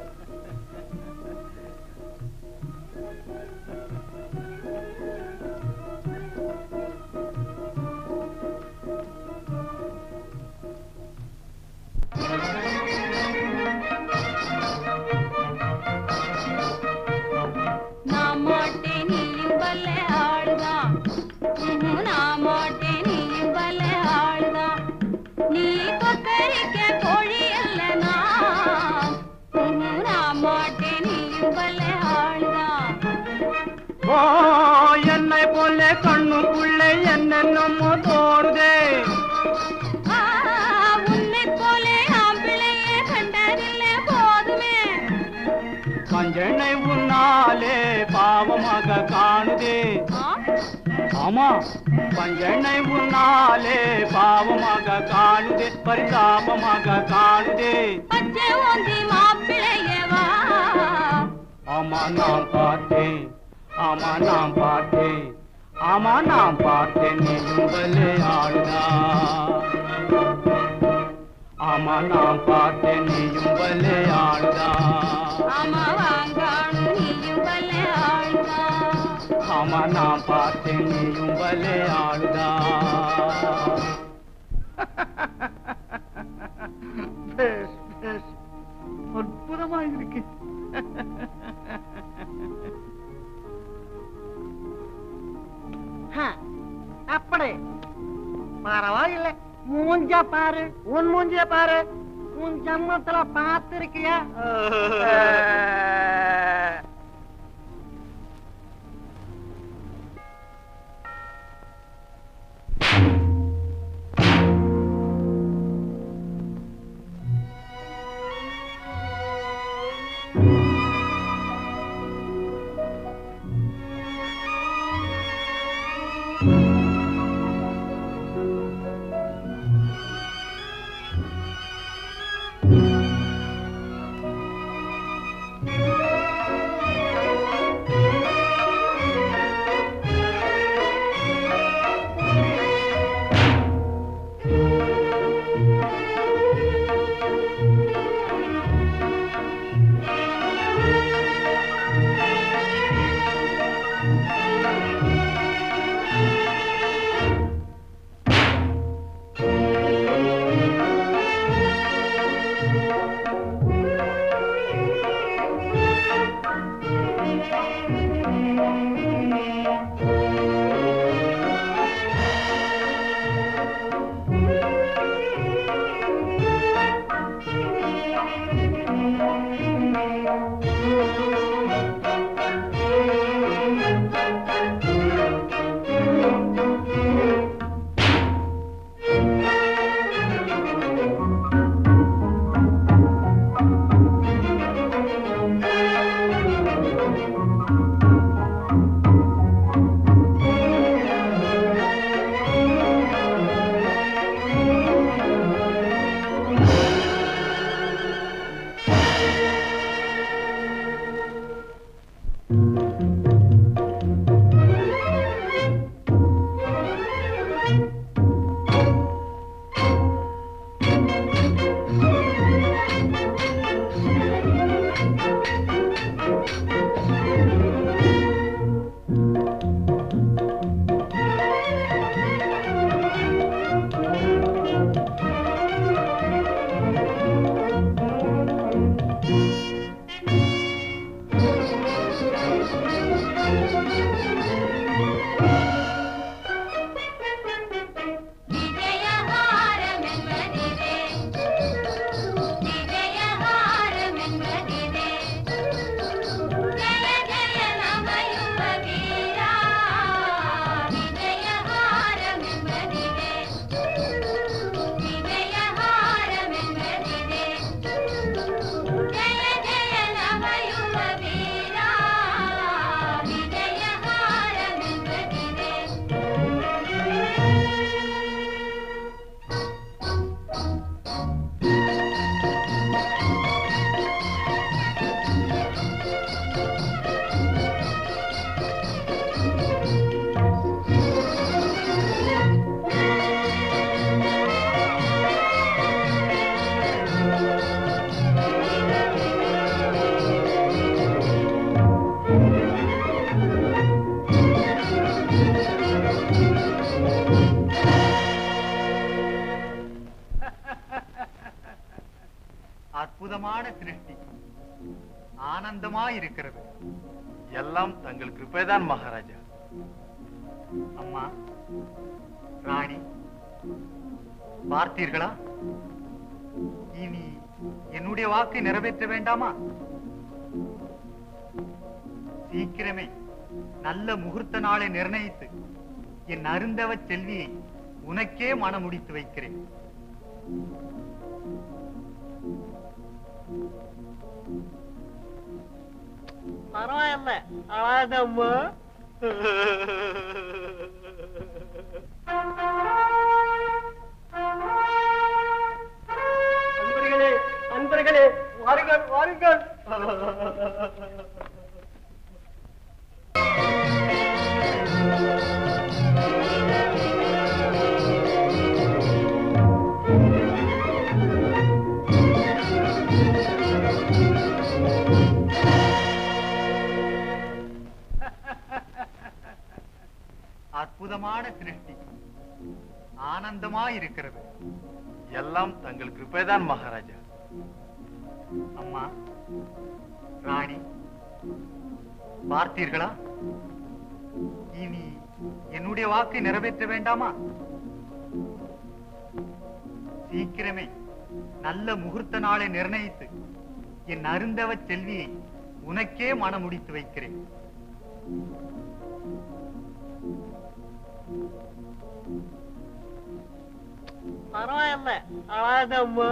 நான் மாட்டேன் நீயும்
காணுதே ஆமா பஞ்செண்ணை முன்னாலே பாவமாக காணுதே பரிதாபமாக காணுதே
பச்சை ஓந்தி மாப்பிள்ளையவா
ஆமா நான் பார்த்தேன் ஆமா நான் பார்த்தேன் ஆமா நான் பார்த்தேன் நீயும் பலே ஆளுதா ஆமா நான் பார்த்தேன் நீயும் பலே ஆளுதா
ஆமா வாங்கானு நீயும் பல்ல ஆளுதா
ஆமா நான் பார்த்தேன் நீயும் பலே ஆளுதா
பேஸ் பேஸ் அற்புதமா இருக்கு அப்படி பரவாயில்லை மூஞ்ச பாரு உன் மூஞ்சிய பாரு உன் ஜன்மத்துல பார்த்திருக்கியா
அற்புதமான சிருஷ்டி ஆனந்தமா இருக்கிறது
எல்லாம் தங்கள் கிருபைதான் மகாராஜா
அம்மா ராணி பார்த்தீர்களா இனி என்னுடைய வாக்கு நிறைவேற்ற வேண்டாமா சீக்கிரமே நல்ல முகூர்த்த நாளை நிர்ணயித்து என் அருந்தவ செல்வியை உனக்கே மனமுடித்து வைக்கிறேன்
பரவாயில்ல அழாதம்மா அன்பர்களே அன்பர்களே வாருங்கள் வாருங்கள்
அற்புதமான சிருஷ்டி ஆனந்தமாயிருக்கிறது
எல்லாம் தங்கள் கிருபைதான் மகாராஜா
அம்மா ராணி பார்த்தீர்களா இனி என்னுடைய வாக்கை நிறைவேற்ற வேண்டாமா சீக்கிரமே நல்ல முகூர்த்த நாளை நிர்ணயித்து என் அருந்தவ செல்வியை உனக்கே மனமுடித்து வைக்கிறேன்
பரவாயில்ல அழாதம்மா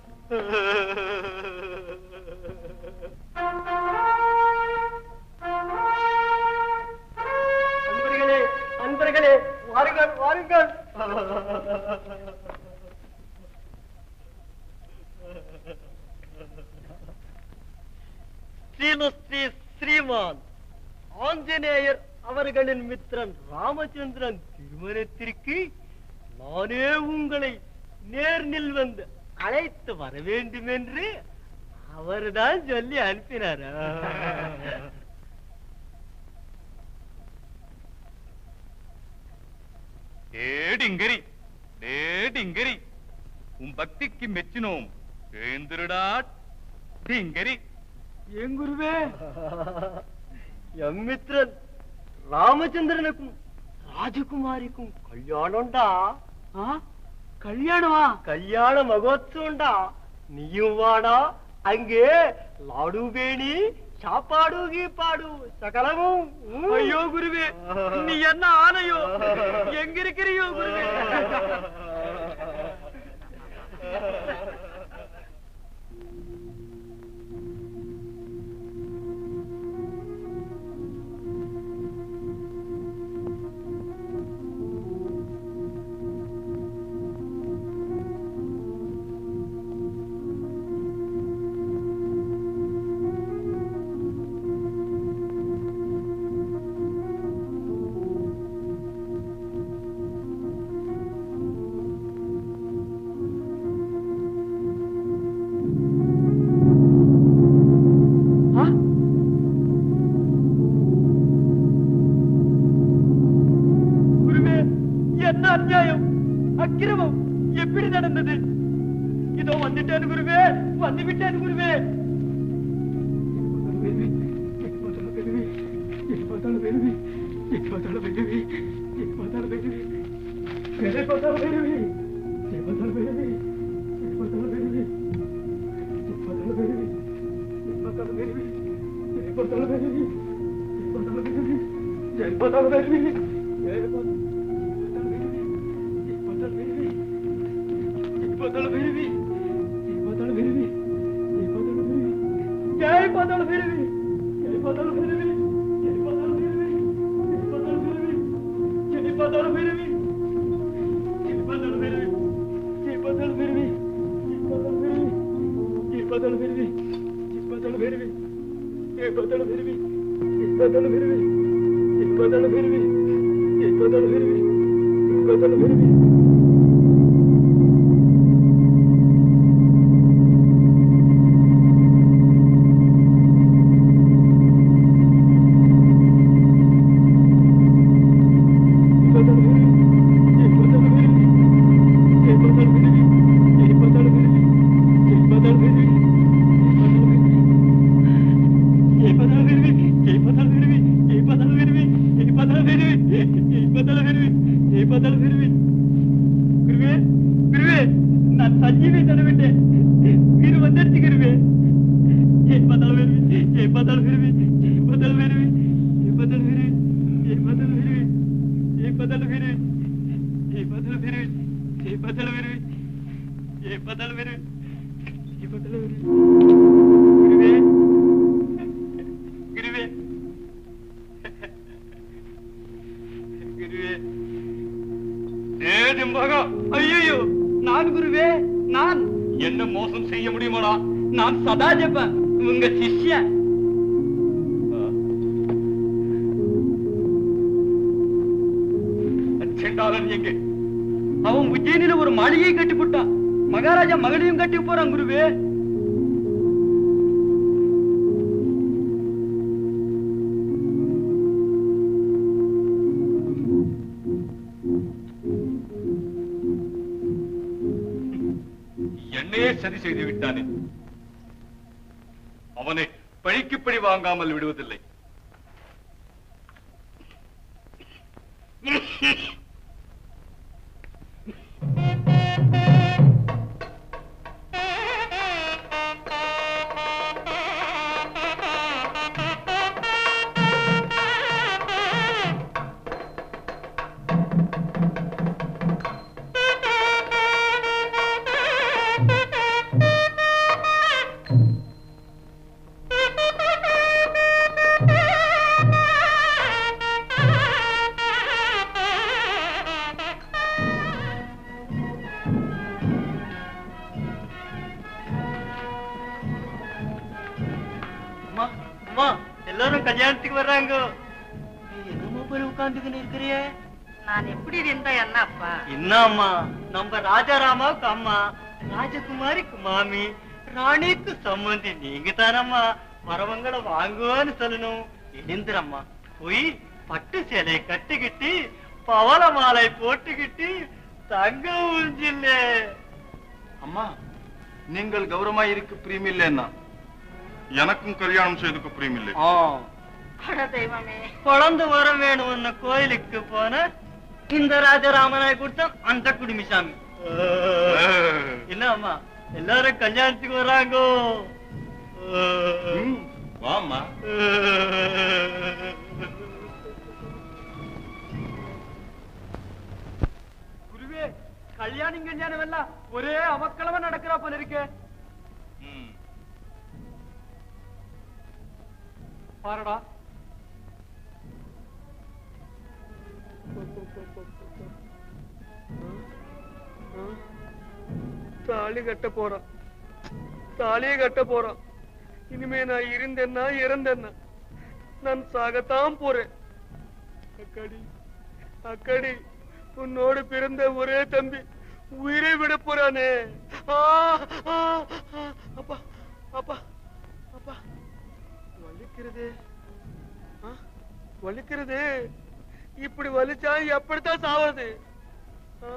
அன்பர்களே அன்பர்களே வாருங்கள் வாருங்கள் ஸ்ரீலுஸ்ரீ ஸ்ரீமான் ஆஞ்சநேயர் அவர்களின் மித்திரன் ராமச்சந்திரன் திருமணத்திற்கு நானே உங்களை நேர்நில் வந்து அழைத்து வர வேண்டும் என்று அவர்தான் சொல்லி அனுப்பினார்
டேடிங்கரி டேடிங்கரி உன் பக்திக்கு மெச்சினோம் எழுந்திருடா டிங்கரி
என் குருவே எம் மித்திரன் ராமச்சந்திரனுக்கும் ராஜகுமாரிக்கும் கல்யாணம்டா கல்யாணமா கல்யாண மகோத்சவம்டா நீயும் வாடா அங்கே லாடு பேணி சாப்பாடு கீப்பாடு சகலமும் ஐயோ குருவே நீ என்ன ஆனையோ எங்க இருக்கிறியோ குருவே குருவே என்ன அநியாயம் அக்கிரமம் எப்படி நடந்தது இதோ வந்துட்டேன் குருவே வந்து விட்டேன் குருவே ஜெய் பதள பிரிவி ஜெய் பதள பிரிவி ஜெய் பதள பிரிவி ஜெய் பதள பிரிவி ஜெய் பதள பிரிவி ஜெய் பதள பிரிவி ஜெய் பதள பிரிவி ஜெய் பதள பிரிவி ஜெய் பதள பிரிவி ஜெய் பதள பிரிவி ஜெய் பதள பிரிவி ஜெய் பதள பிரிவி ஜெய் பதள பிரிவி ஜெய் பதள பிரிவி நான் சஞ்சீவி தடவிட்டேன் வீடு வந்துடுச்சு குருவே ஜெய் பதல் விருவி ஜெய் பதல் விருவி ஜெய் பதல் விருவி ஜெய் பதல் விருவி ஜெய் பதல் விருவி ஜெய் பதல் விருவி ஜெய் பதல் விருவி ஜெய் பதல் விருவி ஜெய் பதல் விருவி ஜெய் பதல் விருவி குருவே குருவே
ஏது மகா
ஐயோ நான் குருவே நான்
என்ன மோசம் செய்ய முடியுமாடா
நான் சதா ஜப்பன் உங்க சிஷ்யன்
செண்டாளன் எங்கே
அவன் உஜ்ஜயினில ஒரு மாளிகையை கட்டி போட்டான் மகாராஜா மகளையும் கட்டி போறான் குருவே
என்னையே சதி செய்து விட்டானே அவனை பழிக்கு பழி வாங்காமல் விடுவதில்லை
அம்மா அம்மா எல்லாரும் கல்யாணத்துக்கு வர்றாங்க நீ என்னமோ போய் உட்கார்ந்துக்கின்னு இருக்கிறியே
நான் எப்படி இருந்தா என்னப்பா
என்னம்மா நம்ம ராஜாராமாவுக்கு அம்மா ராஜகுமாரிக்கு மாமி ராணிக்கு சம்மந்தி நீங்க தானம்மா வரவங்களை வாங்குவான்னு சொல்லணும் எழுந்திரம்மா போய் பட்டு சேலை கட்டிக்கிட்டு பவள மாலை போட்டுக்கிட்டு தங்க ஊஞ்சில்ல
அம்மா நீங்கள் கௌரவமாய் இருக்க பிரியமில்லைன்னா எனக்கும் கல்யாணம் செய்துக்க பிரியமில்லை
அட தெய்வமே
குழந்தை வரம் வேணும்னு கோயிலுக்கு போன இந்த ராஜராமனாய் கொடுத்த அந்த குடுமிசாமி என்ன அம்மா எல்லாரும் கல்யாணத்துக்கு வராங்கோ
வாமா
குருவே கல்யாணம் கல்யாணம் எல்லாம் ஒரே அவக்களவா நடக்கிறா போல இருக்கே பாருடா
தாலி கட்ட போறான் தாலியை கட்ட போறான் இனிமே நான் இருந்தேன்னா இறந்தேன்னா நான் சாகத்தான் போறேன் அக்கடி அக்கடி உன்னோடு பிறந்த ஒரே தம்பி உயிரை விட போறானே ஆ, ஆ, ஆ, அப்பா அப்பா அப்பா வலிக்கிறது ஆ, வலிக்கிறது இப்படி வலிச்சா எப்படித்தான் சாவது ஆ?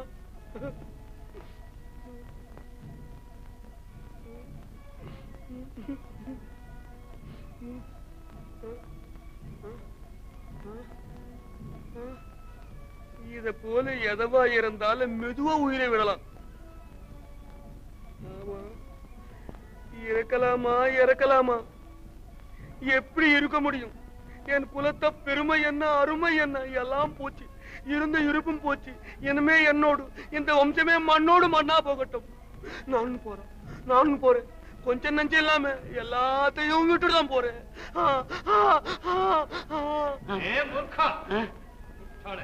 இத போல எதவா இருந்தாலும் மெதுவா உயிரை விடலாம் ஆமா. இறக்கலாமா இறக்கலாமா எப்படி இருக்க முடியும் என் குலத்த பெருமை என்ன அருமை என்ன எல்லாம் போச்சு இருந்த இருப்பும் போச்சு இனிமே என்னோடு இந்த வம்சமே மண்ணோடு மண்ணா போகட்டும் நானும் போறேன் நானும் போறேன் கொஞ்சம் நஞ்சம் இல்லாம எல்லாத்தையும் விட்டுட்டு தான் போறேன் ஆ, ஆ, ஆ, ஆ.
ஏ மூர்க்கா முட்டாளே.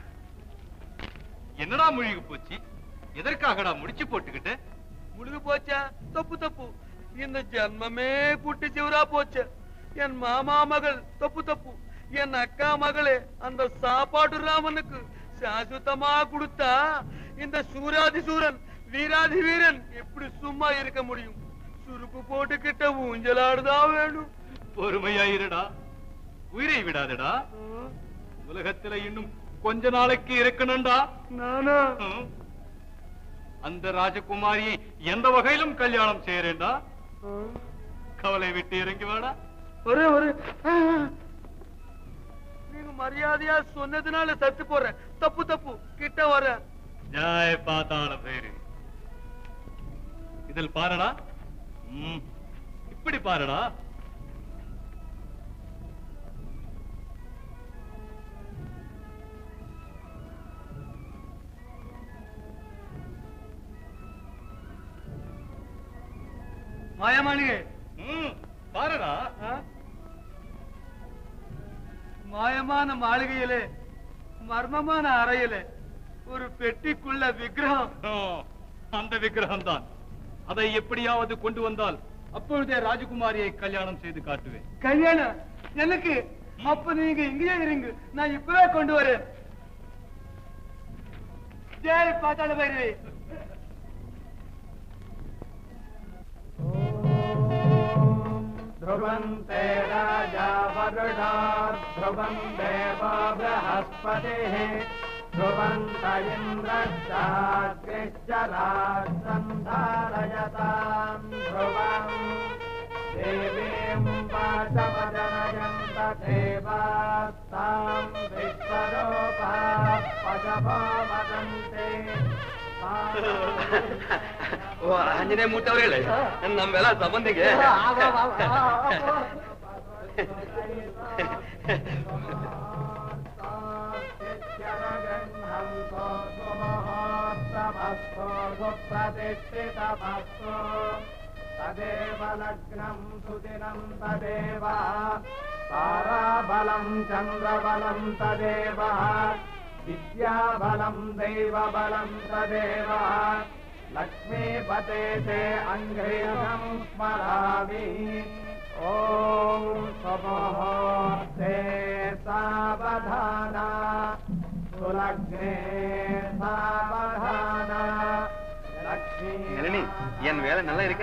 என்னடா முழுகி போச்சு எதற்காகடா முடிச்சு போட்டுக்கிட்டு
முழுகு போச்சா தப்பு தப்பு இந்த ஜன்மமே குட்டி சிவரா போச்சு என் மாமா மகள் தப்பு தப்பு என் அக்கா மகளே அந்த சாப்பாடு ராமனுக்கு சாசுத்தமா கொடுத்தா இந்த சூராதி சூரன் வீராதி வீரன் எப்படி சும்மா இருக்க முடியும் சுருக்கு போட்டுக்கிட்ட ஊஞ்சலாடுதான் வேணும்
பொறுமையாயிருடா உயிரை விடாதடா உலகத்துல இன்னும் கொஞ்ச நாளைக்கு இருக்கணும்டா
நானா
ம். அந்த ராஜகுமாரியை எந்த வகையிலும் கல்யாணம் செய்யறேன்டா கவலை விட்டு இறங்கி வாடா
ஒரு ஒரு நீங்க மரியாதையா சொன்னதுனால சத்து போறேன் தப்பு தப்பு கிட்ட வர
ஜாய் பாதாள பேரு இதில் பாருடா ம், இப்படி பாருடா
மாயமாளிகை
ம், பாருடா
மாயமான மாளிகையிலே மர்மமான அறையிலே ஒரு பெட்டிக்குள்ள விக்கிரகம்
ஓ, அந்த விக்கிரகம் தான் அதை எப்படியாவது கொண்டு வந்தால் அப்பொழுதே ராஜகுமாரியை கல்யாணம் செய்து காட்டுவேன்
கல்யாணம் எனக்கு அப்ப நீங்க இங்கேயே இருங்க நான் இப்பவே கொண்டு வரேன் ஜெய் பாத்தாள பைரவி
ध्रुवन्ते राजा वरुणात् ध्रुवम् देवो बृहस्पतिः ध्रुवन्त इन्द्रश्चाग्निश्च राजन्धारयताम् ध्रुवम् देवीम् वाचमजनयन्त देवास्ताम् विश्वरूपाः पशवो वदन्ते
ಓ ಆಂಜನೇಯ ಮೂರ್ತಿ ಅವ್ರು ಹೇಳಿ ನಮ್ಮೆಲ್ಲ ಸಂಬಂಧಿಗೆ
प्रतिष्ठितमस्तु तदेव लग्नम् सुदिनम् तदेव ताराबलम् चन्द्रबलम् तदेव विद्याबलम् दैवबलम् तदेव लक्ष्मीपते ते अङ्घ्रियम् स्मरामि ॐ स्वमुहूर्ते सावधाना सुलग्ने सावधाना लक्ष्मी
நளினி என் வேலை நல்லா இருக்க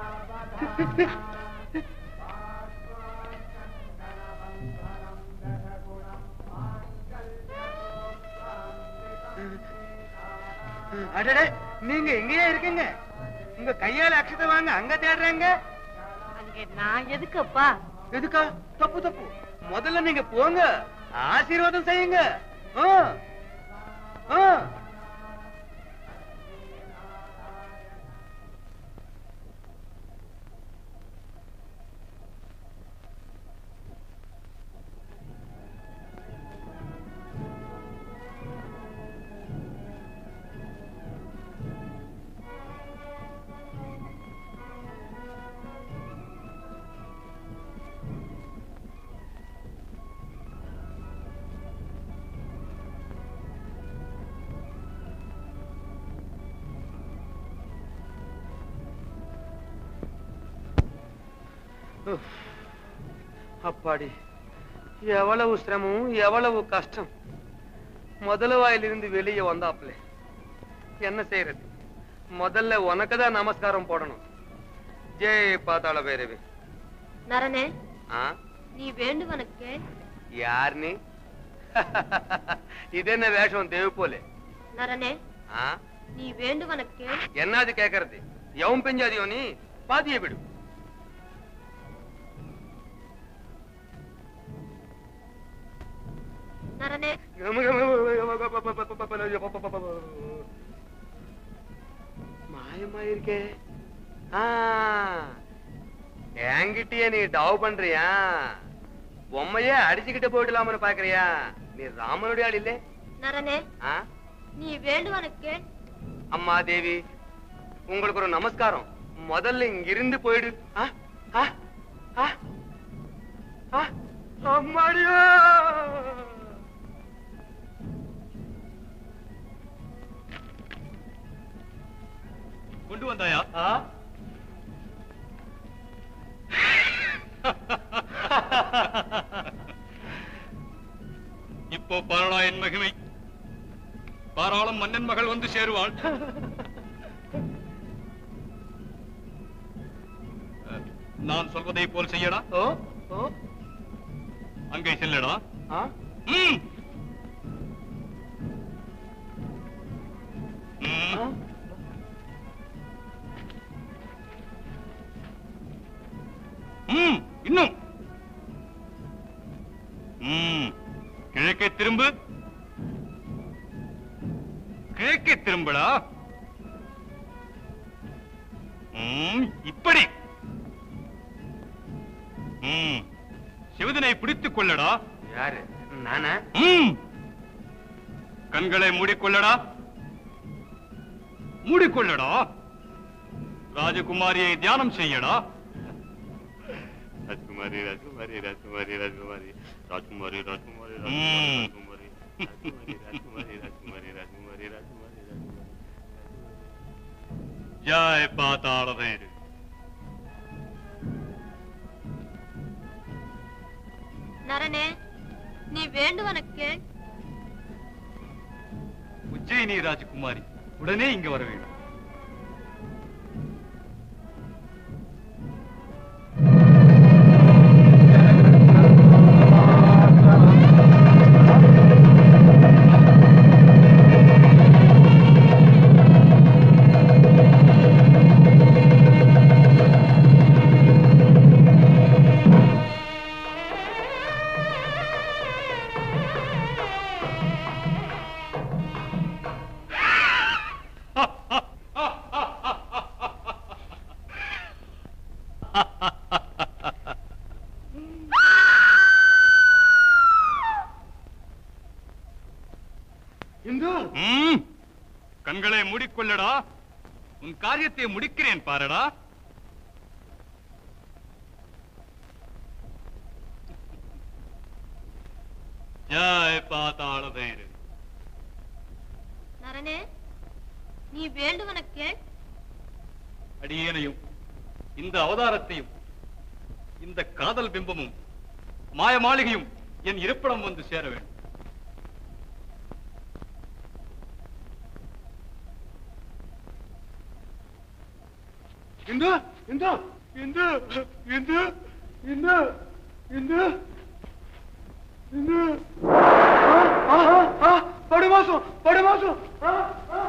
அடடே நீங்க எங்கேயே இருக்கீங்க உங்க கையால அக்ஷதை வாங்க அங்க தேடுறாங்க
அங்கே நான் எதுக்குப்பா
எதுக்கா தப்பு தப்பு முதல்ல நீங்க போங்க ஆசீர்வாதம் செய்யுங்க ஆ. ஆ. உஃப். அப்பாடி எவ்வளவு சிரமம் எவ்வளவு கஷ்டம் முதல வாயிலிருந்து வெளியே வந்தாப்ல என்ன செய்யறது முதல்ல உனக்கு தான் நமஸ்காரம் போடணும் ஜெய் பாத்தாள பைரவி
நரனே
ஆ
நீ வேண்டுவனுக்கு
யார் நீ இது என்ன வேஷம் தேவை போல
நரனே
ஆ
நீ வேண்டுவனுக்கு
என்னது கேக்குறது எவன் பெஞ்சாதியோ நீ பாதிய விடு
நரனே
மாயமா இருக்கே ஆ, என்கிட்டயே நீ டவ் பண்றியா பொம்மையே அடிச்சுக்கிட்டு போயிடலாம்னு பாக்குறியா நீ ராமனுடைய ஆள் இல்லே
நரனே
ஆ?
நீ வேண்டுவனுக்கு
அம்மா தேவி உங்களுக்கு ஒரு நமஸ்காரம் முதல்ல இங்கிருந்து போயிடு ஆ? ஆ? ஆ? ஆ? அம்மாடியோ
கொண்டு வந்தாயா இப்போ பாரடா என் மகிமை பாராளும் மன்னன் மகள் வந்து சேருவாள் அஹ், நான் சொல்வதை போல் செய்யடா
ஓ ஓ
அங்கே செல்லடா
ஆ
ம். ம். ம், இன்னும் ம், கிழக்கே திரும்பு கிழக்கே திரும்படா ம், இப்படி ம், சிவதனை பிடித்துக் கொள்ளடா
யாரு நானா
ம். கண்களை மூடிக்கொள்ளடா மூடிக்கொள்ளடா ராஜகுமாரியை தியானம் செய்யடா
ராஜ்குமாரி ராஜ்குமாரி ராஜ்குமாரி ராஜ்குமாரி ராஜ்குமாரி ராஜ்குமாரி
ம்.
ராஜ்குமாரி ராஜ்குமாரி ராஜ்குமாரி ராஜ்குமாரி ராஜ்குமாரி
ஜாய் பாத்தாள பைரவி
நரனே நீ வேண்டுவன கேள்
உஜ்ஜயினி ராஜகுமாரி உடனே இங்க வர வேண்டும்
இந்து
ம், கண்களை மூடிக்கொள்ளடா உன் காரியத்தை முடிக்கிறேன் பாரடா
ஜாய் பாத்தாள பைரவி
நரனே நீ வேண்டுவன கேள்
அடியேனையும் இந்த அவதாரத்தையும் இந்த காதல் பிம்பமும் மாய மாளிகையும் என் இருப்பிடம் வந்து சேர வேண்டும்
இந்து இந்து இந்து இந்து இந்து இந்து இந்து ஆ, ஆ, ஆ, படுமாசம் படுமாசம் ஆ, ஆ.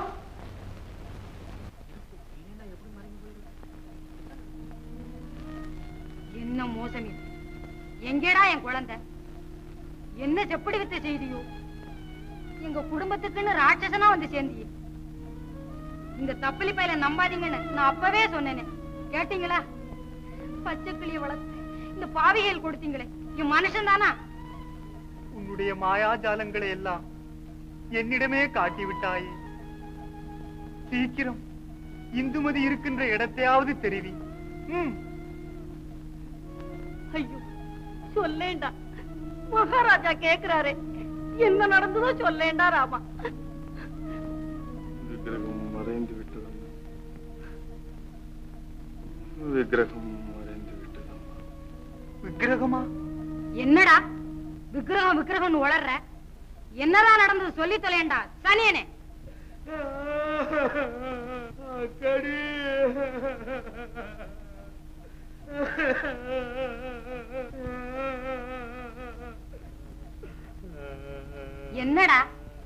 என்ன மோசம் இது எங்கேடா என் குழந்தை என்ன செப்படி வித்த செய்தியோ எங்க குடும்பத்துக்குன்னு ராட்சசனா வந்து சேர்ந்தியே இந்த தப்பலி பையில நம்பாதீங்கன்னு நான் அப்பவே சொன்னேனே கேட்டீங்களா பச்சை கிளிய வளர்த்து இந்த பாவிகள் கொடுத்தீங்களே என் மனுஷன் தானா
உன்னுடைய மாயாஜாலங்களை எல்லாம் என்னிடமே காட்டிவிட்டாயே சீக்கிரம் இந்துமதி இருக்கின்ற இடத்தையாவது தெரிவி ம்
ஐயோ சொல்லேண்டா மகாராஜா கேக்குறாரே என்ன நடந்ததோ சொல்லேண்டா ராமா
விக்கிரகம் மறைந்து விட்டது விக்கிரகம் மறைந்து விட்டது
விக்கிரகமா
என்னடா விக்கிரகம் விக்கிரகம்னு வளர்ற என்னதான் நடந்தது சொல்லி தொலையண்டா சனியனே
அக்கடி
என்னடா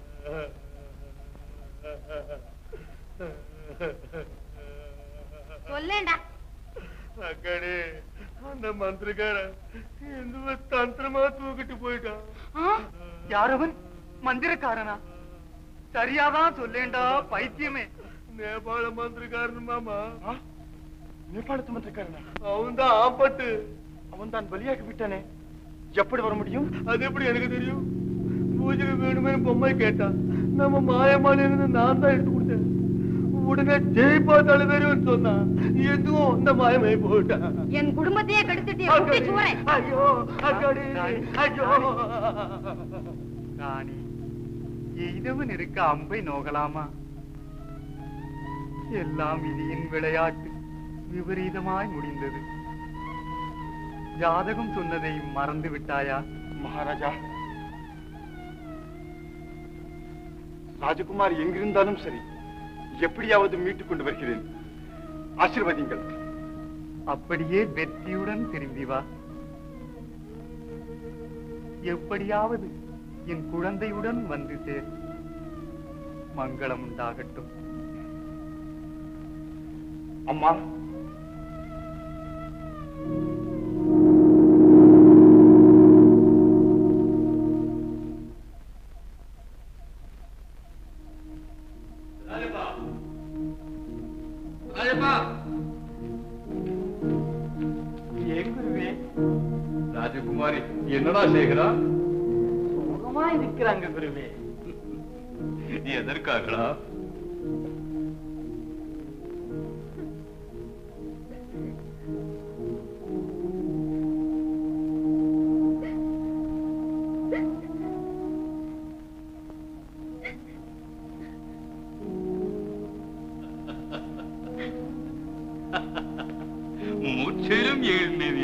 சொல்லேண்டா
அக்கடி அந்த மந்திரக்காரன் இந்த தந்திரமா தூக்கிட்டு போயிட்டான்
யாரவன் மந்திரக்காரனா சரியாதான் சொல்லேண்டா பைத்தியமே
நேபாள மந்திரக்காரன் மாமா
நேபாளத்து மந்திரக்காரனா
அவன் தான் ஆப்பட்டு
அவன் தான் பலியாகி விட்டானே எப்படி வர முடியும்
அது எப்படி எனக்கு தெரியும் பூஜைக்கு வேணுமே பொம்மை கேட்டான் நம்ம மாயமால இருந்து நான் தான் எடுத்து கொடுத்தேன் உடனே ஜெயிப்பா தலைவரும் சொன்னான் எதுவும் இந்த மாயமே போயிட்டான்
என் குடும்பத்தையே கெடுத்துட்டு குட்டி சூறேன்
ஐயோ அக்கடி ஐயோ
ராணி எய்தவன் இருக்க அம்பை நோகலாமா எல்லாம் விதியின் விளையாட்டு விபரீதமாய் முடிந்தது ஜாதகம் சொன்னதை மறந்து விட்டாயா
மகாராஜா ராஜகுமார் எங்கிருந்தாலும் சரி எப்படியாவது மீட்டுக் கொண்டு வருகிறேன் ஆசீர்வதிங்கள்
அப்படியே வெற்றியுடன் திரும்பி வா எப்படியாவது என் குழந்தையுடன் வந்து சேர் மங்களம் உண்டாகட்டும்
அம்மா
ஏன் குருவே ராஜகுமாரி என்னடா சேகரா
சுகமா இருக்கிறாங்க குருவே
எதற்காகடா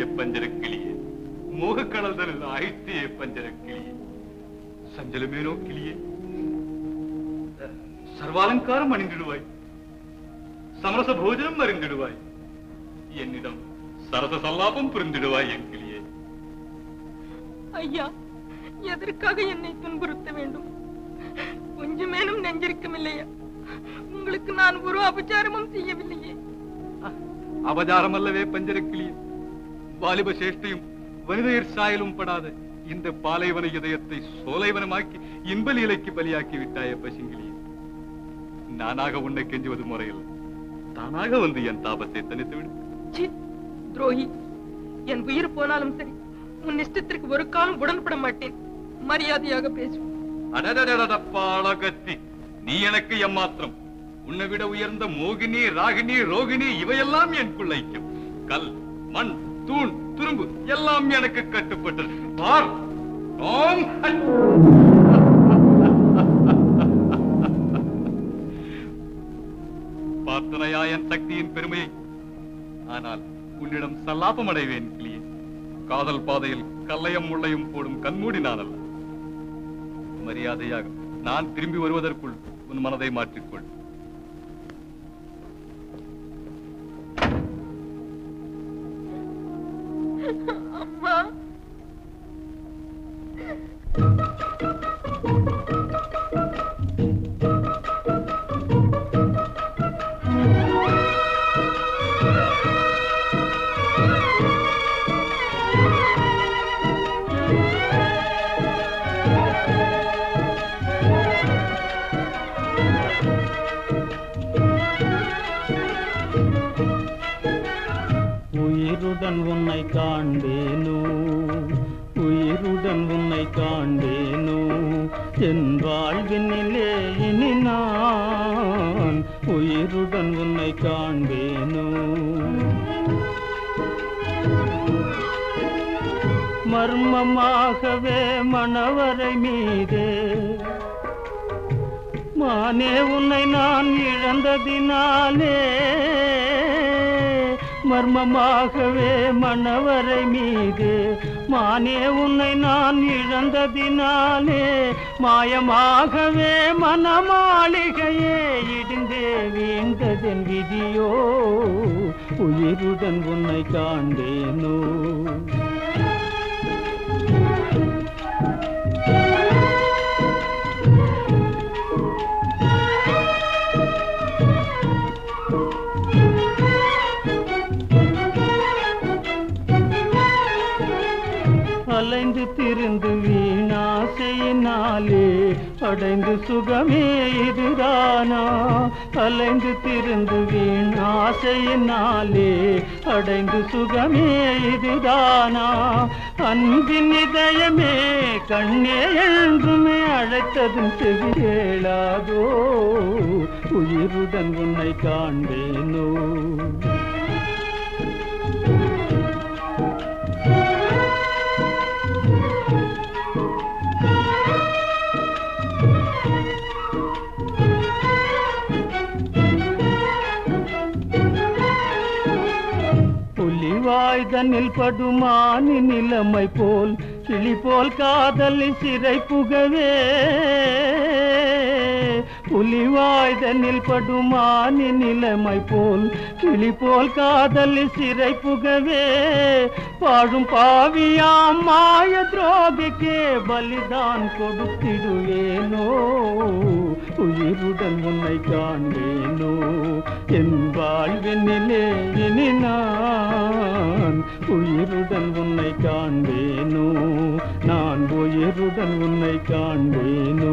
பஞ்சர கிளியே மோகக்கடல்தனில் ஆயிற்றிய பஞ்சர கிளியே சஞ்சலமேனோ கிளியே சர்வாலங்காரம் அணிந்திடுவாய் சமரச போஜனம் அறிந்திடுவாய் என்னிடம் சரச சல்லாபம் புரிந்திடுவாய் என் கிளியே
ஐயா எதற்காக என்னை துன்புறுத்த வேண்டும் கொஞ்சமேனும் நெஞ்சிருக்கமில்லையா உங்களுக்கு நான் ஒரு அபச்சாரமும் செய்யவில்லையே
அவதாரம் அல்லவே பஞ்சர கிளியே வாலிப சேஷ்டையும் வனிதையர் சாயலும் படாத இந்த பாலைவன இதயத்தை சோலைவனமாக்கி இன்பலீலைக்கு பலியாக்கி விட்டாய பசுங்கிளியே நானாக உன்னை கெஞ்சுவது முறையில் தானாக வந்து என் தாபத்தை தனித்து விடு
சி துரோகி என் உயிர் போனாலும் சரி உன் இஷ்டத்திற்கு ஒரு காலம் உடன்பட மாட்டேன் மரியாதையாக பேசு
அடடடடப்பாளகத்தி நீ எனக்கு எம்மாத்திரம் உன்னை விட உயர்ந்த மோகினி ராகினி ரோகிணி இவையெல்லாம் என் ஐக்கியம் கல் மண் தூண் துரும்பு எல்லாம் எனக்கு கட்டுப்பட்டது பார் ஓம் ஹட். பார்த்தனையா என் சக்தியின் பெருமையை ஆனால் உன்னிடம் சல்லாபம் அடைவேன் கிளியே காதல் பாதையில் கல்லையும் முள்ளையும் போடும் கண்மூடி நான் அல்ல மரியாதையாக நான் திரும்பி வருவதற்குள் உன் மனதை மாற்றிக்கொள்
அம்மா
உயிருடன் உன்னை காண்பேனோ உயிருடன் உன்னை காண்பேனோ என் வாழ்வினிலே இனி நான் உயிருடன் உன்னை காண்பேனோ மர்மமாகவே மணவரை மீதே மானே உன்னை நான் இழந்ததினாலே மர்மமாகவே மணவரை மீது மானே உன்னை நான் இழந்ததினாலே மாயமாகவே மனமாளிகையே இடிந்தே வீழ்ந்ததென் விதியோ உயிருடன் உன்னை காண்பேனோ அலைந்து திரிந்து வீணாசையினாலே அடைந்து சுகமே இதுதானா அலைந்து திரிந்து வீணாசையினாலே அடைந்து சுகமே இதுதானா அன்பின் இதயமே கண்ணே என்றுமே அழைத்ததும் செவி கேளாதோ உயிருடன் உன்னை காண்பேனோ புலிவாய்தனில் படுமானி நிலைமை போல் கிளி போல் காதலில் சிறை புகவே புலிவாய்தனில் படுமானி நிலைமை போல் கிளி போல் காதலில் சிறை புகவே பாழும் பாவியாம் மாய துரோகிக்கே பலிதான் கொடுத்திடுவேனோ உயிருடன் உன்னை காண்பேனோ என் வாழ்வினிலே இனி நான் உயிருடன் உன்னை காண்பேனோ நான் உயிருடன் உன்னை காண்பேனோ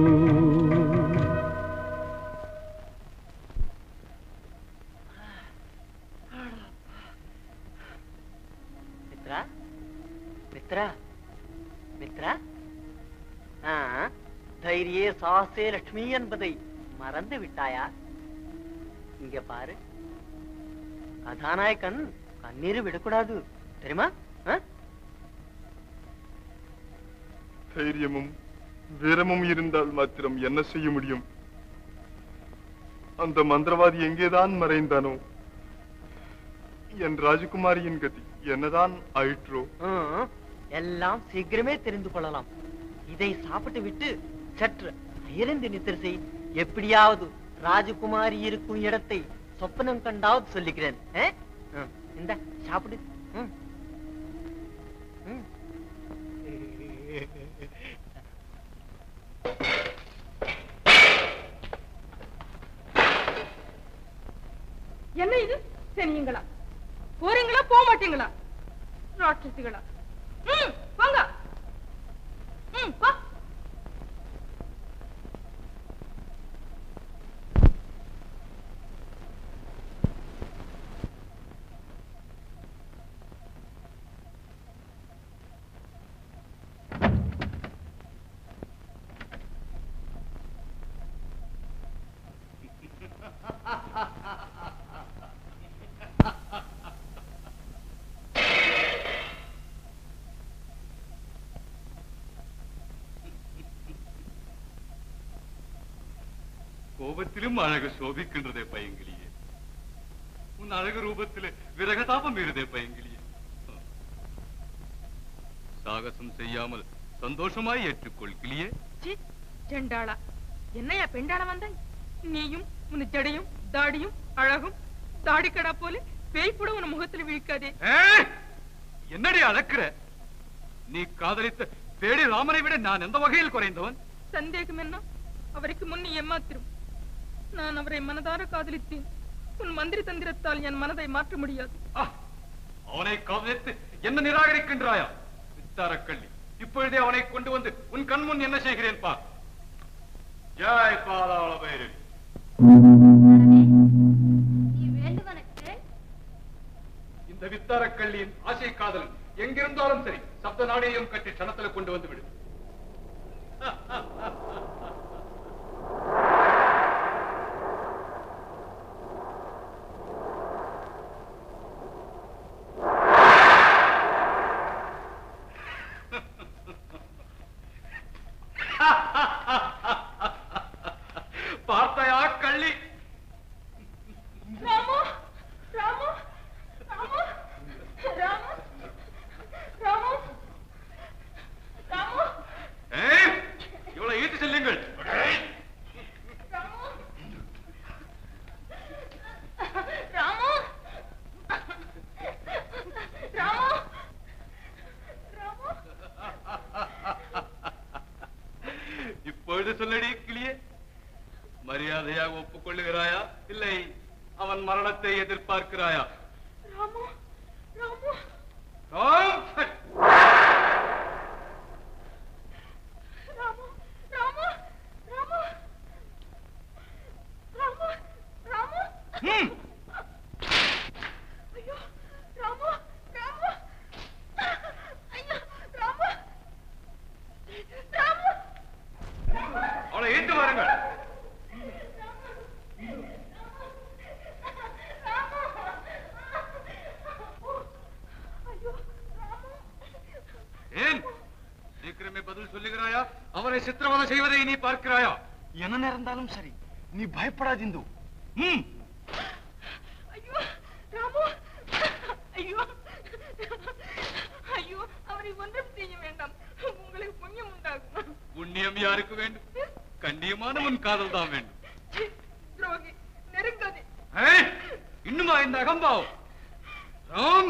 மித்ரா மித்ரா மித்ரா ஆ, தைரியே சாசே லட்சுமி என்பதை மறந்து விட்டாயா இங்க பாரு கதாநாயகன் கண்ணீர் விடக்கூடாது தெரியுமா ஆ?
தைரியமும் வீரமும் இருந்தால் மாத்திரம் என்ன செய்ய முடியும் அந்த மந்திரவாதி எங்கேதான் மறைந்தானோ என் ராஜகுமாரியின் கதி என்னதான் ஆயிற்றோ
ம், எல்லாம் சீக்கிரமே தெரிந்து கொள்ளலாம் இதை சாப்பிட்டு விட்டு சற்று அயர்ந்து நித்திர செய் எப்படியாவது ராஜகுமாரி இருக்கும் இடத்தை சொப்பனம் கண்டாவது சொல்லுகிறேன் ஆ? ம், இந்த சாப்பிடு ம். ம்.
என்ன இது சனியுங்களா போறீங்களா போக மாட்டீங்களா ராட்சசிகளா ம் போங்க ம் போ
கோபத்திலும் அழகு சோபிக்கின்றதே பையங்கிலியே உன் அழகு ரூபத்திலே விரகதாபம் இருதே பையங்கிலியே சாகசம் செய்யாமல் சந்தோஷமாய் ஏற்றுக்கொள் கிளியே
சி செண்டாளா என்னையா பெண்டாளா வந்தாய் நீயும் உன் ஜடையும் தாடியும் அழகும் தாடிக்கடா போல பேய் கூட உன் முகத்துல விழிக்காதே
ஏய்! என்னடி அளக்குற நீ காதலித்த பேடி ராமனை விட நான் எந்த வகையில் குறைந்தவன்
சந்தேகம் என்ன அவருக்கு முன் நீ ஏமாத்திரும் நான் அவரை மனதார காதலித்தேன் உன் மந்திரி தந்திரத்தால் என் மனதை மாற்ற முடியாது
அவனை காதலித்து என்ன நிராகரிக்கின்றாயா வித்தாரக்கள்ளி இப்பொழுதே அவனை கொண்டு வந்து உன் கண் முன் என்ன செய்கிறேன் பார் ஜாய் பாதாள பைரவி
நீ வேண்டுவனுக்கு
இந்த வித்தாரக்கள்ளியின் ஆசை காதலன் எங்கிருந்தாலும் சரி சப்த நாடியையும் கட்டி சனத்துல கொண்டு வந்து விடு பார்த்தாயா கள்ளி
ராமு ராமு ராமு ராமு ராமு ராமு
ஏய், இவளை ஈட்டு செல்லுங்கள்
ராமு ராமு ராமு ராமு
இப்பொழுது சொல்லடி கிளியே மரியாதையாக ஒப்புக்கொள்ளுகிறாயா இல்லை அவன் மரணத்தை எதிர்பார்க்கிறாயா
ராமு ராமு
ராம்!
ராமு ராமு ராமு ராமு ராமு
ம்.
ஐயோ ராமு ராமு ஐயோ ராமு ராமு
அவளை ஈட்டு வாருங்கள் ஏன் சீக்கிரமே பதில் சொல்லுகிறாயா அவரை சித்திரவதை செய்வதை நீ பார்க்கிறாயா
என்ன நேர்ந்தாலும் சரி நீ பயப்படாதிந்து ம்
ஐயோ ராமு ஐயோ ஐயோ அவரை ஒன்றும் செய்ய வேண்டாம் உங்களுக்கு புண்ணியம் உண்டாகும்
புண்ணியம் யாருக்கு வேண்டும் கண்ணியமான உன் காதல் தான் வேண்டும்
சி, துரோகி நெருங்காதே
ஏய், இன்னுமா இந்த அகம்பாவம் ராம்!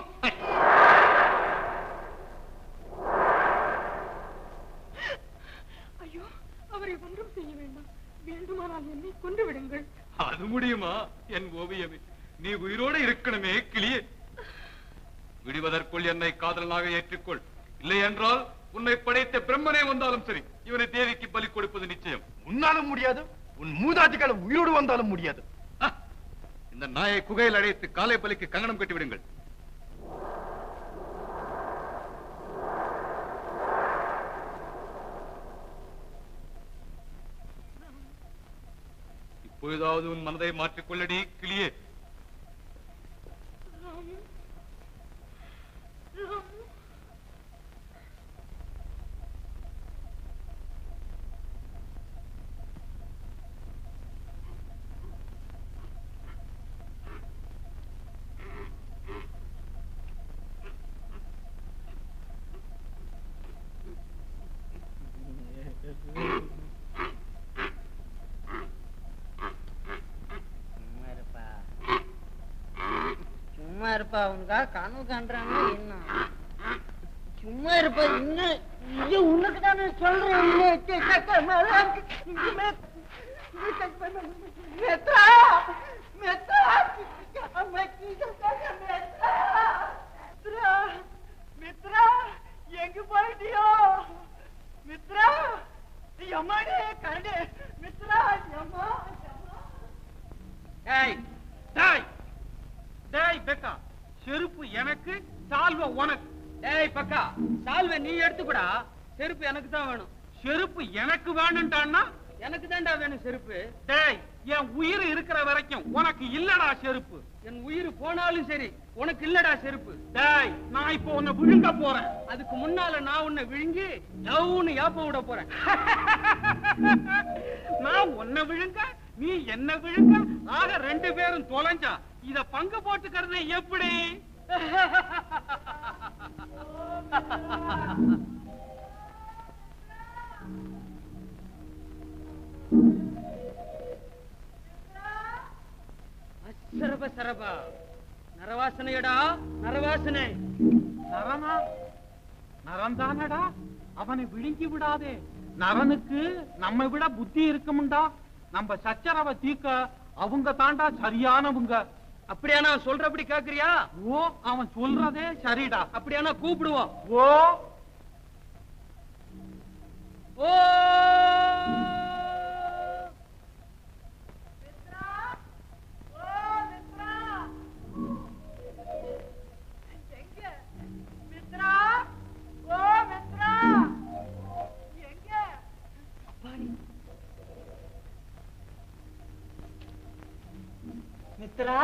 ஐயோ அவரை ஒன்றும் செய்ய வேண்டாம் வேண்டுமானால் என்னை கொன்று விடுங்கள்
அது முடியுமா என் ஓவியமே நீ உயிரோடு இருக்கணுமே கிளியே விடுவதற்குள் என்னை காதலனாக ஏற்றுக்கொள் இல்லை என்றால் உன்னை படைத்த பிரம்மனே வந்தாலும் சரி இவனை தேவிக்கு பலி கொடுப்பது நிச்சயம்
உன்னாலும் முடியாது உன் மூதாட்டிகள் உயிரோடு வந்தாலும் முடியாது
இந்த நாயை குகையில் அழைத்து காலை பலிக்கு கங்கணம் கட்டி விடுங்கள் இப்பொழுதாவது உன் மனதை மாற்றிக்கொள்ளடி கிளியே
ராமு ராமு
சும்மா இருப்பா உனக்காக கனவு காண்றாங்க என்ன சும்மா இருப்பா இன்னும் இது உனக்கு தானே சொல்றேன் இன்னும் கே- கே- மேல இனிமே மெத்ரா மெத்ரா மித்ரா மித்ரா எங்க போயிட்டியோ மித்ரா எம்மாடி கரடு மித்ரா எம்மா
டேய் டேய் டேய் பெக்கா செருப்பு எனக்கு சால்வை உனக்கு
டேய் பக்கா சால்வை நீ எடுத்துக்கூடா செருப்பு எனக்கு தான் வேணும்
செருப்பு எனக்கு வேணும்டான்னா
எனக்கு தான்டா வேணும் செருப்பு
டேய் என் உயிர் இருக்கிற வரைக்கும் உனக்கு இல்லடா செருப்பு
என் உயிர் போனாலும் சரி உனக்கு இல்லடா செருப்பு
டேய் நான் இப்போ உன்னை விழுங்க போறேன்
அதுக்கு முன்னால நான் உன்னை விழுங்கி டவுன்னு ஏப்ப விட போறேன்
நான் உன்னை விழுங்க நீ என்ன விழுங்க ஆக ரெண்டு பேரும் தொலைஞ்சா இத பங்கு போட்டுக்கிறது எப்படி
சரப சரபா நரவாசனையடா நரவாசனை
நரனா நரந்தானடா அவனை விழுங்கி விடாதே நரனுக்கு நம்ம விட புத்தி இருக்குமுண்டா நம்ம சச்சரவை தீக்க அவங்க தாண்டா சரியானவங்க
அப்படியானா சொல்றபடி கேக்குறியா
ஓ அவன் சொல்றதே சரிடா
அப்படியானா கூப்பிடுவோம்
ஓ
ஓ
மித்ரா ஓ மித்ரா எங்க மித்ரா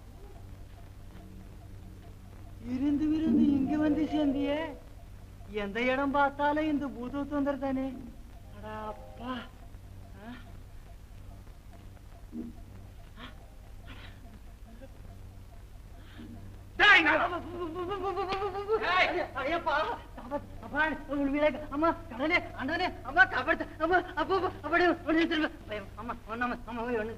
இருந்து விருந்து இங்க வந்து சேர்ந்தியே எந்த இடம் பார்த்தாலும் இந்த பூத தொந்தர் தானே அடா அப்பா ஆ?
டேய்
ஐயப்பா அப்பா உண்மையிலே அம்மா கடனே ஆண்டவனே அம்மா காப்பாத்து அம்மா அப்பா அப்படி ஒண்ணு திரும்ப பயம் அம்மா ஒண்ணு அம்மா ஒண்ணு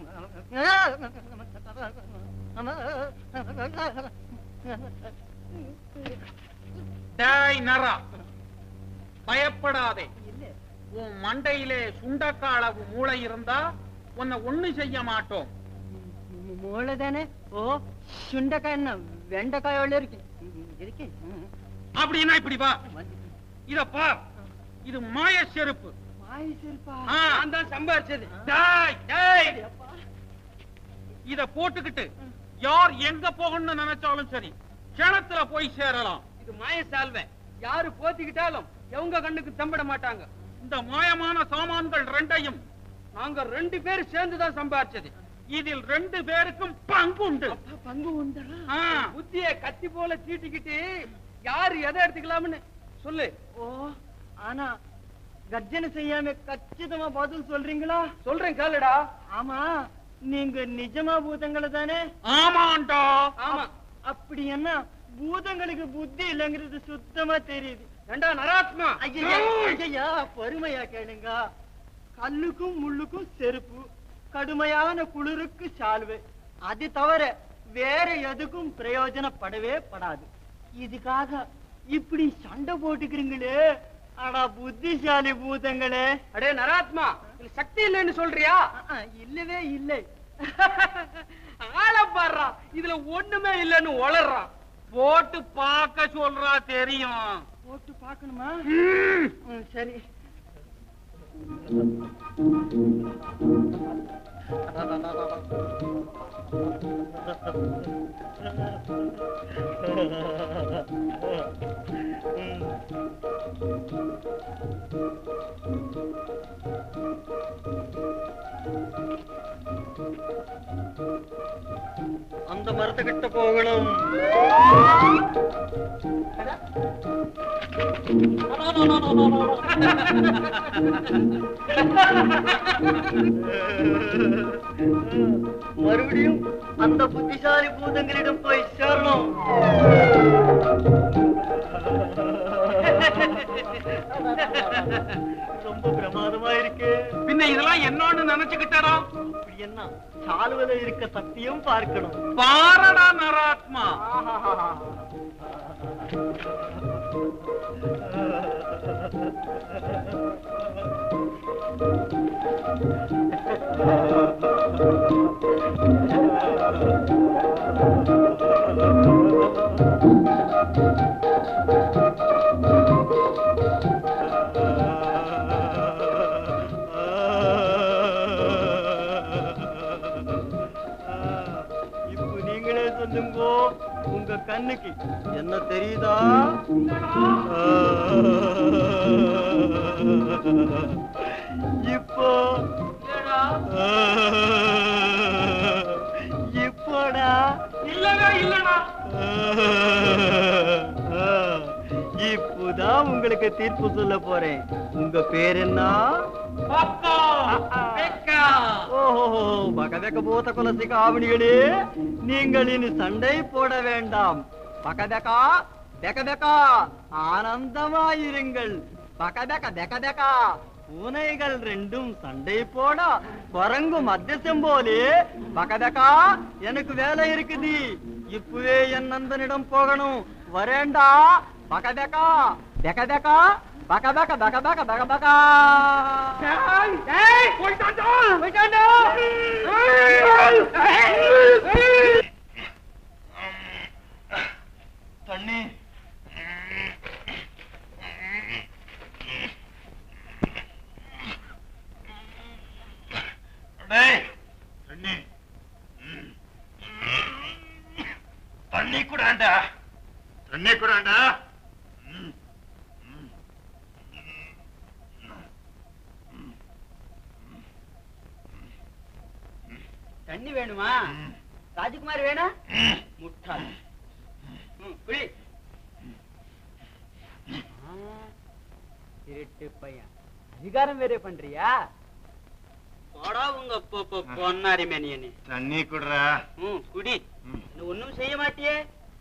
டேய் நரா பயப்படாதே உன் மண்டையிலே சுண்டக்கா அளவு மூளை இருந்தா உன்னை ஒண்ணு செய்ய மாட்டோம்
மூளை தானே ஓ சுண்டைக்காய் என்ன வெண்டைக்காய் எவ்வளவு இருக்கு இருக்கு
அப்படின்னா இப்படி வா இத பார் இது மாய செருப்பு
வாய் சிரிப்பா
ஆ.
நான் தான் சம்பாரிச்சது
டேய் டேய் இத போட்டுக்கிட்டு யார் எங்க போகணும்னு நினைச்சாலும் சரி கிணத்துல போய் சேரலாம்
இது மாய சால்வை யாரு போத்திக்கிட்டாலும் எவங்க கண்ணுக்கு தம்பிட மாட்டாங்க
இந்த மாயமான சாமான்கள் ரெண்டையும்
நாங்க ரெண்டு பேரும் சேர்ந்து தான் சம்பாரிச்சது
இதில் ரெண்டு பேருக்கும் பங்குண்டு
பங்கு உண்டா
ஆ.
புத்திய கத்தி போல தீட்டிக்கிட்டு யாரு எதை எடுத்துக்கலாம்னு சொல்லு
ஓ ஆனா கர்ஜனை செய்யாம கச்சிதமா பதில் சொல்றீங்களா
சொல்றேன் கேளுடா
ஆமா நீங்க நிஜமா பூதங்களை தானே
ஆமாண்டா
ஆமா
அப்படி என்ன பூதங்களுக்கு புத்தி இல்லைங்கிறது சுத்தமா தெரியுது
ரெண்டா நராத்மா
ஐயா ஐயா பொறுமையா கேளுங்க கல்லுக்கும் முள்ளுக்கும் செருப்பு கடுமையான குளிருக்கு சால்வை அது தவிர வேற எதுக்கும் பிரயோஜனப்படவே படாது இதுக்காக இப்படி சண்டை போட்டுக்கிறீங்களே ஆனா புத்திசாலி பூதங்களே
அடே நராத்மா இதுல சக்தி இல்லைன்னு சொல்றியா
அஹ், இல்லவே இல்லை
ஆள பாடுறா இதுல ஒண்ணுமே இல்லைன்னு உளறான்
போட்டு பார்க்க சொல்றா தெரியும்
போட்டு பார்க்கணுமா ம், சரி அந்த மரத்துக்கிட்ட போகணும் மறுபடியும் அந்த புத்திசாலி பூதங்களிடம் போய் சேரணும் ரொம்ப பிரமாதமா இருக்கு
பின்ன இதெல்லாம் என்னன்னு நினைச்சுக்கிட்டடா
அப்படி என்ன சாலுவல இருக்க சத்தியம் பார்க்கணும்
பாரடா நராத்மா
இப்போ நீங்களே சொல்லுங்க உங்க கண்ணுக்கு என்ன தெரியுதா இப்போ இப்போடா
இல்லடா இல்லடா
இப்போதான் உங்களுக்கு தீர்ப்பு சொல்ல போறேன் உங்க பேர் என்ன
பக்கா பெக்கா
ஓஹோ பகதக்க பூத்த குலசி காவணிகளே நீங்கள் இனி சண்டை போட வேண்டாம் பகதக்கா பெகபெக்கா ஆனந்தமாயிருங்கள் பகதக்க பெகபெக்கா பூனைகள் ரெண்டும் சண்டை போட குரங்கு மத்தியசம் போலே பகதக்கா எனக்கு வேலை இருக்குது இப்பவே என் நண்பனிடம் போகணும் வரேண்டா பகதக்கா பெகபெக்கா பகபெக்க பகபெக்க பகபெக்கா
தண்ணி டேய் தண்ணி தண்ணி கூடாண்டா தண்ணி கூடாண்டா
தண்ணி வேணுமா ராஜகுமார் வேணா முட்டாள் ம், குடி ஆ, திருட்டு பையன் அதிகாரம் வேற பண்றியா போடா உங்க பொ- பொ- பொன்னாரி மேனியனே
தண்ணி குடுறா
ம் குடி இன்னும் ஒண்ணும் செய்ய மாட்டியே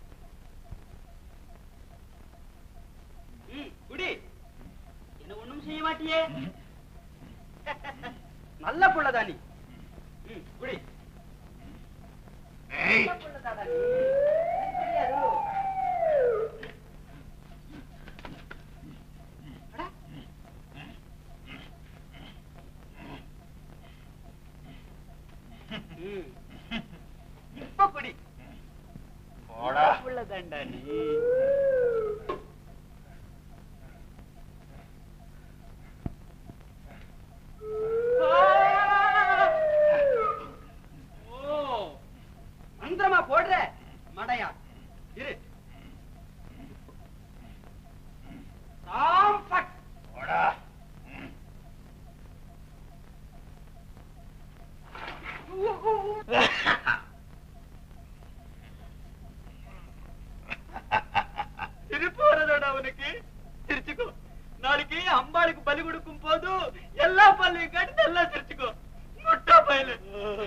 ம் குடி என்ன ஒண்ணும் செய்ய மாட்டியே நல்ல புள்ளதா நீ ம் குடி நல்ல புள்ளதாடா நீ. தெரியாது. அட. ம். இப்ப குடி
போடா
புள்ளதாண்டா நீ ஓ மந்திரமா போடுற மடையா இரு சாம்பட்
போடா
சிரிப்பு வரதோட அவனுக்கு சிரிச்சுக்கோ நாளைக்கு அம்பாளுக்கு பலி கொடுக்கும் போது எல்லா பல்லையும் காட்டி நல்லா சிரிச்சுக்கோ முட்டா பயிலு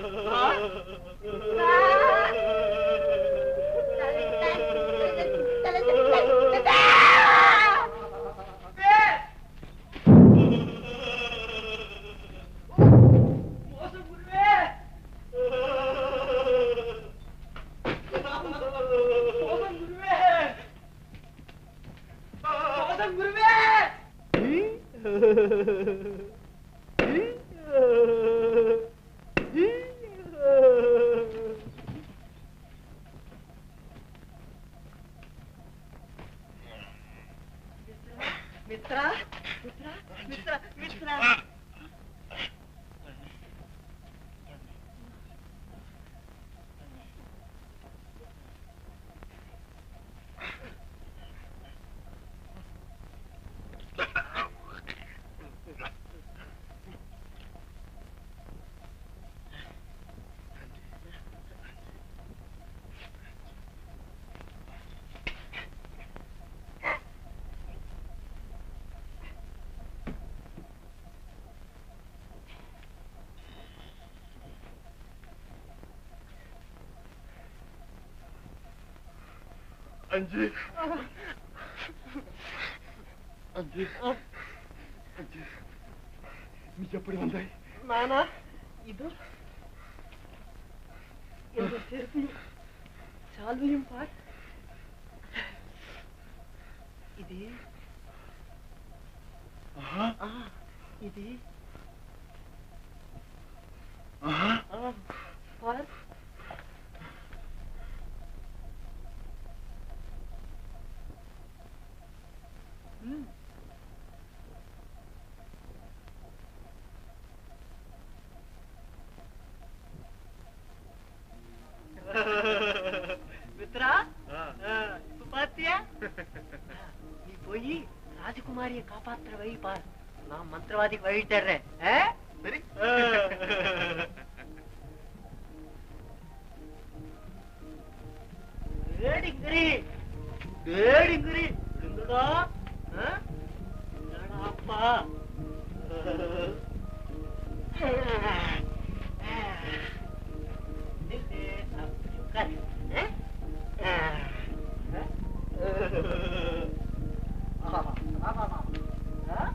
மித்ரா மித்ரா மித்ரா மித்ரா
அஞ்சு அஞ்சு அஞ்சு நீ எப்படி வந்தாய்
நானா இது செருப்பையும் சால்வையும் பார் இது ஆ, இது ஆ, பார் ம். மித்ரா ஆ, இப்ப பாத்தியா நீ போய் ராஜகுமாரிய காப்பாத்துற வழி பார் நான் மந்திரவாதிக்கு வழி தர்றேன் ஆ?
சரி
ஏடிங்கிரி ஏடிங்கிரி எங்கடா ஆ? என்னடா அப்பா நில்லு, அப்படி உட்காரு. ஆ? ஆ? ஆ? ஆஹா. ஆ?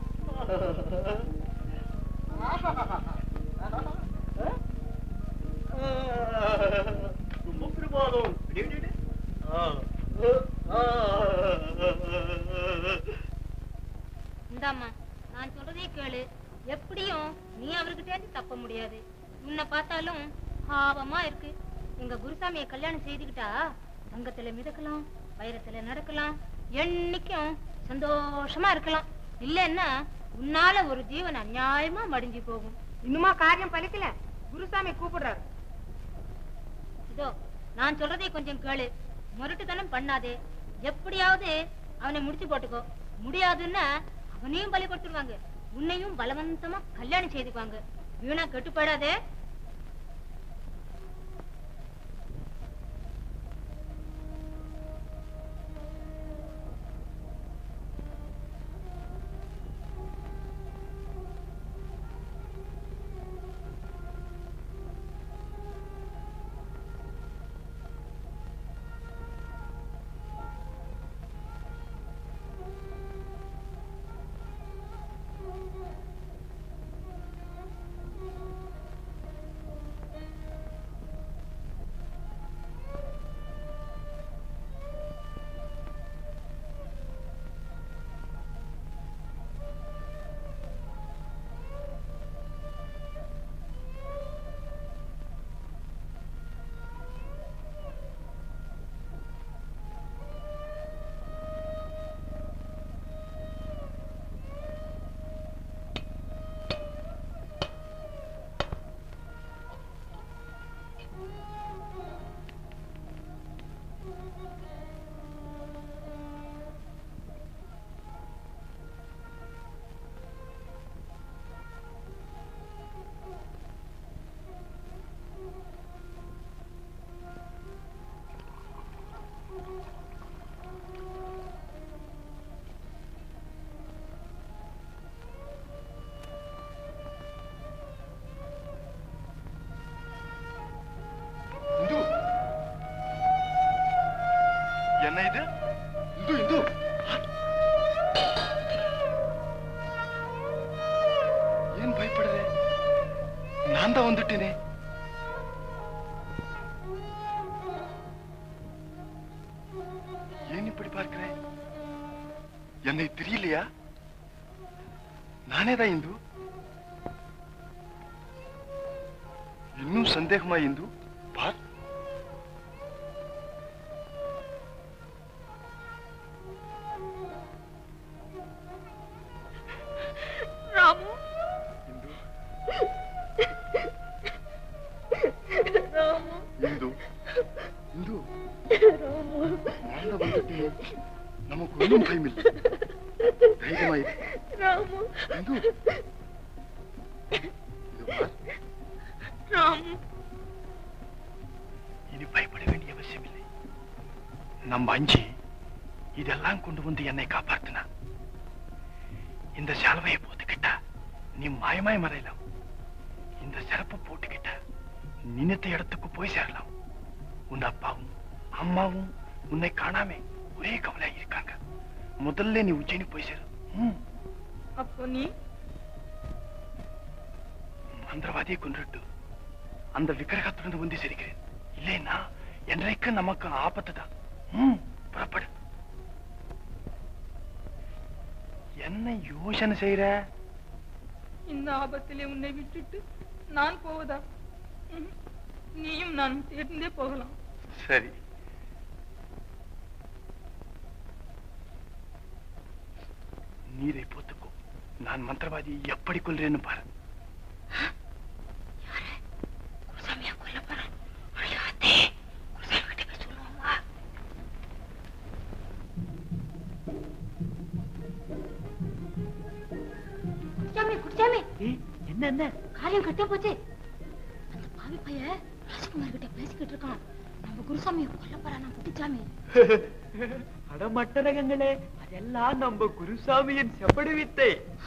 ரொம்ப பிரமாதம் டேய், டேய், டேய். ஆ. ஆ.
இந்தாம்மா நான் சொல்றதே கேளு எப்படியும் நீ அவர்கிட்ட இருந்து தப்ப முடியாது உன்னை பார்த்தாலும் பாவமா இருக்கு எங்க குருசாமியை கல்யாணம் செய்துக்கிட்டா தங்கத்துல மிதக்கலாம் வைரத்துல நடக்கலாம் என்னைக்கும் சந்தோஷமா இருக்கலாம் இல்லைன்னா உன்னால ஒரு ஜீவன் அநியாயமா மடிஞ்சு போகும்
இன்னுமா காரியம் பலிக்கல குருசாமி கூப்பிடுறாரு
இதோ நான் சொல்றதை கொஞ்சம் கேளு முரட்டுத்தனம் பண்ணாதே எப்படியாவது அவனை முடிச்சு போட்டுக்கோ முடியாதுன்னா அவனையும் பலி கொடுத்துருவாங்க உன்னையும் பலவந்தமா கல்யாணம் செய்துக்குவாங்க வீணா கெட்டுப்படாதே
இந்து என்ன இது இந்து இந்து ஏன் பயப்படுற நான் தான் வந்துட்டேனே ஏன் இப்படி பார்க்கிறேன் என்னை தெரியலையா நானே தான் இந்து இன்னும் சந்தேகமா இந்து பார்
ராமு ராமு
இந்து இந்து
ராமு
நான் தான் வந்துட்டேன் நமக்கு ஒன்றும் பயமில்லை தைரியமா இரு.
ராமு
இந்து இது பார்
ராமு
இனி பயப்பட வேண்டிய அவசியம் இல்லை நம்ம அஞ்சி இதெல்லாம் கொண்டு வந்து என்னை காப்பாத்தினா இந்த செலவையை போட்டுக்கிட்டா நீ மாயமாய் மறையலாம் இந்த சிறப்பு போட்டுக்கிட்டா நினைத்த இடத்துக்கு போய் சேரலாம் உன் அப்பாவும் அம்மாவும் உன்னை காணாம ஒரே கவலையா இருக்காங்க முதல்ல நீ உஜ்ஜயினி போய் சேரு ம்.
அப்போ நீ
மந்திரவாதியை கொன்றுட்டு அந்த விக்கிரகத்திலிருந்து வந்து சிரிக்கிறேன் இல்லைன்னா என்றைக்கு நமக்கு ஆபத்து தான் ம், புறப்படு என்ன யோசனை செய்யற
இந்த ஆபத்திலே உன்னை விட்டுட்டு நான் போவதா ம்ஹும். நீயும் நானும் சேர்ந்தே போகலாம்
சரி நீரை போத்துக்கோ நான் மந்திரவாதி எப்படி கொள்றேன்னு பாரு
குருசாமியா கொல்ல போறான் அழியாதே குருசாமி கிட்ட போய் சொல்லுவோம் வா குருசாமி குருசாமி
என்ன என்ன
காரியம் கட்டே போச்சு அந்த பாவி பையன் ராஜகுமார் கிட்ட பேசிக்கிட்டு இருக்கான் நம்ம குருசாமியை கொல்ல போறான் குட்டிச்சாமி
அடமட்டரகங்களே அதெல்லாம் நம்ம குருசாமியின் செப்படு வித்தை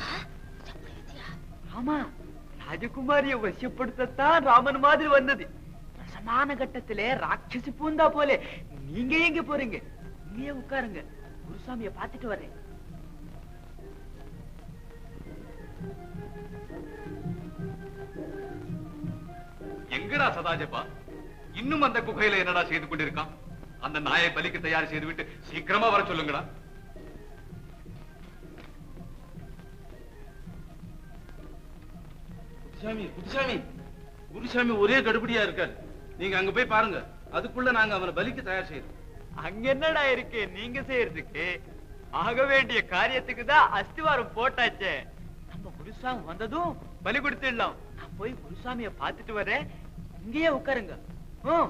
ஆமா ராஜகுமாரிய வசியப்படுத்தத்தான் ராமன் மாதிரி வந்தது ரசமான கட்டத்திலே ராட்சசி பூந்தா போலே நீங்க எங்க போறீங்க இங்கேயே உட்காருங்க குருசாமிய பாத்துட்டு வரேன்
எங்கடா சதாஜப்பா இன்னும் அந்த குகையில என்னடா செய்து கொண்டிருக்கான் அந்த நாயை பலிக்கு தயார் செய்து விட்டு சீக்கிரமா வர சொல்லுங்கடா
குருசாமி குருசாமி குருசாமி ஒரே கடுபடியா இருக்காரு நீங்க அங்க போய் பாருங்க அதுக்குள்ள நாங்க அவனை பலிக்கு தயார் செய்யறோம்
அங்க என்னடா இருக்கு நீங்க செய்யறதுக்கு ஆக வேண்டிய காரியத்துக்கு தான் அஸ்திவாரம் போட்டாச்சே நம்ம குருசாமி வந்ததும் பலி கொடுத்துடலாம் நான் போய் குருசாமிய பாத்துட்டு வரேன் இங்கேயே உட்காருங்க ம்.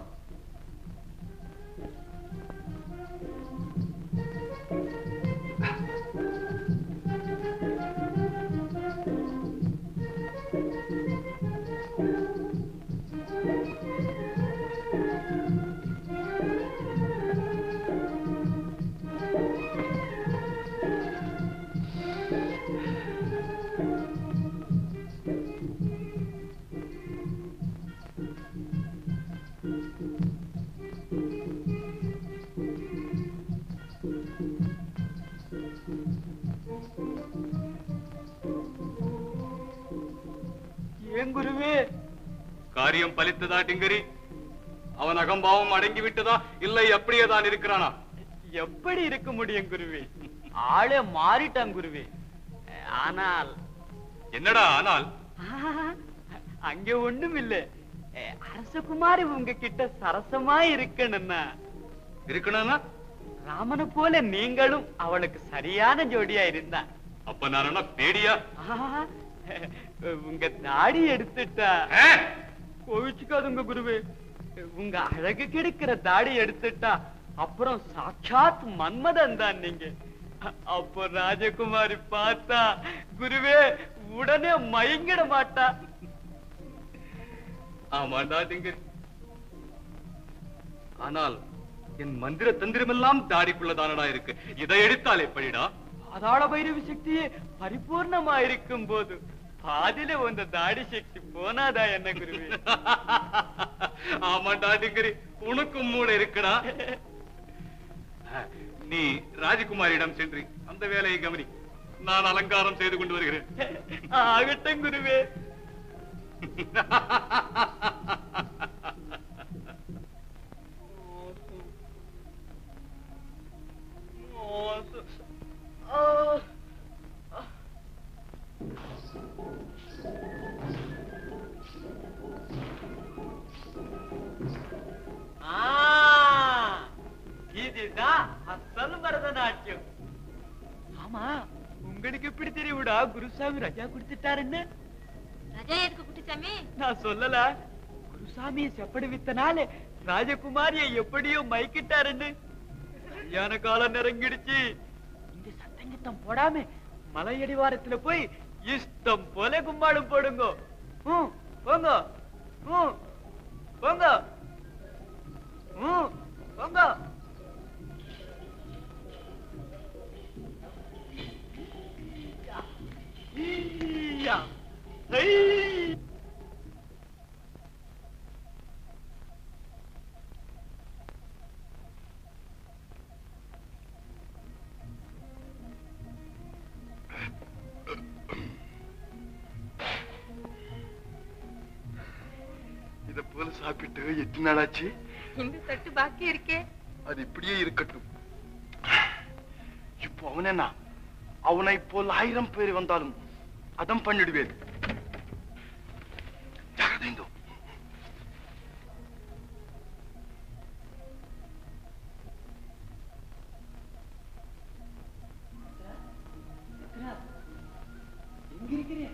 ஏன் குருவே
காரியம் பலித்ததா டிங்கரி அவன் அகம்பாவம் அடங்கி விட்டதா இல்லை அப்படியே தான் இருக்கிறானா
எப்படி இருக்க முடியும் குருவே ஆளே மாறிட்டான் குருவே ஆனால்
என்னடா ஆனால்
அங்க ஒண்ணும் இல்ல அரசகுமாரி உங்ககிட்ட சரசமா இருக்கணும்னா
இருக்கணும்னா
ராமனை போல நீங்களும் அவளுக்கு சரியான ஜோடியா இருந்தா
அப்ப நான் என்ன பேடியா
ஆஹா, உங்க தாடி எடுத்துட்டா கோவிச்சுக்காதுங்க குருவே உங்க அழகு கெடுக்கிற தாடி எடுத்துட்டா அப்புறம் சாட்சாத் மன்மதன் தான் நீங்க அப்போ ராஜகுமாரி பார்த்தா குருவே உடனே மயங்கிட மாட்டா
ஆமாண்டா டிங்கரி ஆனால் என் மந்திர தந்திரமெல்லாம் தாடிக்குள்ளதானடா இருக்கு இதை எடுத்தால் எப்படிடா
பாதாள பைரவி சக்தியே பரிபூர்ணமா இருக்கும் போது பாதியில உந்த தாடி சக்தி போனாதா என்ன குருவே
ஆமாண்டா டிங்கரி உனக்கும் மூளை இருக்குடா நீ ராஜகுமாரியிடம் சென்று அந்த வேலையை கவனி நான் அலங்காரம் செய்து கொண்டு வருகிறேன்
ஆகட்டும் குருவே ஆ, இதுதான் அசல் பரதநாட்டியம் ஆமா உங்களுக்கு எப்படி தெரியுடா குருசாமி ரஜா கொடுத்துட்டாருன்னு
ரஜா எதுக்கு குட்டிச்சாமி
நான் சொல்லல குருசாமி செப்படி வித்தனால ராஜகுமாரிய எப்படியோ மயக்கிட்டாருன்னு கல்யாண காலம் நெருங்கிடுச்சு இந்த சத்தங்கித்தம் போடாம மலையடிவாரத்துல போய் இஷ்டம் போல கும்பாடும் போடுங்க ம், போங்க ம், போங்க ம், போங்க ஈயா. ஐ.
இத போல பொங்கல் சாப்பிட்டு எட்டு நாளாச்சு
இந்த தட்டு பாக்கி இருக்கே
அது இப்படியே இருக்கட்டும் இப்போ அவன் என்ன அவனை போல் ஆயிரம் பேர் வந்தாலும் அதம் பண்ணிடுவேன் ஜாகிரதை இந்தோ.
எங்க இருக்கிறேன்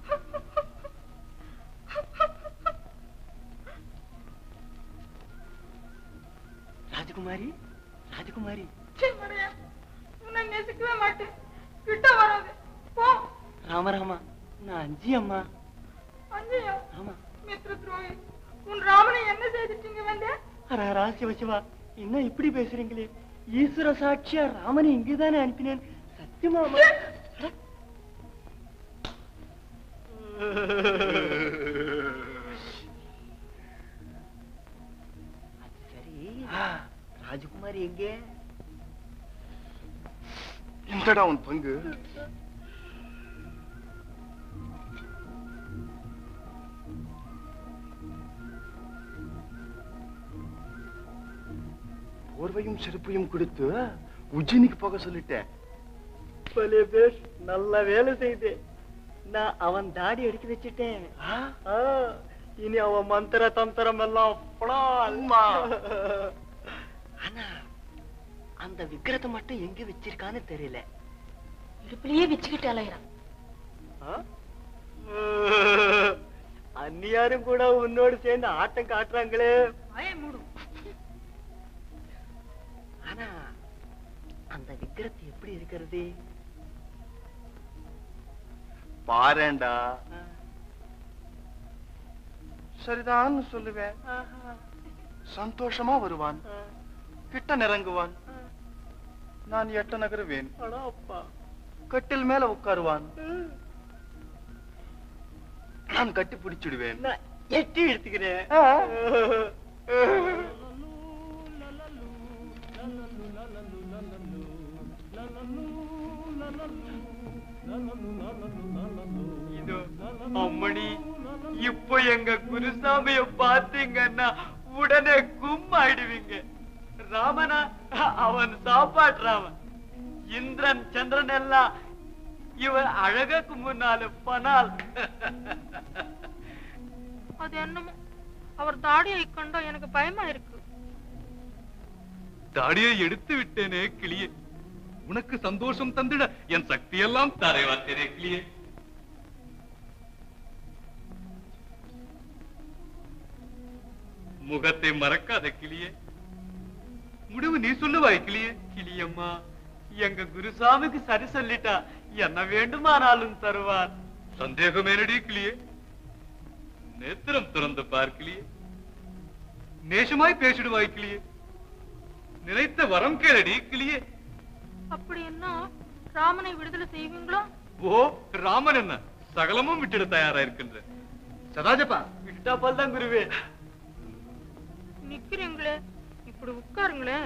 ராஜகுமாரி ராஜகுமாரி
சீ, மடையா. உன்னை நேசிக்கவே மாட்டேன் கிட்ட வராது போ
ராம ராமா நான் அஞ்சி அம்மா
அஞ்சையா
ஆமா
மித்ர துரோகி உன் ராமனை என்ன செய்துட்டீங்க வந்தே
அரா சிவ சிவா என்ன இப்படி பேசுறீங்களே ஈஸ்வர சாட்சியா ராமனை இங்கதானே அனுப்பினேன் சத்தியமா அம்மா. அது சரி ராஜகுமாரி எங்கே
இந்தடா உன் பங்கு போர்வையும் செருப்பையும் கொடுத்து உஜ்ஜினிக்கு போக சொல்லிட்டேன்
பலே பேஷ் நல்ல வேலை செய்தேன் நான் அவன் தாடி அடிக்க வச்சுட்டேன் ஆ, இனி அவன் மந்திர தந்திரம் எல்லாம் புலால். ஆனா அந்த விக்கிரத்தை மட்டும் எங்க வச்சிருக்கான்னு தெரியல
இடுப்புலயே வச்சுக்கிட்டு அலையிறான்
ஆ? அந்நியாரும் கூட உன்னோடு சேர்ந்து ஆட்டம் காட்டுறாங்களே
வாயை மூடும்
ஆனா அந்த விக்கிரத்து எப்படி இருக்கிறது
பாரேண்டா சரிதான் சொல்லுவேன் சந்தோஷமா வருவான் கிட்ட நெருங்குவான் நான் எட்ட நகருவேன்
அடா அப்பா
கட்டில் மேல உட்காருவான் நான் கட்டி பிடிச்சிடுவேன்
நான் எட்டி எடுத்துக்கிறேன்
இதோ அம்மணி இப்போ எங்க குருசாமிய பாத்தீங்கன்னா உடனே கும் ஆயிடுவீங்க ராமனா அவன் சாப்பாட்டு ராமன் இந்திரன் சந்திரன் எல்லாம் இவன் அழகுக்கு முன்னால பனால்
அது என்னமோ அவர் தாடியை கண்டா எனக்கு பயமா இருக்கு
தாடியை எடுத்து விட்டேனே கிளியே உனக்கு சந்தோஷம் தந்திட என் சக்தியெல்லாம் தாரை வார்த்தேனே கிளியே முகத்தை மறக்காத கிளியே முடிவு நீ சொல்லுவாய் கிளியே
கிளியம்மா எங்க குருசாமிக்கு சரி சொல்லிட்டா என்ன வேண்டுமானாலும் தருவார்
சந்தேகமேனடி கிளியே நேத்திரம் திறந்து பார் கிளியே நேசமாய் பேசிடுவாய் கிளியே நினைத்த வரம் கேளடி கிளியே
அப்படி என்ன ராமனை விடுதலை செய்வீங்களா
ஓ ராமன் என்ன சகலமும் விட்டிட தயாரா இருக்கின்ற சதாஜப்பா
விட்டா தான் குருவே
நிக்கிறீங்களே இப்படி உட்காருங்களேன்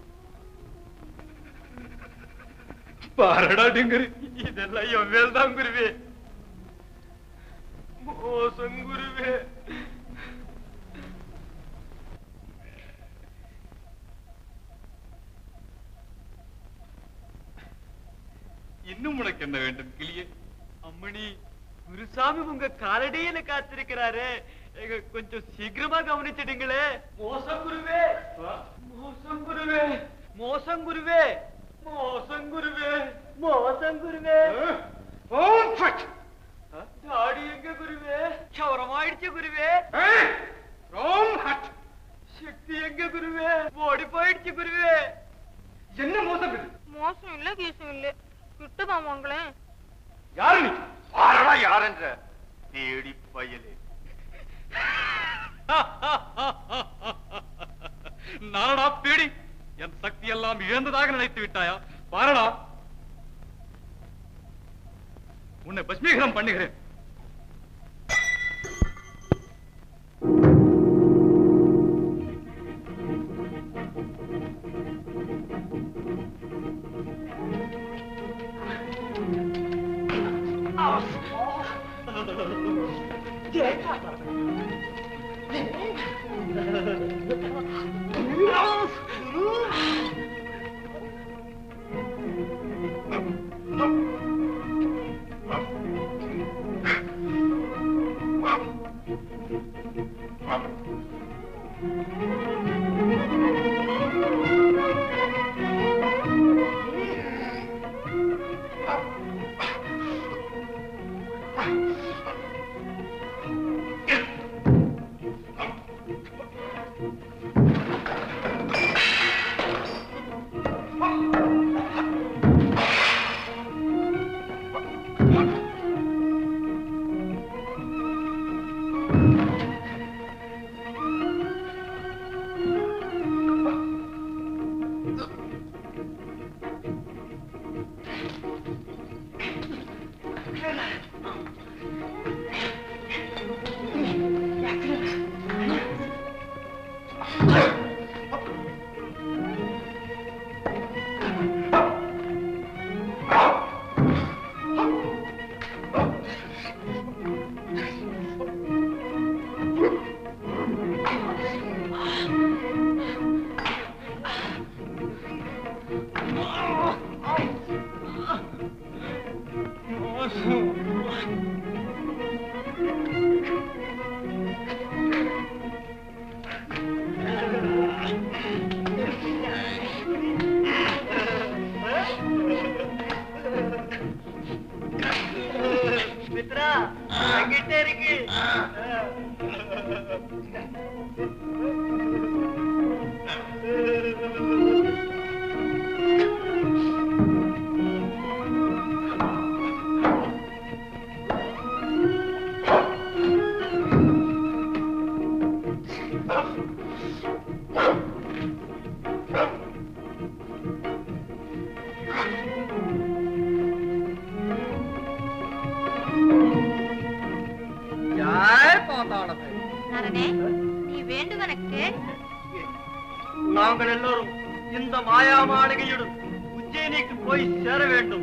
பாரடா டிங்கரு
இதெல்லாம் என் மேல் தான் குருவே மோசம் குருவே
இன்னும் உனக்கு என்ன வேண்டும் கிளியே
அம்மணி குருசாமி உங்க காலடியில காத்திருக்கிறாரு எங்க கொஞ்சம் சீக்கிரமா கவனிச்சிடுங்களே மோசம் குருவே மோசம் குருவே மோசம் குருவே மோசம் குருவே மோசம் குருவே தாடி எங்க குருவே சவரமாயிடுச்சு குருவே சக்தி எங்க குருவே ஓடி போயிடுச்சு குருவே
என்ன மோசம் இது
மோசம் இல்ல கேசம் இல்ல கிட்டதான் வாங்களேன்
யாரு நீ பாரடா யாருன்ற தேடி பயலே
நானடா பேடி என் சக்தி எல்லாம் இழந்ததாக நினைத்து விட்டாயா பாரடா உன்னை பஸ்மீகரம் பண்ணுகிறேன்
ஜெயகாந்தா மித்ரா எங்கிட்ட இருக்கு
யார் பாத்தாளது
நரனே நீ வேண்டுவன கேள்
நாங்கள் எல்லோரும் இந்த மாயா மாளிகையுடன் உஜ்ஜயினிக்கு போய் சேர வேண்டும்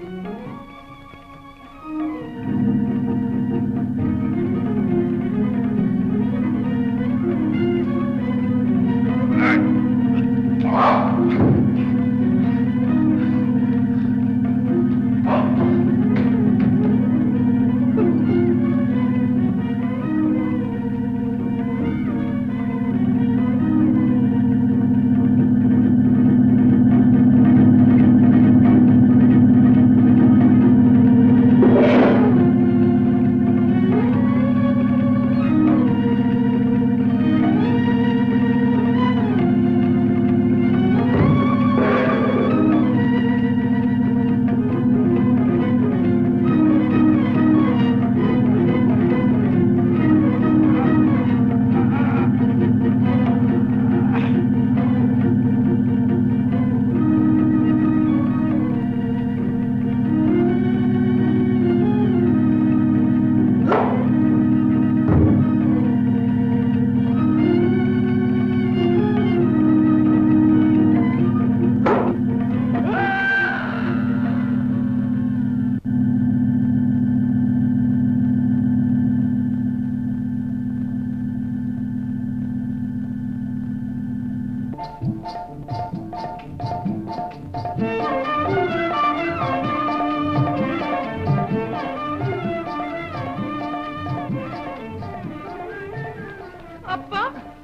அப்பா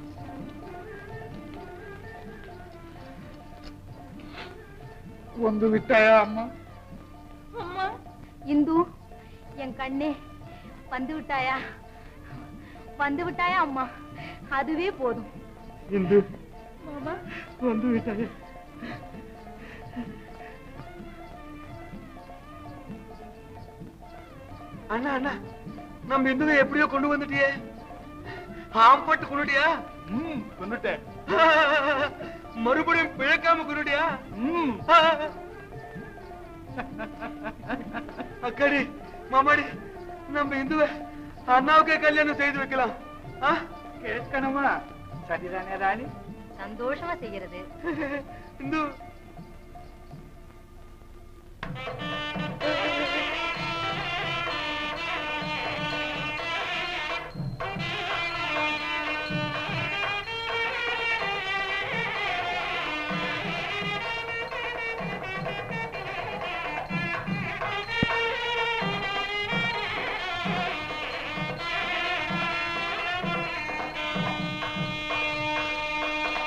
வந்து விட்டாயா அம்மா
அம்மா
இந்து என் கண்ணே வந்து விட்டாயா வந்து விட்டாயா அம்மா அதுவே போதும்
இந்து
மாமா
வந்து விட்டாயா
அண்ணா அண்ணா நம்ம இந்துவை எப்படியோ கொண்டு வந்துட்டியே ஆம் போட்டு கொண்டுட்டியா
ம் கொண்டுட்டேன்
மறுபடியும் பிழைக்காம கொண்டுட்டியா
ம்
அக்காடி மாமாடி நம்ம இந்துவை அண்ணாவுக்கே கல்யாணம் செய்து வைக்கலாம் ஆ?
கேட்கணுமா சரிதானே ராணி
சந்தோஷமா செய்யறது
இந்து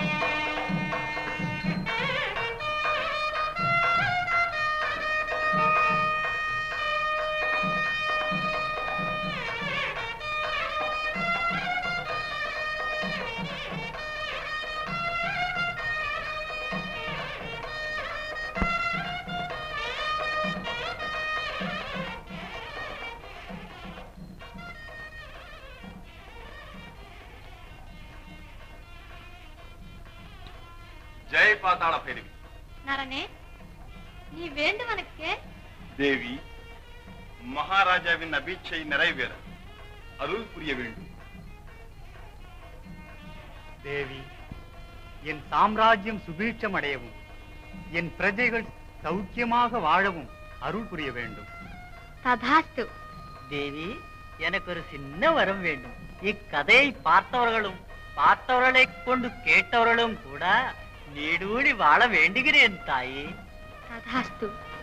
ஆ
ஜெய் பாதாள பைரவி
நரனே நீ வேண்டுவனுக்கு
தேவி மகாராஜாவின் அபீட்சை நிறைவேற அருள் புரிய வேண்டும்
தேவி என் சாம்ராஜ்யம் சுபீட்சம் அடையவும் என் பிரஜைகள் சௌக்கியமாக வாழவும் அருள் புரிய வேண்டும்
ததாஸ்து
தேவி எனக்கு ஒரு சின்ன வரம் வேண்டும் இக்கதையை பார்த்தவர்களும் பார்த்தவர்களை கொண்டு கேட்டவர்களும் கூட நீடூடி வாழ வேண்டுகிறேன் தாயே
ததாஸ்து